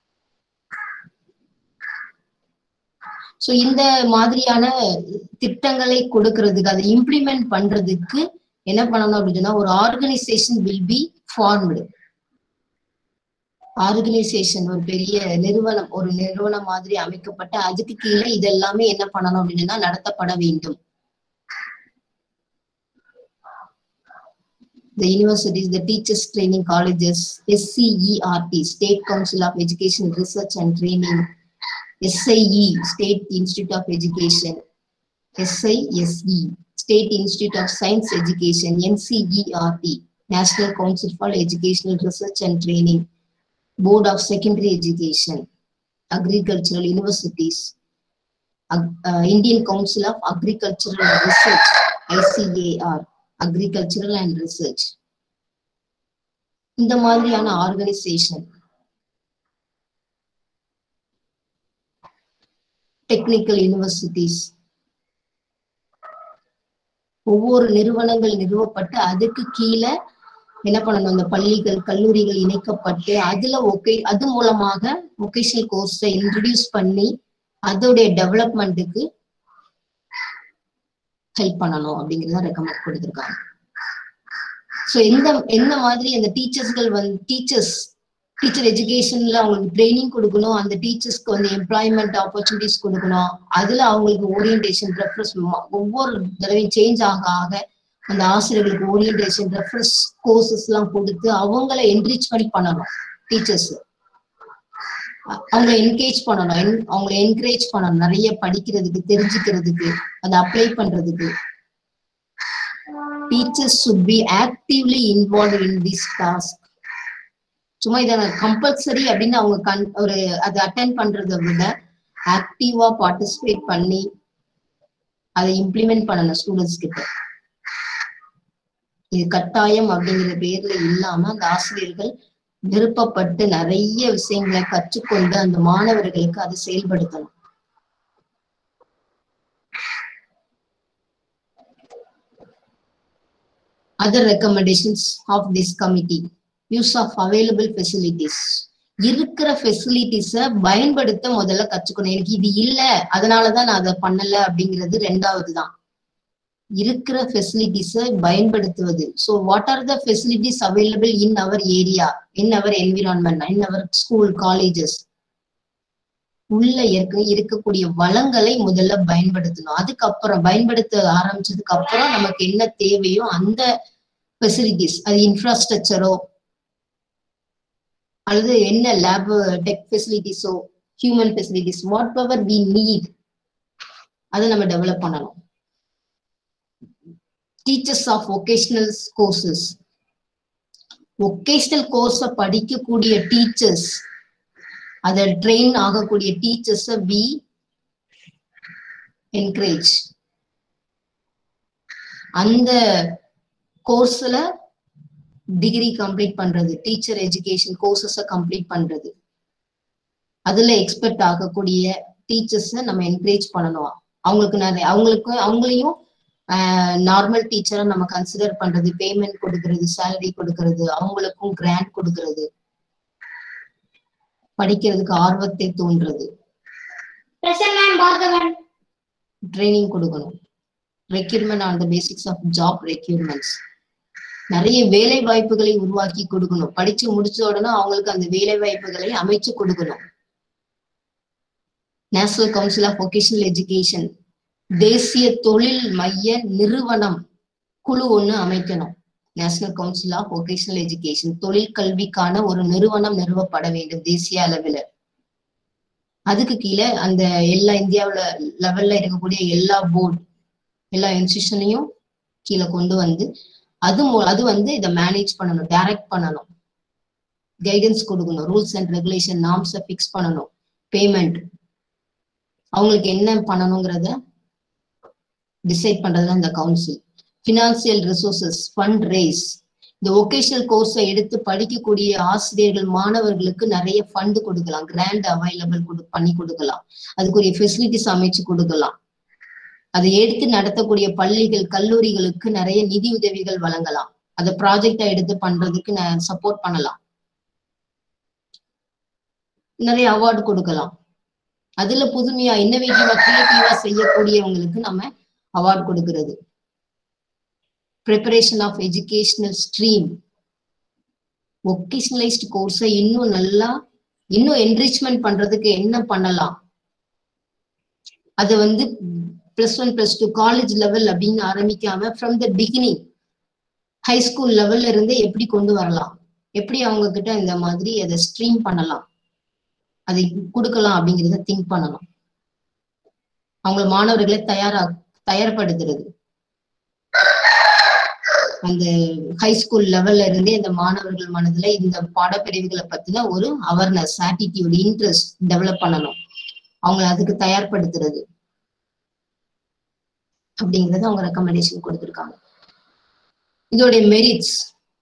சோ இந்த மாதிரியான திட்டங்களை கொடுக்கறதுக்கு அதை இம்ப்ளிமெண்ட் பண்றதுக்கு என்ன பண்ணணும் அப்படின்னு சொன்னா ஒரு organisation will be formed organisation ஒரு பெரிய நிறுவனம் ஒரு நிறுவனம் மாதிரி அமைக்கப்பட்ட அதுக்கு கீழே இதெல்லாமே என்ன பண்ணணும் அப்படின்னா நடத்தப்பட வேண்டும் the universities, the teachers training colleges, SCERT, State Council of Education Research and Training, SIE, State Institute of Education, SISE, State Institute of Science Education, NCERT, National Council for Educational Research and Training, Board of Secondary Education, Agricultural Universities, Ag- uh, Indian Council of Agricultural Research, ICAR, Agricultural and Research. இந்த மாதிரியான organisation technical universities ஒவ்வொரு நிறுவனங்கள் நிறுவப்பட்டு அதுக்கு கீழே என்ன பண்ணணும் அந்த பள்ளிகள் கல்லூரிகள் இணைக்கப்பட்டு அதுல ஒகே அது மூலமாக ஒகேஷனல் கோர்ஸை இன்ட்ரடியூஸ் பண்ணி அதோடைய டெவலப்மெண்ட்டுக்கு ஹெல்ப் பண்ணணும் அப்படிங்கறத ரெக்கமெண்ட் கொடுத்துருக்காங்க ஸோ எந்த எந்த மாதிரி அந்த டீச்சர்ஸ்கள் வந்து டீச்சர்ஸ் டீச்சர் எஜுகேஷன்ல அவங்களுக்கு ட்ரைனிங் கொடுக்கணும் அந்த டீச்சர்ஸ்க்கு வந்து எம்ப்ளாய்மெண்ட் ஆப்பர்ச்சுனிட்டிஸ் கொடுக்கணும் அதுல அவங்களுக்கு ஓரியன்டேஷன் ரெஃபரன்ஸ் ஒவ்வொரு தடவையும் சேஞ்ச் ஆக ஆக அந்த ஆசிரியர்களுக்கு ஓரியன்டேஷன் ரெஃபரன்ஸ் கோர்சஸ் எல்லாம் கொடுத்து அவங்கள என்ரிச்மெண்ட் பண்ணணும் டீச்சர்ஸ் அவங்கள என்கேஜ் பண்ணணும் en- அவங்கள என்கரேஜ் பண்ணணும் நிறைய படிக்கிறதுக்கு தெரிஞ்சுக்கிறதுக்கு அதை அப்ளை பண்றதுக்கு teachers should be actively involve in this task சும்மா இதை கம்பல்சரி அப்படின்னு அவங்க கண் ஒரு அதை அட்டென்ட் பண்றதை விட ஆக்டிவா பார்ட்டிசிபேட் பண்ணி அதை இம்ப்ளிமெண்ட் பண்ணணும் ஸ்டூடெண்ட்ஸ் கிட்ட இது கட்டாயம் அப்படிங்கிற பேர்ல இல்லாம அந்த ஆசிரியர்கள் விருப்பப்பட்டு நிறைய விஷயங்களை கற்றுக்கொண்டு அந்த மாணவர்களுக்கு அதை செயல்படுத்தணும் other recommendations of this committee use of available facilities இருக்கிற ஃபெசிலிட்டிஸ பயன்படுத்த முதல்ல கற்றுக்கணும் எனக்கு இது இல்ல அதனாலதான் நான் அதை பண்ணல அப்படிங்கிறது ரெண்டாவது தான் இருக்கிற ஃபெசிலிட்டிஸ பயன்படுத்துவது so what are the facilities available in our area in our environment in our school colleges உள்ள இருக்க இருக்கக்கூடிய வளங்களை முதல்ல பயன்படுத்தணும் அதுக்கப்புறம் பயன்படுத்த ஆரம்பிச்சதுக்கு அப்புறம் நமக்கு என்ன தேவையோ அந்த ஃபெசிலிட்டிஸ் அது இன்ஃப்ராஸ்ட்ரக்சரோ அல்லது என்ன லேப் டெக் ஃபெசிலிட்டிஸோ human facilities whatever we need அதை நம்ம டெவலப் பண்ணணும் teachers of vocational courses vocational கோர்ஸை படிக்கக்கூடிய டீச்சர்ஸ் அதை ட்ரெயின் ஆகக்கூடிய டீச்சர்ஸை வி என்கரேஜ் அந்த கோர்ஸ்ல டிகிரி கம்ப்ளீட் பண்றது டீச்சர் எஜுகேஷன் கோர்சஸ கம்ப்ளீட் பண்றது அதுல எக்ஸ்பெக்ட் ஆகக்கூடிய டீச்சர்ஸ நம்ம என்கரேஜ் பண்ணணும் அவங்களுக்கு நிறைய அவங்களுக்கு அவங்களையும் நார்மல் டீச்சரா நம்ம கன்சிடர் பண்றது பேமெண்ட் கொடுக்கறது சேலரி கொடுக்கறது அவங்களுக்கும் கிராண்ட் கொடுக்கறது படிக்கிறதுக்கு ஆர்வத்தை தூண்டுறது Present ma'am, Bhargavan. ட்ரைனிங் கொடுக்கணும் requirement on the basics of job requirements நிறைய வேலை வாய்ப்புகளை உருவாக்கி கொடுக்கணும் படிச்சு முடிச்ச உடனே அவங்களுக்கு அந்த வேலை வாய்ப்புகளை அமைச்சு கொடுக்கணும் national council of vocational education தேசிய தொழில் மைய நிறுவனம் குழு ஒண்ணு அமைக்கணும் national council of vocational education தொழில் கல்விக்கான ஒரு நிறுவனம் நிறுவப்பட வேண்டும் தேசிய அளவில் அதுக்கு கீழே அந்த எல்லா இந்தியாவுல லெவல்ல இருக்கக்கூடிய எல்லா போர்டு எல்லா இன்ஸ்டியூஷனையும் கீழே கொண்டு வந்து அது மூ- அது வந்து இதை மேனேஜ் பண்ணணும் டைரக்ட் பண்ணணும் கைடன்ஸ் கொடுக்கணும் ரூல்ஸ் அண்ட் ரெகுலேஷன் நார்ம்ஸை ஃபிக்ஸ் பண்ணணும் பேமெண்ட் அவங்களுக்கு என்ன பண்ணணுங்கிறத டிசைட் பண்றது இந்த council financial resources fund raise இந்த ஒகேஷனல் கோர்ஸை எடுத்து படிக்கக்கூடிய ஆசிரியர்கள் மாணவர்களுக்கு நிறைய ஃபண்ட் கொடுக்கலாம் கிராண்ட் அவைலபிள் கொடு பண்ணி கொடுக்கலாம் அதுக்குரிய ஃபெசிலிட்டிஸ் அமைச்சு கொடுக்கலாம் அதை எடுத்து நடத்தக்கூடிய பள்ளிகள் கல்லூரிகளுக்கு நிறைய நிதி உதவிகள் வழங்கலாம் அதை ப்ராஜெக்டா எடுத்து பண்றதுக்கு சப்போர்ட் பண்ணலாம் நிறைய அவார்டு கொடுக்கலாம் அதுல புதுமையா இன்னோவேட்டிவா கிரியேட்டிவா செய்யக்கூடியவங்களுக்கு நம்ம அவார்டு கொடுக்கிறது preparation of educational stream vocationalised கோர்ஸை இன்னும் நல்லா இன்னும் என்ரிச்மெண்ட் பண்றதுக்கு என்ன பண்ணலாம் அது வந்து plus one plus two college level அப்படின்னு ஆரம்பிக்காம from the beginning high school லெவல்ல இருந்தே எப்படி கொண்டு வரலாம் எப்படி அவங்க கிட்ட இந்த மாதிரி அதை ஸ்ட்ரீம் பண்ணலாம் அதை கொடுக்கலாம் அப்படிங்கிறத திங்க் பண்ணணும் அவங்க மாணவர்களை தயாரா தயார்படுத்துறது அந்த ஹை ஸ்கூல் லெவல்ல இருந்தே இந்த மாணவர்கள் மனதுல இந்த பாடப்பிரிவுகளை பத்தின ஒரு அவேர்னஸ் ஆட்டிடியூட் இன்ட்ரெஸ்ட் டெவலப் பண்ணணும் அவங்கள அதுக்கு தயார்படுத்துறது அப்படிங்கறத அவங்க ரெக்கமெண்டேஷன் கொடுத்திருக்காங்க இதோடைய merits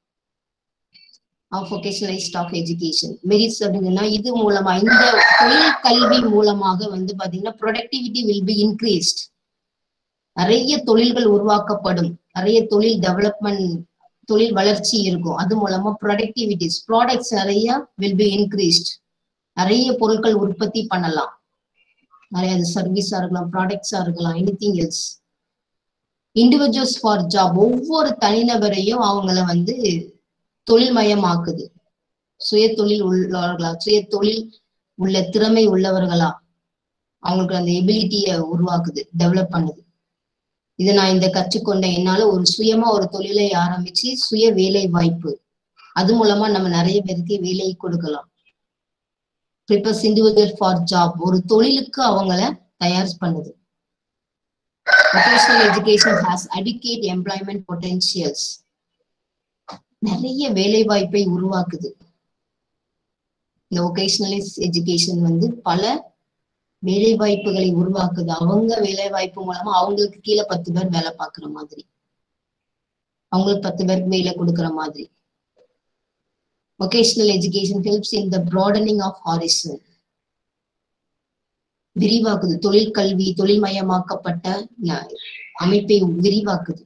of vocationalised of education merits அப்படிங்கன்னா இது மூலமா இந்த தொழில் கல்வி மூலமாக வந்து பாத்தீங்கன்னா ப்ரொடக்டிவிட்டி வில் பி இன்க்ரீஸ்ட் நிறைய தொழில்கள் உருவாக்கப்படும் நிறைய தொழில் டெவலப்மெண்ட் தொழில் வளர்ச்சி இருக்கும் அது மூலமா ப்ரொடக்டிவிட்டிஸ் ப்ராடக்ட்ஸ் நிறைய வில் பி இன்க்ரீஸ்ட் நிறைய பொருட்கள் உற்பத்தி பண்ணலாம் நிறைய அது சர்வீஸா இருக்கலாம் ப்ராடக்ட்ஸா இருக்கலாம் anything else individuals for job ஒவ்வொரு தனிநபரையும் அவங்கள வந்து தொழில்மயமாக்குது சுய தொழில் உள்ளவர்களா சுய தொழில் உள்ள திறமை உள்ளவர்களா அவங்களுக்கு அந்த எபிலிட்டிய உருவாக்குது டெவலப் பண்ணுது இதை நான் இந்த கற்றுக்கொண்டேன் என்னால ஒரு சுயமா ஒரு தொழிலை ஆரம்பிச்சு சுய வேலை வாய்ப்பு அது மூலமா நம்ம நிறைய பேருக்கு வேலை கொடுக்கலாம் ப்ரிப்பர்ஸ் இண்டிவிஜுவல் ஃபார் ஜாப் ஒரு தொழிலுக்கு அவங்கள தயார் பண்ணுது vocational education has adequate employment potentials நிறைய வேலை வாய்ப்பை உருவாக்குது இந்த ஒகேஷனலிஸ்ட் எஜுகேஷன் வந்து பல வேலை வாய்ப்புகளை உருவாக்குது அவங்க வேலை வாய்ப்பு மூலமா அவங்களுக்கு கீழே பத்து பேர் வேலை பார்க்குற மாதிரி அவங்களுக்கு பத்து பேருக்கு வேலை கொடுக்குற மாதிரி vocational education helps in the broadening of horizon விரிவாக்குது தொழில் கல்வி தொழில்மயமாக்கப்பட்ட ந- அமைப்பை விரிவாக்குது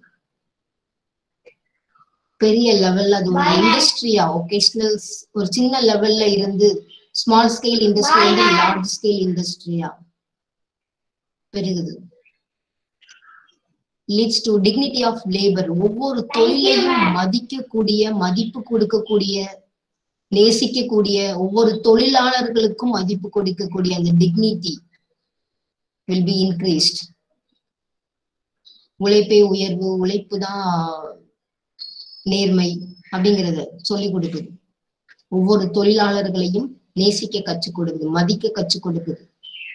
பெரிய லெவல்ல அது ஒரு இண்டஸ்ட்ரியா ஒகேஷனல் ஒரு சின்ன லெவல்ல இருந்து ஸ்மால் ஸ்கேல் இண்டஸ்ட்ரி வந்து லார்ஜ் ஸ்கேல் இண்டஸ்ட்ரியா பெருகுது leads to dignity of labour ஒவ்வொரு தொழிலையும் மதிக்கக்கூடிய மதிப்பு கொடுக்கக்கூடிய நேசிக்கக்கூடிய ஒவ்வொரு தொழிலாளர்களுக்கும் மதிப்பு கொடுக்கக்கூடிய அந்த டிக்னிட்டி வில் பி இன்க்ரீஸ்ட் உழைப்பே உயர்வு உழைப்பு தான் நேர்மை அப்படிங்கறத சொல்லி கொடுக்குது ஒவ்வொரு தொழிலாளர்களையும் நேசிக்க கற்றுக் கொடுக்குது மதிக்க கற்றுக் கொடுக்குது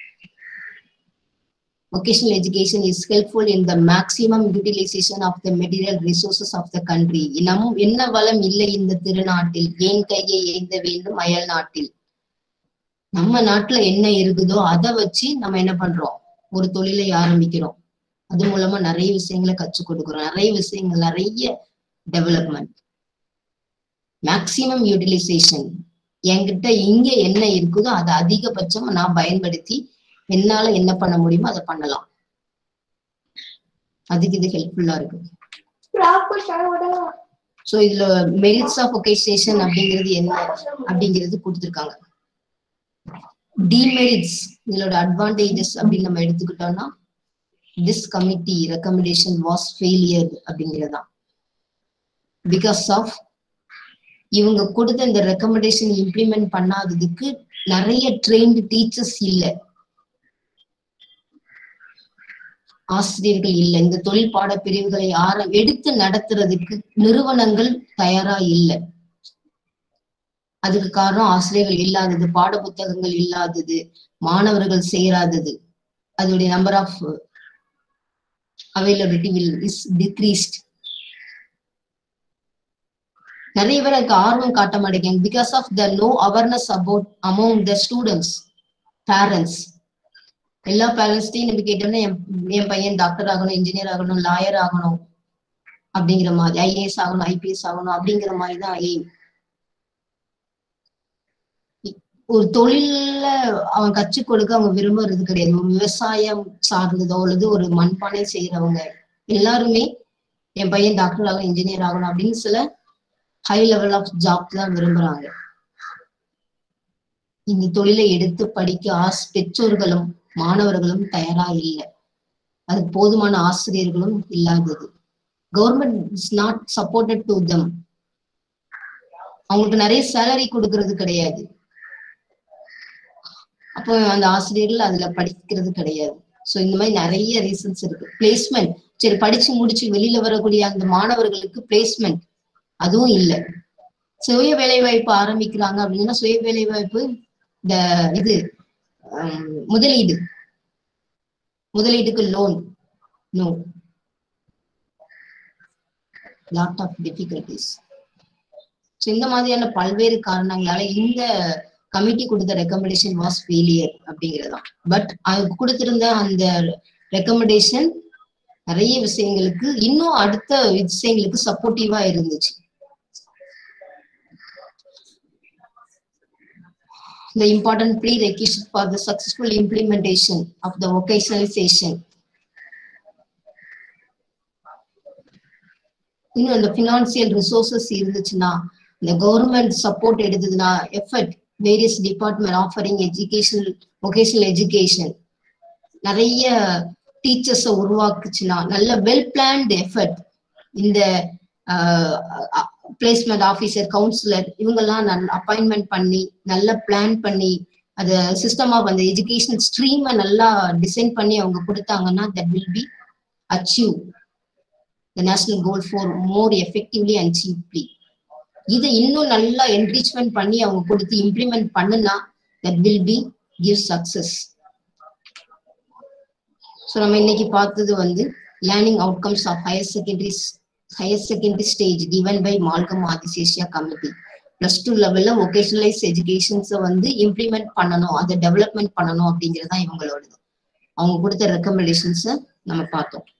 vocational education is helpful in the maximum utilization of the material resources of the country நம் என்ன வளம் இல்லை இந்த திருநாட்டில் ஏன் கையை ஏந்த வேண்டும் அயல் நாட்டில் நம்ம நாட்டுல என்ன இருக்குதோ அதை வச்சு நம்ம என்ன பண்றோம் ஒரு தொழிலை ஆரம்பிக்கிறோம் அது மூலமா நிறைய விஷயங்களை கற்றுக் கொடுக்குறோம் நிறைய விஷயங்கள் நிறைய டெவலப்மெண்ட் மேக்சிமம் யூட்டிலைசேஷன் என்கிட்ட இங்க என்ன இருக்குதோ அதை அதிகபட்சம் நான் பயன்படுத்தி என்னால என்ன பண்ண முடியுமோ அதை பண்ணலாம் அதுக்கு இது ஹெல்ப்ஃபுல்லா இருக்கு சோ இதுல மெரிட்ஸ் ஆஃப் ஒகேஷன் அப்படிங்கிறது என்ன அப்படிங்கிறது கொடுத்துருக்காங்க டிமெரிட்ஸ் இதோட அட்வான்டேஜஸ் அப்படின்னு நம்ம எடுத்துக்கிட்டோம்னா this committee recommendation was failure அப்படிங்கிறதா பிகாஸ் ஆஃப் இவங்க கொடுத்த இந்த ரெக்கமெண்டேஷன் இம்ப்ளிமெண்ட் பண்ணாததுக்கு நிறைய ட்ரெயின்டு டீச்சர்ஸ் இல்லை ஆசிரியர்கள் இல்லை இந்த தொழில் பாட பிரிவுகளை ஆர எடுத்து நடத்துறதுக்கு நிறுவனங்கள் தயாரா இல்லை அதுக்கு காரணம் ஆசிரியர்கள் இல்லாதது பாட புத்தகங்கள் இல்லாதது மாணவர்கள் சேராதது அதோடைய number of availability will is decreased நிறைய பேர் அதுக்கு ஆர்வம் காட்ட மாட்டேங்கிறாங்க because of the no awareness about among the students parents எல்லா பேரண்ட்ஸ்டையும் நம்ம கேட்டோம்னா என் என் பையன் டாக்டர் ஆகணும் இன்ஜினியர் ஆகணும் லாயர் ஆகணும் அப்படிங்கிற மாதிரி ஐஏஎஸ் ஆகணும் ஐபிஎஸ் ஆகணும் அப்படிங்கிற மாதிரி தான் எய்ம் ஒரு தொழில்ல அவன் கற்றுக் கொடுக்க அவங்க விரும்புறது கிடையாது ஒரு விவசாயம் சார்ந்ததோ அல்லது ஒரு மண்பானை செய்யறவங்க எல்லாருமே என் பையன் டாக்டர் ஆகணும் இன்ஜினியர் ஆகணும் அப்படின்னு சில ஹை லெவல் ஆஃப் ஜாப் தான் விரும்புறாங்க இந்த தொழிலை எடுத்து படிக்க ஆஸ் பெற்றோர்களும் மாணவர்களும் தயாரா இல்லை அது போதுமான ஆசிரியர்களும் இல்லாதது government is not supported to them அவங்களுக்கு நிறைய சேலரி கொடுக்கறது கிடையாது அப்போ அந்த ஆசிரியர்கள் அதுல படிக்கிறது கிடையாது சோ இந்த மாதிரி நிறைய ரீசன்ஸ் இருக்கு பிளேஸ்மெண்ட் சரி படிச்சு முடிச்சு வெளியில வரக்கூடிய அந்த மாணவர்களுக்கு பிளேஸ்மெண்ட் அதுவும் இல்லை சுய வேலை வாய்ப்பு ஆரம்பிக்கிறாங்க அப்படின்னா சுய வேலை வாய்ப்பு இந்த இது முதலீடு முதலீட்டுக்கு loan no lot of difficulties so இந்த மாதிரியான பல்வேறு காரணங்களால இந்த கமிட்டி கொடுத்த ரெக்கமெண்டேஷன் வாஸ் ஃபெயிலியர் அப்படிங்கிறதா பட் அவங்க கொடுத்திருந்த அந்த ரெக்கமெண்டேஷன் நிறைய விஷயங்களுக்கு இன்னும் அடுத்த விஷயங்களுக்கு சப்போர்ட்டிவா இருந்துச்சு the important prerequisite for the successful implementation of the vocationalization. இன்னும் அந்த பினான்சியல் ரிசோர்சஸ் இருந்துச்சுன்னா இந்த கவர்மெண்ட் சப்போர்ட் எடுத்ததுன்னா effort various department offering educational vocational education நிறைய டீச்சர்ஸை உருவாக்குச்சுன்னா நல்ல வெல் பிளான்டு எஃபர்ட் இந்த பிளேஸ்மெண்ட் ஆஃபீஸர் கவுன்சிலர் இவங்கெல்லாம் நல்ல அப்பாயின்மெண்ட் பண்ணி நல்லா பிளான் பண்ணி அத சிஸ்டம் ஆஃப் அந்த எஜுகேஷன் ஸ்ட்ரீமை நல்லா டிசைன் பண்ணி அவங்க கொடுத்தாங்கன்னா that will be achieve the national goal for more effectively and cheaply இதை இன்னும் நல்லா என்ரிச்மெண்ட் பண்ணி அவங்க கொடுத்து இம்ப்ளிமெண்ட் பண்ணுனா that will be give success so நம்ம இன்னைக்கு பார்த்தது வந்து learning outcomes of higher secondaries higher secondary stage given by Malcolm Adiseshiah committee plus two லெவல்ல ஒகேஷனலைஸ் எஜுகேஷன்ஸை வந்து இம்ப்ளிமெண்ட் பண்ணணும் அதை டெவலப்மெண்ட் பண்ணணும் அப்படிங்கிறது தான் இவங்களோடது அவங்க கொடுத்த ரெக்கமெண்டேஷன்ஸை நம்ம பார்த்தோம்